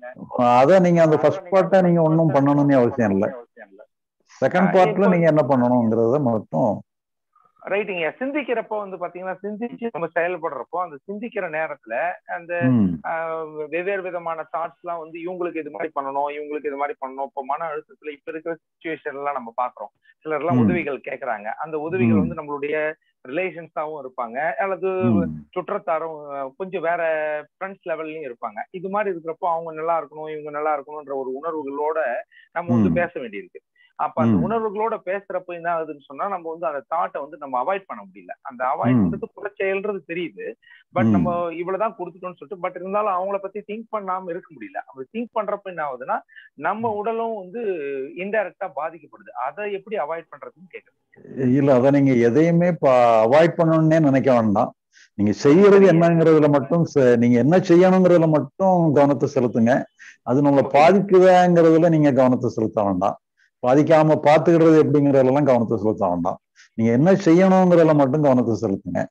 அத நீங்க அந்த ஃபர்ஸ்ட் பார்ட்டை நீங்க ஒன்றும் பண்ணணும்னு அவசியம் இல்லை செகண்ட் ஆஹ் பார்ட்ல இப்போ- நீங்க என்ன பண்ணணுங்கிறத மட்டும் ரைட்டுங்க சிந்திக்கிறப்போ வந்து பாத்தீங்கன்னா சிந்திச்சு நம்ம செயல்படுறப்போ அந்த சிந்திக்கிற நேரத்துல அந்த ம், ஆஹ் வெவ்வேறு விதமான தாட்ஸ் எல்லாம் வந்து இவங்களுக்கு இது மாதிரி பண்ணணும் இவங்களுக்கு இது மாதிரி பண்ணணும் இப்போ மன அழுத்தத்துல இப்ப இருக்கிற சுச்சுவேஷன் எல்லாம் நம்ம பாக்குறோம் சிலர் எல்லாம் ம். உதவிகள் கேக்குறாங்க அந்த உதவிகள் ம். வந்து நம்மளுடைய ரிலேஷன்ஸாவும் இருப்பாங்க அல்லது ம், சுற்றத்தாரும் அஹ், கொஞ்சம் வேற ஃப்ரெண்ட்ஸ் லெவல்லயும் இருப்பாங்க இது மாதிரி இருக்கிறப்போ அவங்க நல்லா இருக்கணும் இவங்க நல்லா இருக்கணும்ன்ற ஒரு உணர்வுகளோட நம்ம வந்து ம். பேச வேண்டியிருக்கு அப்ப அந்த ம். உணர்வுகளோட பேசுறப்ப என்ன ஆகுதுன்னு சொன்னா நம்ம வந்து அந்த தாட்டை வந்து நம்ம அவாய்ட் பண்ண முடியல அந்த அவாய்ட் ம். பண்றது புறச்செயல்ன்றது தெரியுது பட் ம். நம்ம இவ்வளவுதான் கொடுத்துட்டோம்னு சொல்லிட்டு பட் இருந்தாலும் அவங்கள பத்தி திங்க் பண்ணாம இருக்க முடியல அப்படி திங்க் பண்றப்ப என்ன ஆகுதுன்னா நம்ம உடலும் வந்து இன்டைரக்டா பாதிக்கப்படுது அதை எப்படி அவாய்ட் பண்றதுன்னு கேக்குறேன் இல்ல அத நீங்க எதையுமே அவாய்ட் பண்ணணும்னே நினைக்க வேண்டாம் நீங்க செய்யறது என்னங்கிறதுல மட்டும் செ- நீங்க என்ன செய்யணுங்கிறதுல மட்டும் கவனத்தை செலுத்துங்க அது நம்மளை Okay. பாதிக்குதாங்கிறதுல நீங்க கவனத்தை செலுத்த வேண்டாம் பாதிக்காம பாத்துக்கிறது எப்படிங்கிறதெல்லாம் கவனத்தை செலுத்த வேண்டாம் நீங்க என்ன செய்யணுங்கிறதுல மட்டும் கவனத்தை செலுத்துங்க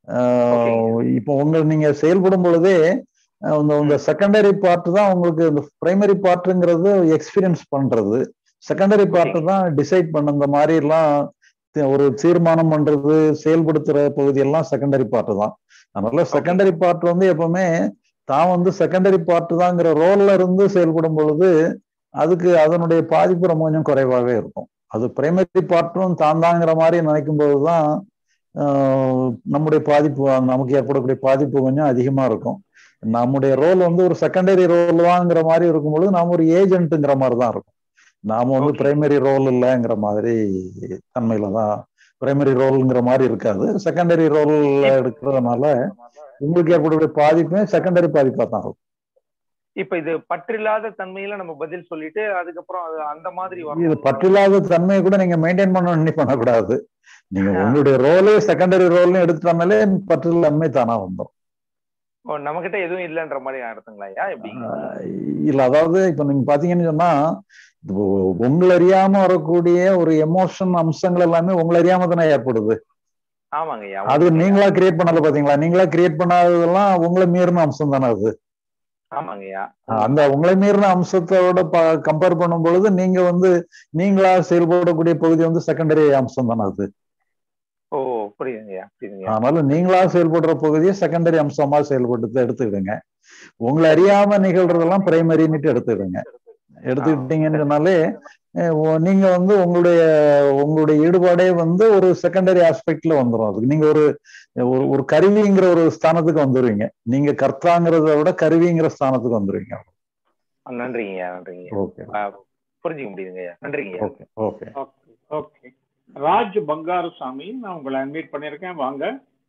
ஆஹ் இப்போ உங்க நீங்க செயல்படும் பொழுதே அஹ் இந்த உங்க செகண்டரி பார்ட் தான் உங்களுக்கு இந்த பிரைமரி பார்ட்டுங்கிறது எக்ஸ்பீரியன்ஸ் பண்றது செகண்டரி பார்ட் தான் டிசைட் பண்ண இந்த மாதிரி எல்லாம் தி- ஒரு தீர்மானம் பண்றது செயல்படுத்துற பகுதி எல்லாம் செகண்டரி பார்ட் தான் அதனால செகண்டரி பார்ட் வந்து எப்பவுமே தான் வந்து செகண்டரி பார்ட் தாங்கிற ரோல்ல இருந்து செயல்படும் பொழுது அதுக்கு அதனுடைய பாதிப்பு ரொம்ப கொஞ்சம் குறைவாகவே இருக்கும் அது பிரைமரி பார்ட்டும் தான் தாங்கிற மாதிரி நினைக்கும் போதுதான் ஆஹ், நம்முடைய பாதிப்பு நமக்கு ஏற்படக்கூடிய பாதிப்பு கொஞ்சம் அதிகமா இருக்கும் நம்முடைய ரோல் வந்து ஒரு செகண்டரி ரோல் தாங்கிற மாதிரி இருக்கும் பொழுது நாம ஒரு ஏஜென்ட்டுங்கிற மாதிரி தான் இருக்கும் நாம வந்து Okay. பிரைமரி ரோல் இல்லைங்கிற மாதிரி தன்மையில தான் பிரைமரி ரோல்ங்கிற மாதிரி இருக்காது செகண்டரி ரோல்ல எடுக்கிறதுனால உங்களுக்கு ஏற்படக்கூடிய பாதிப்புமே செகண்டரி பாதிப்பா தான் இருக்கும் இப்ப இது பற்றில்லாத தன்மையில நம்ம பதில் சொல்லிட்டு அதுக்கப்புறம் அது அந்த மாதிரி இது வரும் பற்றில்லாத தன்மையை கூட நீங்க மெயின்டைன் பண்ண பண்ணக்கூடாது நீங்க உங்களுடைய ரோலே செகண்டரி ரோல்னு எடுத்துட்டாலே பற்றில்லாமை தானா வந்துடும் நம்ம கிட்ட எதுவும் இல்லைன்ற மாதிரி அர்த்தங்களா ஐயா எப்படி ஆஹ் இல்ல அதாவது இப்ப நீங்க பாத்தீங்கன்னு சொன்னா இப்போ உங்களை அறியாம வரக்கூடிய ஒரு எமோஷன் அம்சங்கள் எல்லாமே உங்களை அறியாம தானே ஏற்படுது ஆமாங்க ஐயா அது உண்மைங்க. நீங்களா கிரியேட் பண்ணல பாத்தீங்களா நீங்களா கிரியேட் பண்ணாததெல்லாம் உங்களை மீறின அம்சம் தானே அது ஆமாங்க ஐயா அந்த உங்களை மீறின அம்சத்தோட கம்பேர் பண்ணும் பொழுது நீங்க வந்து நீங்களா செயல்படக்கூடிய பகுதி வந்து செகண்டரி அம்சம் தானே அது ஓ புரியுதுங்க ஐயா புரியுதுங்க ஐயா. அதனால நீங்களா செயல்படுற பகுதியை செகண்டரி அம்சமா செயல்பட்டு எடுத்துக்கிடுங்க உங்களை அறியாம நிகழ்றதெல்லாம் பிரைமரின்னுட்டு எடுத்துக்கிடுங்க எடுத்துக்கிட்டீங்கன்னு சொன்னாலே அஹ் ஓ- நீங்க வந்து உங்களுடைய உங்களுடைய ஈடுபாடே வந்து ஒரு செகண்டரி ஆஸ்பெக்ட்ல வந்துடும் அதுக்கு நீங்க ஒரு ஒரு ஒரு கருவிங்கிற ஒரு ஸ்தானத்துக்கு வந்துருவீங்க நீங்க கர்த்தாங்கிறத விட கருவிங்கிற ஸ்தானத்துக்கு வந்துருவீங்க நன்றிங்க ஐயா நன்றிங்க ஐயா. ஓகே ஆ, புரிஞ்சுக்க முடியுதுங்க ஐயா நன்றிங்க ஐயா okay okay okay okay Raj Bangarusamy நான் உங்களை அட்மிட் பண்ணியிருக்கேன் வாங்க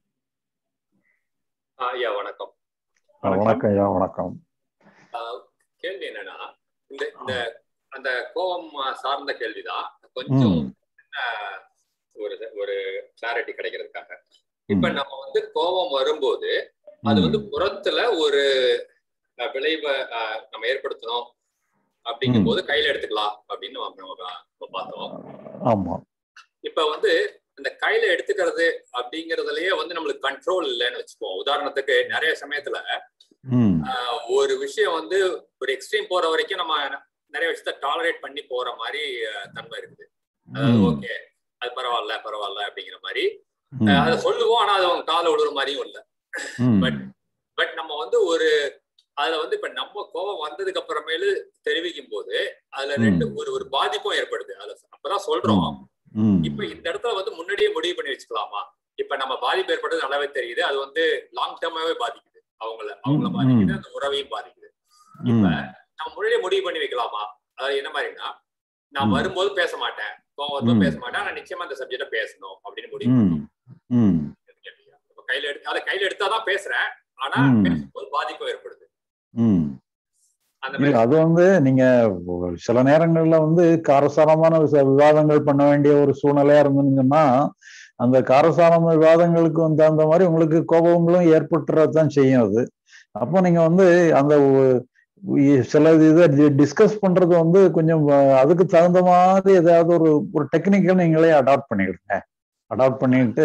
ஆ, ஐயா வணக்கம் வணக்கம் ஐயா வணக்கம் ஆ, கேள்வி என்னன்னா இந்த இந்த அந்த கோபம் சார்ந்த கேள்விதான் கொஞ்சம் ம் ஆ, ஒரு ஒரு கிளாரிட்டி கிடைக்கிறதுக்காக இப்ப நம்ம வந்து கோபம் வரும்போது அது வந்து புறத்துல ஒரு அஹ், விளைவை அஹ், நம்ம ஏற்படுத்தணும் அப்படிங்கும் போது கையில எடுத்துக்கலாம் அப்படின்னு நம்ம நம்ம பார்த்தோம் ஆமா இப்ப வந்து இந்த கையில எடுத்துக்கிறது அப்படிங்கறதுலயே வந்து நம்மளுக்கு கண்ட்ரோல் இல்லைன்னு வச்சுப்போம் உதாரணத்துக்கு நிறைய சமயத்துல ம் ஆஹ், ஒரு விஷயம் வந்து ஒரு எக்ஸ்ட்ரீம் போற வரைக்கும் நம்ம நிறைய விஷயத்த டாலரேட் பண்ணி போற மாதிரி ஆஹ், தன்மை இருக்குது அதாவது ம். ஓகே அது பரவாயில்ல பரவாயில்ல அப்படிங்கிற மாதிரி ம். ஆஹ், அதை சொல்லுவோம் ஆனா அது அவங்க கால விழுற மாதிரியும் இல்லை ம். பட் பட் நம்ம வந்து ஒரு அதுல வந்து இப்ப நம்ம கோபம் வந்ததுக்கு அப்புறமேலு தெரிவிக்கும் போது அதுல ரெண்டு ஒரு ஒரு பாதிப்பும் ஏற்படுது அதுல அப்பதான் சொல்றோம் ம். இப்ப இந்த இடத்துல வந்து முன்னாடியே முடிவு பண்ணி வச்சுக்கலாமா இப்ப நம்ம பாதிப்பு ஏற்பட்டது நல்லாவே தெரியுது அது வந்து லாங் டேர்மாவே பாதிக்குது அவங்கள அவங்கள ம், பாதிக்குது ம். அந்த உறவையும் பாதிக்குது ம். நம்ம முன்னாடியே முடிவு பண்ணி வைக்கலாமா அதாவது என்ன மாதிரினா நான் ம். வரும்போது பேச மாட்டேன் கோவம் வரும்போது ம். பேச மாட்டேன் நான் நிச்சயமா அந்த சப்ஜெக்ட பேசணும் அப்படின்னு முடிவு ம். பண்ணணும் ம். இப்ப கையில எடுத்து அதை கையில எடுத்தாதான் பேசுறேன் ஆனா ம். பேசும்போது பாதிப்பு ஏற்படுது ம். அந்த இல்ல மாதிரி அது வந்து நீங்க சில நேரங்கள்ல வந்து காரசாரமான விச- விவாதங்கள் பண்ண வேண்டிய ஒரு சூழ்நிலையா இருந்துச்சுன்னா அந்த காரசாரமான விவாதங்களுக்கு வந்து அந்த மாதிரி உங்களுக்கு கோபங்களும் ஏற்பட்டுறதான் செய்யும் அது அப்போ நீங்க வந்து அந்த ஒ- இ- சில இதை டிஸ்கஸ் பண்றது வந்து கொஞ்சம் அஹ், அதுக்கு தகுந்த மாதிரி ஏதாவது ஒரு ஒரு டெக்னிக்கல் நீங்களே அடாப்ட் பண்ணிக்கிடுங்க அடாப்ட் பண்ணிட்டு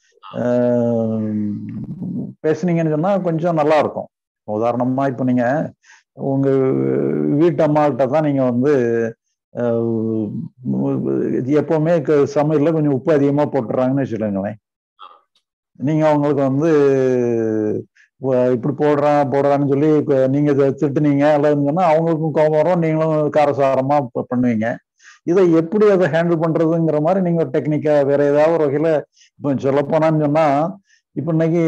அஹ், பேசுனீங்கன்னு சொன்னா கொஞ்சம் நல்லா இருக்கும் உதாரணமா இப்போ நீங்க உங்க வீட்டு அம்மா கிட்ட தான் நீங்க வந்து அஹ், இது எப்பவுமே க- சமையல்ல கொஞ்சம் உப்பு அதிகமா போட்டுறாங்கன்னு வச்சுக்கோங்களேன் நீங்க அவங்களுக்கு வந்து வ- இப்படி போடுறான் போடுறான்னு சொல்லி க- நீங்க இதை திட்டுனீங்க அல்லதுன்னு சொன்னா அவங்களுக்கும் கோபம் வரும் நீங்களும் காரசாரமா ப- பண்ணுவீங்க இதை எப்படி அதை ஹேண்டில் பண்றதுங்கிற மாதிரி நீங்க ஒரு டெக்னிக்கா வேற ஏதாவது ஒரு வகையில இப்போ சொல்ல போனான்னு சொன்னா இப்ப இன்னைக்கு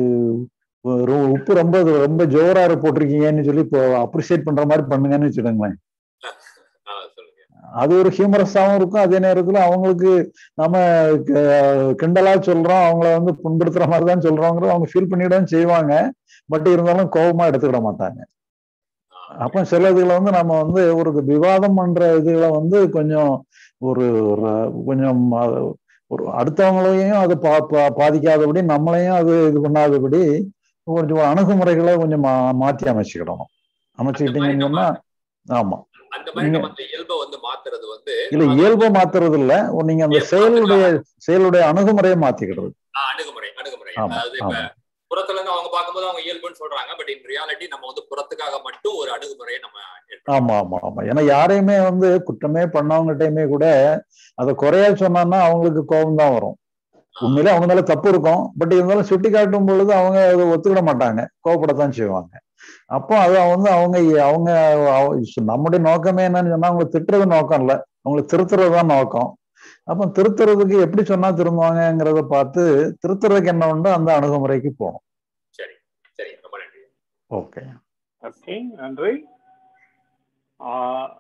ஒரு உப்பு ரொம்ப ரொம்ப ஜோரா போட்டிருக்கீங்கன்னு சொல்லி இப்போ அப்ரிசியேட் பண்ற மாதிரி பண்ணுங்கன்னு வச்சுக்கோங்களேன் ஆஹ் சொல்லுங்க அது ஒரு ஹியூமரஸாவும் இருக்கும் அதே நேரத்துல அவங்களுக்கு நம்ம க- கிண்டலா சொல்றோம் அவங்கள வந்து புண்படுத்துற மாதிரி தான் சொல்றோங்கிறது அவங்க ஃபீல் பண்ணிடவும் செய்வாங்க பட் இருந்தாலும் கோபமா எடுத்துக்கிட மாட்டாங்க அப்போ சில இதுல வந்து நம்ம வந்து ஒரு விவாதம் பண்ற இதுல வந்து கொஞ்சம் ஒரு ஒரு- கொஞ்சம் அது ஒரு அடுத்தவங்களையும் அது பா பா- பாதிக்காதபடி நம்மளையும் அது இது பண்ணாதபடி கொஞ்சம் அணுகுமுறைகளை கொஞ்சம் மா- மாத்தி அமைச்சுக்கிடணும் அமைச்சுக்கிட்டீங்கன்னு சொன்னா ஆமா அந்த மாதிரி நீங்க- நம்ம அந்த இயல்பை வந்து மாத்துறது வந்து இல்ல இயல்பை மாத்துறது இல்ல ஒரு நீங்க அந்த செயலுடைய செயலுடைய அணுகுமுறையை மாத்திக்கிறது ஆஹ் அணுகுமுறை அணுகுமுறை ஆமா அதாவது இப்ப ஆமா புறத்துல இருந்து அவங்க பார்க்கும்போது அவங்க இயல்புன்னு சொல்றாங்க பட் இன் ரியாலிட்டி நம்ம வந்து புறத்துக்காக மட்டும் ஒரு அணுகுமுறையை நம்ம ஆமா ஆமா ஆமா ஏன்னா யாரையுமே வந்து குற்றமே பண்ணவங்ககிட்டயுமே கூட அதை குறையா சொன்னான்னா அவங்களுக்கு கோபம் தான் வரும் உண்மையிலே அவங்க மேல தப்பு இருக்கும் பட் இருந்தாலும் சுட்டி காட்டும் பொழுது அவங்க அதை ஒத்துக்கிட மாட்டாங்க கோவப்படத்தான் செய்வாங்க அப்போ அது வந்து அவங்க அவங்க அவ- நம்முடைய நோக்கமே என்னன்னு சொன்னா அவங்களை திட்டுறது நோக்கம் இல்ல அவங்களை திருத்துறது தான் நோக்கம் அப்போ திருத்துறதுக்கு எப்படி சொன்னா திரும்புவாங்கங்கிறத பார்த்து திருத்துறதுக்கு என்ன உண்டோ அந்த அணுகுமுறைக்கு போகணும் சரி சரி ரொம்ப நன்றி ஓகே ஓகே நன்றி ஆஹ்,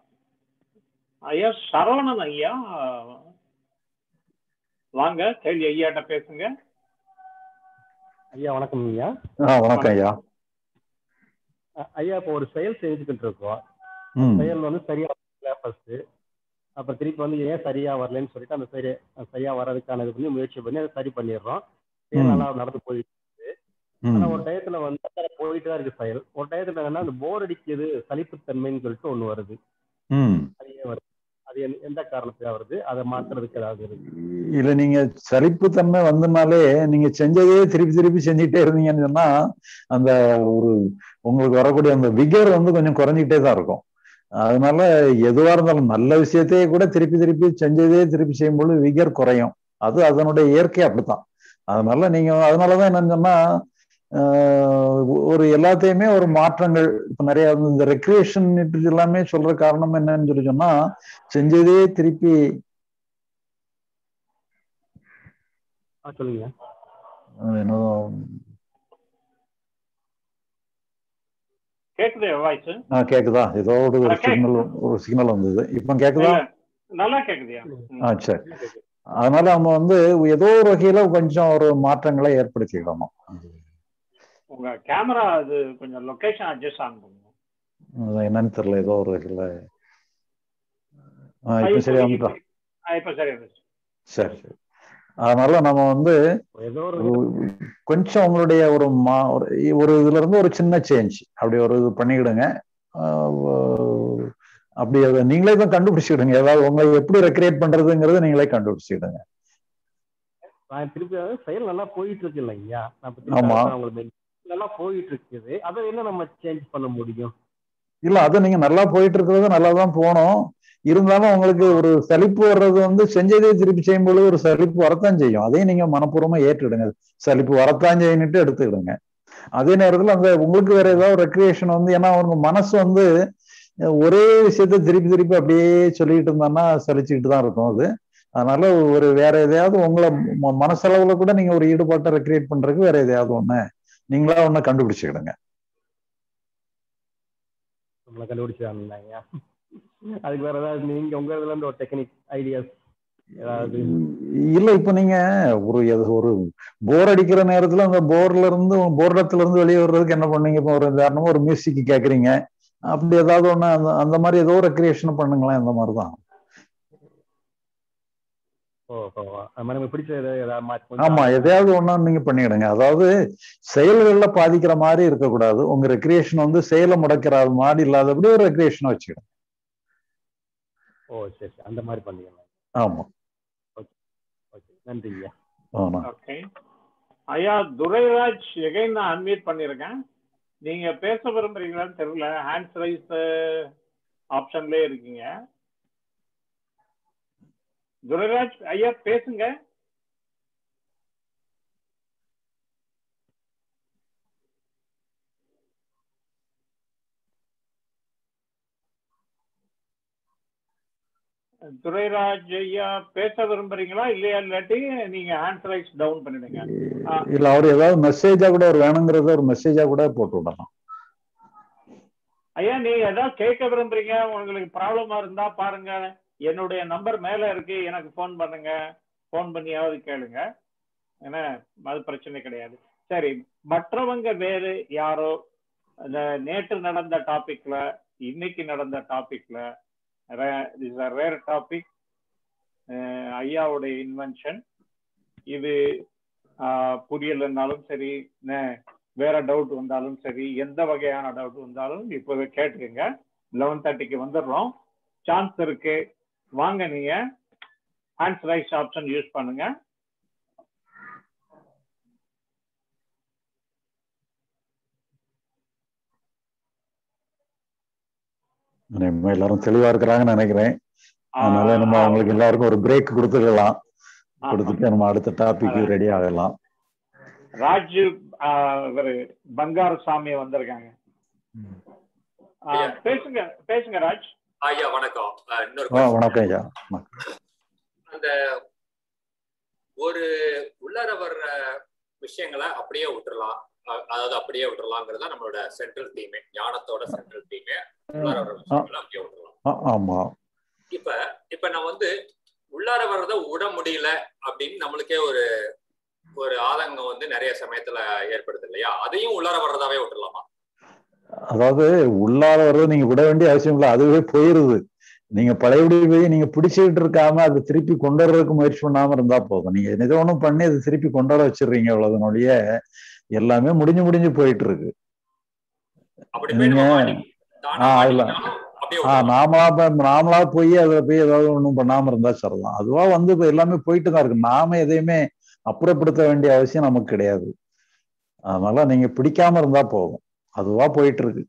ஐயா சரவணன் ஐயா வாங்க கேள்வி ஐயாட்ட பேசுங்க ஐயா வணக்கம் ஐயா ஆ வணக்கம் ஐயா அ- ஐயா இப்போ ஒரு செயல் செஞ்சுக்கிட்டு இருக்கோம் ம் செயல் வந்து சரியா வரல ஃபர்ஸ்ட் அப்புறம் திருப்பி வந்து ஏன் சரியா வரலன்னு சொல்லிட்டு அந்த சரி சரியா வர்றதுக்கான இது பண்ணி முயற்சி பண்ணி அதை சரி பண்ணிடுறோம் செயல் ம். நல்லா நடந்து போயிட்டு இருக்கு. ம். ஆனா ஒரு டயத்துல வந்து போயிட்டு தான் இருக்கு செயல் ஒரு டயத்துல என்னன்னா அந்த போர் அடிக்குது சலிப்புத்தன்மைன்னு சொல்லிட்டு ஒண்ணு வருது ம் அது ஏன் வருது அது எந்த- எந்த காரணத்துக்காக வருது அதை மாத்துறதுக்கு ஏதாவது இருக்கு இல்ல நீங்க சலிப்புத்தன்மை வந்தனாலே நீங்க செஞ்சதே திருப்பி திருப்பி செஞ்சுட்டே இருந்தீங்கன்னு சொன்னா அந்த ஒரு உங்களுக்கு வரக்கூடிய அந்த விகர் வந்து கொஞ்சம் குறைஞ்சிக்கிட்டே தான் இருக்கும் அதனால எதுவா இருந்தாலும் நல்ல விஷயத்தையே கூட திருப்பி திருப்பி செஞ்சதே திருப்பி செய்யும்போது விகர் குறையும் அது அதனுடைய இயற்கை அப்படித்தான் அதனால நீங்க அதனாலதான் என்னன்னு சொன்னா ஆஹ் ஒரு எல்லாத்தையுமே ஒரு மாற்றங்கள் இப்ப நிறைய வந்து இந்த ரெக்ரியேஷன் எல்லாமே சொல்ற காரணம் என்னன்னு சொல்லி சொன்னா செஞ்சதே திருப்பி ஆ சொல்லுங்க அது என்னதோ கேக்குது வாய்ஸ் ஆ கேக்குதா ஏதோ ஒரு ஒரு கேக்கு- சிக்னல் ஒரு சிக்னல் வந்தது இப்போ கேக்குதா நல்லா கேக்குதுயா ஆ சரி அதனால நம்ம வந்து ஏதோ ஒரு வகையில கொஞ்சம் ஒரு மாற்றங்களை ஏற்படுத்திக்கிடணும் உங்க கேமரா அது கொஞ்சம் லொகேஷன் அட்ஜஸ்ட் ஆகணும் அது என்னன்னு தெரியல ஏதோ ஒரு வகையில ஆ ஆ, இப்போ இப்ப- சரியா வந்துட்டா ஆ, இப்ப சரி வந்துச்சு சரி சரி அதனால நம்ம வந்து ஏதோ ஒரு ஒரு- கொஞ்சம் உங்களுடைய ஒரு மா ஒரு ஒரு இதுல இருந்து ஒரு சின்ன சேஞ்ச் அப்படி ஒரு இது பண்ணிக்கிடுங்க ஆஹ் வ- அப்படி அதை நீங்களே தான் கண்டுபிடிச்சிடுங்க ஏதாவது உங்களை எப்படி ரெக்ரியேட் பண்றதுங்கிறத நீங்களே கண்டுபிடிச்சிடுங்க நான் திருப்பி அதாவது செயல் நல்லா போயிட்டு இருக்கு இல்லைங்கய்யா நான் இப்ப திருப்பி ஆமா. அதான் உங்களுக்கு நல்லா போயிட்டு இருக்குது அதை என்ன நம்ம சேஞ்ச் பண்ண முடியும் இல்ல அது நீங்க நல்லா போயிட்டு இருக்கிறது நல்லா தான் போனோம் இருந்தாலும் உங்களுக்கு ஒரு சலிப்பு வர்றது வந்து செஞ்சதே திருப்பி செய்யும் பொழுது ஒரு சலிப்பு வரத்தான் செய்யும் அதையும் நீங்க மனப்பூர்வமா ஏற்றுடுங்க சலிப்பு வரத்தான் செய்யணுட்டு எடுத்துக்கிடுங்க அதே நேரத்துல அந்த உங்களுக்கு வேற ஏதாவது ரெக்ரியேஷன் வந்து ஏன்னா உங்க மனசு வந்து அஹ், ஒரே விஷயத்த திருப்பி திருப்பி அப்படியே சொல்லிட்டு இருந்தான்னா சலிச்சுக்கிட்டு தான் இருக்கும் அது அதனால ஒரு வேற எதையாவது உங்களை ம- மனசளவுல கூட நீங்க ஒரு ஈடுபாட்டை ரெக்ரியேட் பண்றதுக்கு வேற எதையாவது ஒண்ணு நீங்களா ஒண்ணு கண்டுபிடிச்சுக்கிடுங்க நம்மளை கண்டுபிடிச்சாங்கய்யா அதுக்கு வேற ஏதாவது நீங்க உங்க இதுல இருந்து ஒரு டெக்னிக் ஐடியாஸ் ஏதாவது இல்ல இப்ப நீங்க ஒரு எது- ஒரு போர் அடிக்கிற நேரத்துல அந்த போர்ல இருந்து போர்டத்துல இருந்து வெளியே வர்றதுக்கு என்ன பண்ணீங்க இப்போ ஒரு உதாரணமா ஒரு மியூசிக் கேக்குறீங்க அப்படி ஏதாவது ஒண்ணு அந்த அந்த மாதிரி ஏதோ ஒரு ரெக்ரியேஷன் பண்ணுங்களேன் இந்த மாதிரிதான் ஓ ஓ அது மாதிரி நமக்கு பிடிச்ச ஏதாவது ஏதாவது மாத்தி கொஞ்சம் ஆமா எதையாவது ஒண்ணு நீங்க பண்ணிடுங்க அதாவது செயல்கள்ல பாதிக்கிற மாதிரி இருக்கக்கூடாது உங்க ரெக்ரியேஷன் வந்து செயலை முடக்கிற மாதிரி இல்லாதபடி ஒரு ரெக்ரியேஷனை வச்சுக்கிடுங்க ஓ சரி சரி அந்த மாதிரி பண்ணிக்கலாம் ஆமா ஓகே நன்றிங்கய்யா ஆமா ஓகே ஐயா துரைராஜ் எகைன் நான் அன்மியூட் பண்ணிருக்கேன் நீங்க பேச விரும்புறீங்களான்னு தெரியல ஹேண்ட்ஸ் ரைஸ் ஆப்ஷன்லயே இருக்கீங்க துரைராஜ் ஐயா பேசுங்க துரைராஜ் ஐயா பேச விரும்புறீங்களா இல்லையா இல்லாட்டி நீங்க ஹேண்ட்ஸ் ரைஸ் டவுன் பண்ணிடுங்க ஆ, இல்ல அவர் ஏதாவது மெசேஜா கூட ஒரு வேணுங்கிறத ஒரு மெசேஜா கூட போட்டு விடலாம் ஐயா நீங்க ஏதாவது கேட்க விரும்புறீங்க உங்களுக்கு ப்ராப்ளமா இருந்தா பாருங்க என்னுடைய நம்பர் மேல இருக்கு எனக்கு ஃபோன் பண்ணுங்க ஃபோன் பண்ணியாவது கேளுங்க ஏன்னா அது பிரச்சனை கிடையாது சரி மற்றவங்க வேறு யாரோ அந்த நேற்று நடந்த டாபிக்ல இன்னைக்கு நடந்த டாபிக்ல இஸ் அ ரேர் டாபிக் ஐயாவுடைய இன்வென்ஷன் இது ஆஹ், புரியலைன்னாலும் சரி நே- வேற டவுட் வந்தாலும் சரி எந்த வகையான டவுட் வந்தாலும் இப்போவே கேட்டுக்கங்க லெவன் தேர்ட்டிக்கு வந்துடுறோம் சான்ஸ் இருக்கு வாங்க நீங்க ஹேண்ட்ஸ் ரைஸ் ஆப்ஷன் யூஸ் பண்ணுங்க நம்ம எல்லாரும் தெளிவா இருக்கிறாங்கன்னு நினைக்கிறேன் அதனால நம்ம ஆஹ், அவங்களுக்கு எல்லாருக்கும் ஒரு பிரேக் கொடுத்துக்கலாம் ஆஹ், கொடுத்துட்டு நம்ம அடுத்த டாபிக் ரெடி ஆகலாம் ராஜு ஆஹ், இவரு பங்காரு சாமி வந்திருக்காங்க ஆஹ், ஐயா. பேசுங்க பேசுங்க ராஜ் ஐயா வணக்கம் அஹ் இன்னொரு ஆ question. வணக்கம் ஐயா அந்த ஒரு உள்ளார வர்ற விஷயங்களை அப்படியே விட்டுறலாம் அஹ் அதாவது அப்படியே விட்டுறலாங்கிறது தான் நம்மளோட சென்ட்ரல் தீமே ஞானத்தோட சென்ட்ரல் தீமே உள்ளார வர்ற விஷயங்களை அப்படியே விட்டுறலாம் ஆ, ஆமா இப்ப இப்ப நான் வந்து உள்ளார வர்றத விட முடியல அப்படின்னு நம்மளுக்கே ஒரு ஒரு ஆதங்கம் வந்து நிறைய சமயத்துல ஏற்படுது இல்லையா அதையும் உள்ளார வர்றதாவே விட்டுறலாமா அதாவது உள்ளார வர்றது நீங்க விட வேண்டிய அவசியம் இல்லை அதுவே போயிருது நீங்க பழையபடி போய் நீங்க பிடிச்சிக்கிட்டு இருக்காம அதை திருப்பி கொண்டு வர்றதுக்கு முயற்சி பண்ணாம இருந்தா போதும் நீங்க ஏதோ ஒண்ணும் பண்ணி அதை திருப்பி கொண்டு வர வச்சிடுறீங்க அவ்வளவுனுடைய எல்லாமே முடிஞ்சு முடிஞ்சு போயிட்டு இருக்கு அப்படி போய் நம்ம நீங்க மாட்டி தானா ஆ அதுல மாட்டிக்கிட்டாலும் அப்படியே ஆ விட்டுறலாம் நாமளா போய் நாமளா போய் அதுல போய் ஏதாவது ஒண்ணும் பண்ணாம இருந்தா சரிதான் அதுவா வந்து இப்ப எல்லாமே போயிட்டு தான் இருக்கு நாம எதையுமே அப்புறப்படுத்த வேண்டிய அவசியம் நமக்கு கிடையாது அதனால நீங்க பிடிக்காம இருந்தா போதும் அதுவா போயிட்டு இருக்கு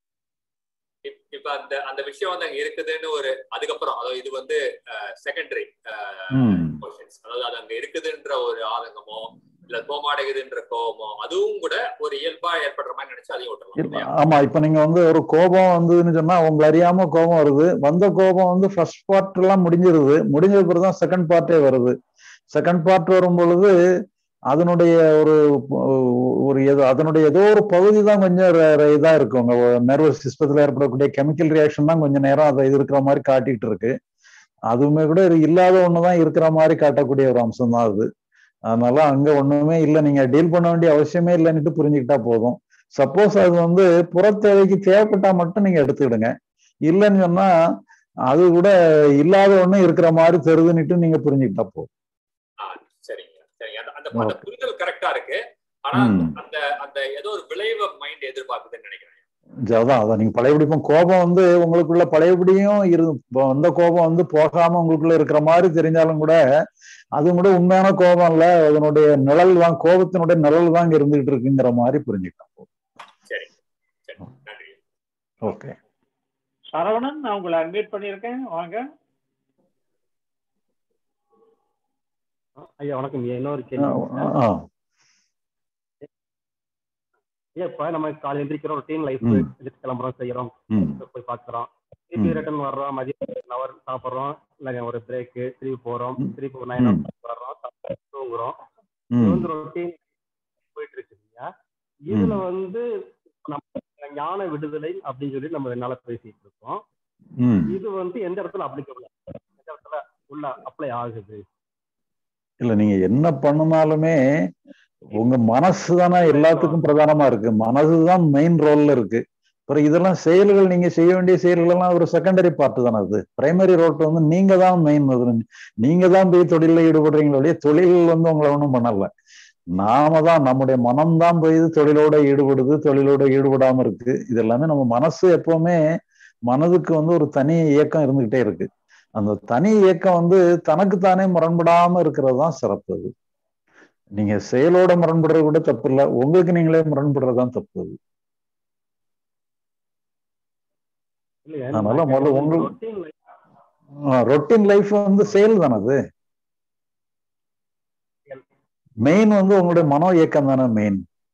இப்- இப்ப அந்த அந்த விஷயம் வந்து அங்க இருக்குதுன்னு ஒரு அதுக்கப்புறம் அதாவது இது வந்து செகண்டரி ம் கொஸ்டின்ஸ் அதாவது அது அங்க இருக்குதுன்ற ஒரு ஆதங்கமோ இல்ல கோமாடைகுதுன்ற கோபமோ அதுவும் கூட ஒரு இயல்பா ஏற்படுற மாதிரி நினைச்சு அதையும் விட்டுறலாம் இல்ல, இல்லையா ஆமா இப்ப நீங்க வந்து ஒரு கோபம் வந்ததுன்னு சொன்னா உங்களை அறியாம கோபம் வருது வந்த கோபம் வந்து ஃபர்ஸ்ட் பார்ட் எல்லாம் முடிஞ்சிருது முடிஞ்ச பிறகுதான் செகண்ட் பார்ட்டே வருது செகண்ட் பார்ட் வரும் பொழுது அதனுடைய ஒரு ஒரு ஏதோ அதனுடைய ஏதோ ஒரு பகுதி தான் கொஞ்சம் ர- ர- இதா இருக்கும் உங்க நர்வஸ் சிஸ்டத்துல ஏற்படக்கூடிய கெமிக்கல் ரியாக்ஷன் தான் கொஞ்சம் நேரம் அதை இது இருக்கிற மாதிரி காட்டிட்டு இருக்கு அதுவுமே கூட இது இல்லாத ஒண்ணுதான் இருக்கிற மாதிரி காட்டக்கூடிய ஒரு அம்சம் தான் அது அதனால அங்க ஒண்ணுமே இல்லை நீங்க டீல் பண்ண வேண்டிய அவசியமே இல்லைன்னுட்டு புரிஞ்சுக்கிட்டா போதும் சப்போஸ் அது வந்து புறத்தேவைக்கு தேவைப்பட்டா மட்டும் நீங்க எடுத்துக்கிடுங்க இல்லைன்னு சொன்னா அது கூட இல்லாத ஒண்ணு இருக்கிற மாதிரி தெரிதுன்னுட்டு நீங்க புரிஞ்சுக்கிட்டா போதும் ஆ சரிங்க அந்த Okay. புரிதல் கரெக்டா இருக்கு ஆனா ம். அந்த அந்த ஏதோ ஒரு விளைவை மைண்ட் எதிர்பார்க்குதுன்னு நினைக்கிறேன் ஜ- அதான் அதான் நீங்க பழையபடி இப்போ கோபம் வந்து உங்களுக்குள்ள பழையபடியும் இரு இப்போ வந்த கோபம் வந்து போகாம உங்களுக்குள்ள இருக்கிற மாதிரி தெரிஞ்சாலும் கூட அது கூட உண்மையான கோபம் இல்ல அதனுடைய நிழல் தான் கோபத்தினுடைய நிழல் தான் இங்க இருந்துகிட்டு இருக்குங்கிற மாதிரி புரிஞ்சுக்கலாம் சரி சரி நன்றி ஓகே சரவணன் நான் உங்களை அட்மிட் பண்ணியிருக்கேன் வாங்க ஐயா வணக்கம் ஐயா இன்னொரு கேள்வி ஆ ஐயா இப்ப நம்ம காலையில் எந்திரிக்கிறோம் ரொட்டீன் லைஃப் ம். எதிர்த்து கிளம்புறோம் செய்யறோம் ம். போய் பாக்குறோம் திருப்பி ம். ரிட்டர்ன் வர்றோம் மதியம் ஹவர் சாப்பிடுறோம் இல்ல ஒரு பிரேக் திருப்பி போறோம் ம். திருப்பி ஒரு நைன் ம். வர்றோம் சாப்பிட்டு தூங்குறோம் இது ம் வந்து ரொட்டீன் போயிட்டு இருக்கு இல்லையா இதுல வந்து நம்ம ஞான விடுதலை அப்படின்னு சொல்லி நம்ம என்னால பேசிட்டு இருக்கோம் ம் இது வந்து எந்த இடத்துல அப்ளிகபிள் எந்த இடத்துல உள்ள அப்ளை ஆகுது இல்ல நீங்க என்ன பண்ணினாலுமே உங்க மனசு தானே எல்லாத்துக்கும் பிரதானமா இருக்கு மனசு தான் மெயின் ரோல்ல இருக்கு அப்புறம் இதெல்லாம் செயல்கள் நீங்க செய்ய வேண்டிய செயல்கள் எல்லாம் ஒரு செகண்டரி பார்ட் தானே அது பிரைமரி ரோட் வந்து நீங்க தான் மெயின் நீங்க தான் போய் தொழில ஈடுபடுறீங்களுடைய தொழில் வந்து உங்களை ஒன்றும் பண்ணல நாம தான் நம்முடைய மனம் தான் போய் தொழிலோட ஈடுபடுது தொழிலோட ஈடுபடாம இருக்கு இது எல்லாமே நம்ம மனசு எப்பவுமே மனதுக்கு வந்து ஒரு தனி இயக்கம் இருந்துகிட்டே இருக்கு அந்த தனி இயக்கம் வந்து தனக்குத்தானே முரண்படாம இருக்கிறது தான் சிறப்பு அது நீங்க செயலோட முரண்படுறது கூட தப்பு இல்லை உங்களுக்கு நீங்களே முரண்படுறது தான் தப்பு அது இல்லையா அதனால முதல்ல உங்களுக்கு ரொட்டீன் ரொட்டீன் லைஃப் வந்து செயல் தானே அது மெயின் வந்து உங்களுடைய மனோ இயக்கம் தானே மெயின்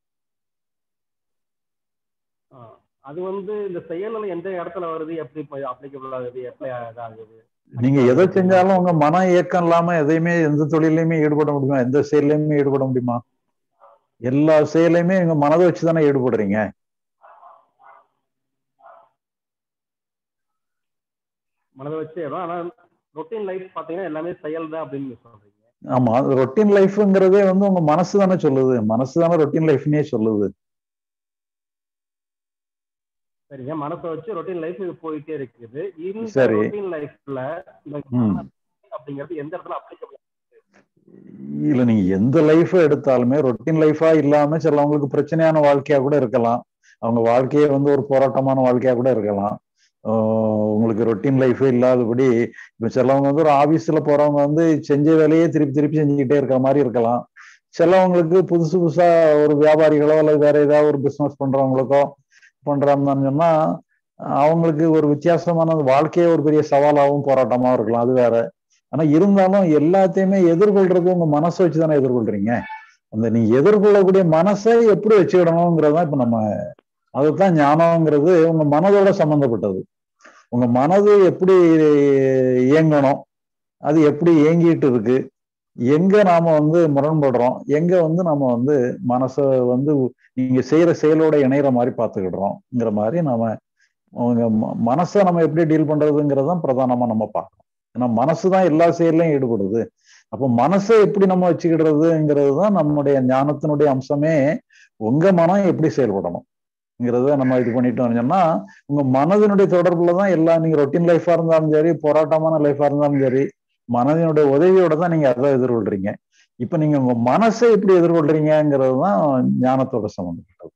அது வந்து இந்த செயல்ல எந்த இடத்துல வருது எப்படி அப்ளிகபிள் ஆகுது எப்படி ஆகுது நீங்க எதை செஞ்சாலும் உங்க மன இயக்கம் இல்லாம எதையுமே எந்த தொழிலையுமே ஈடுபட முடியுமா எந்த செயலையுமே ஈடுபட முடியுமா எல்லா செயலையுமே எங்க மனதை வச்சு தானே ஈடுபடுறீங்க மனதை வச்சு இடம் ஆனா ரொட்டீன் லைஃப் பாத்தீங்கன்னா எல்லாமே செயல் தான் அப்படின்னு சொல்றீங்க ஆமா ரொட்டீன் லைஃப்ங்கிறதே வந்து உங்க மனசு தானே சொல்லுது மனசு தானே ரொட்டீன் லைஃப்னே சொல்லுது சரிங்க மனசை வச்சு ரொட்டீன் லைஃப் போயிட்டே இருக்குது இந்த சரி. ரொட்டீன் லைஃப்ல இந்த ம். அப்படிங்கிறது எந்த இடத்துல அப்ளிகபிள் இல்ல நீங்க எந்த லைஃப் எடுத்தாலுமே ரொட்டீன் லைஃபா இல்லாம சிலவங்களுக்கு பிரச்சனையான வாழ்க்கையா கூட இருக்கலாம் அவங்க வாழ்க்கையே வந்து ஒரு போராட்டமான வாழ்க்கையா கூட இருக்கலாம் ஆஹ் உங்களுக்கு ரொட்டீன் லைஃபே இல்லாதபடி இப்ப சிலவங்க வந்து ஒரு ஆபீஸ்ல போறவங்க வந்து செஞ்ச வேலையே திருப்பி திருப்பி செஞ்சுக்கிட்டே இருக்கிற மாதிரி இருக்கலாம் சிலவங்களுக்கு புதுசு புதுசா ஒரு வியாபாரிகளோ அல்லது வேற ஏதாவது ஒரு பிசினஸ் பண்றவங்களுக்கோ பண்றாங்கன்னு சொன்னா அவங்களுக்கு ஒரு வித்தியாசமான வாழ்க்கையே ஒரு பெரிய சவாலாகவும் போராட்டமாகவும் இருக்கலாம் அது வேற ஆனா இருந்தாலும் எல்லாத்தையுமே எதிர்கொள்றது உங்க மனசை வச்சு தானே எதிர்கொள்றீங்க அந்த நீங்க எதிர்கொள்ளக்கூடிய மனசை எப்படி வச்சுக்கிடணுங்கிறதா இப்ப நம்ம அதுதான் ஞானம்ங்கிறது உங்க மனதோட சம்பந்தப்பட்டது உங்க மனது எப்படி இயங்கணும் அது எப்படி இயங்கிட்டு இருக்கு எங்க நாம வந்து முரண்படுறோம் எங்க வந்து நம்ம வந்து மனசை வந்து நீங்க செய்யற செயலோட இணையிற மாதிரி பார்த்துக்கிடுறோம்ங்கிற மாதிரி நாம உங்க ம- மனசை நம்ம எப்படி டீல் பண்றதுங்கிறதான் பிரதானமா நம்ம பார்க்கணும் ஏன்னா மனசு தான் எல்லா செயல்லையும் ஈடுபடுது அப்போ மனசை எப்படி நம்ம வச்சுக்கிடுறதுங்கிறது தான் நம்முடைய ஞானத்தினுடைய அம்சமே உங்க மனம் எப்படி செயல்படணும்ங்கிறத நம்ம இது பண்ணிட்டோம்னு சொன்னா உங்க மனதினுடைய தொடர்புல தான் எல்லா நீங்க ரொட்டீன் லைஃபா இருந்தாலும் சரி போராட்டமான லைஃபா இருந்தாலும் சரி மனதினுடைய உதவியோட தான் நீங்க அதை எதிர்கொள்றீங்க இப்ப நீங்க உங்க மனசை எப்படி எதிர்கொள்றீங்கிறது தான் ஞானத்தோட சம்பந்தப்பட்டது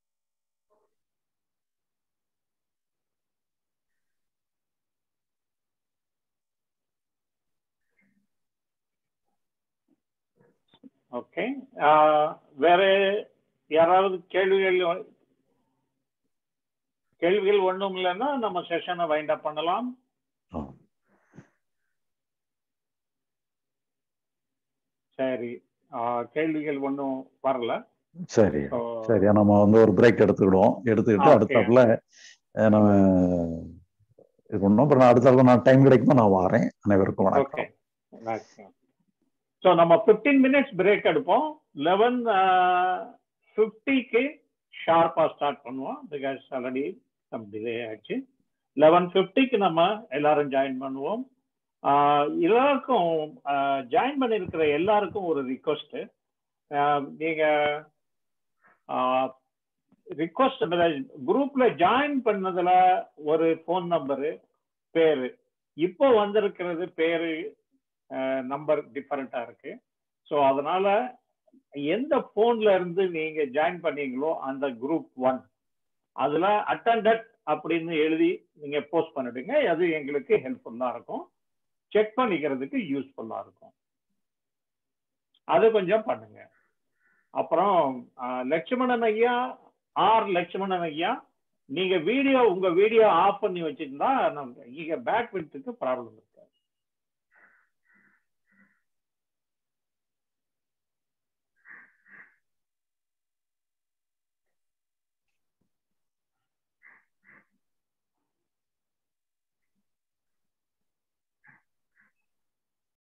ஓகே வேற யாராவது கேள்விகள் கேள்விகள் ஒண்ணும் இல்லைன்னா நம்ம செஷனை வைண்ட் அப் பண்ணலாம் சரி ஆஹ் கேள்விகள் ஒன்றும் வரல சரி So, சரி நம்ம வந்து ஒரு பிரேக் எடுத்துக்கிடுவோம் எடுத்துக்கிட்டு Okay. அடுத்தாப்புல அஹ், நம்ம இது பண்ணோம் அப்புறம் நான் அடுத்தாப்புல நான் டைம் கிடைக்கும்போது நான் வரேன் அனைவருக்கும் ஓகே வணக்கம் ஸோ நம்ம ஃபிஃப்டீன் மினிட்ஸ் பிரேக் எடுப்போம் லெவன் ஃபிஃப்டிக்கு ஷார்ப்பாக ஸ்டார்ட் பண்ணுவோம் பிகாஸ் ஆல்ரெடி சம் டிலே ஆச்சு லெவன் ஃபிஃப்டிக்கு நம்ம எல்லாரும் ஜாயின் பண்ணுவோம் ஆஹ் எல்லாருக்கும் ஜாயின் பண்ணியிருக்கிற எல்லாருக்கும் ஒரு ரிக்வஸ்ட் நீங்க ரிக்வஸ்ட் குரூப்ல ஜாயின் பண்ணதுல ஒரு ஃபோன் நம்பரு பேரு இப்போ வந்திருக்கிறது பேரு நம்பர் டிஃபரெண்டா இருக்கு ஸோ அதனால எந்த போன்ல இருந்து நீங்க ஜாயின் பண்ணீங்களோ அந்த குரூப் ஒன் அதுல அட்டண்டட் அப்படின்னு எழுதி நீங்க போஸ்ட் பண்ணிடுங்க அது எங்களுக்கு ஹெல்ப்ஃபுல்லா இருக்கும் செக் பண்ணிக்கிறதுக்கு யூஸ்ஃபுல்லா இருக்கும் அது கொஞ்சம் பண்ணுங்க அப்புறம் ஆஹ், லட்சுமணன் ஐயா ஆர் லட்சுமணன் ஐயா நீங்க வீடியோ உங்க வீடியோ ஆஃப் பண்ணி வச்சிருந்தா நம்ம இங்க பேக் விட்டுக்கு ப்ராப்ளம் இருக்கு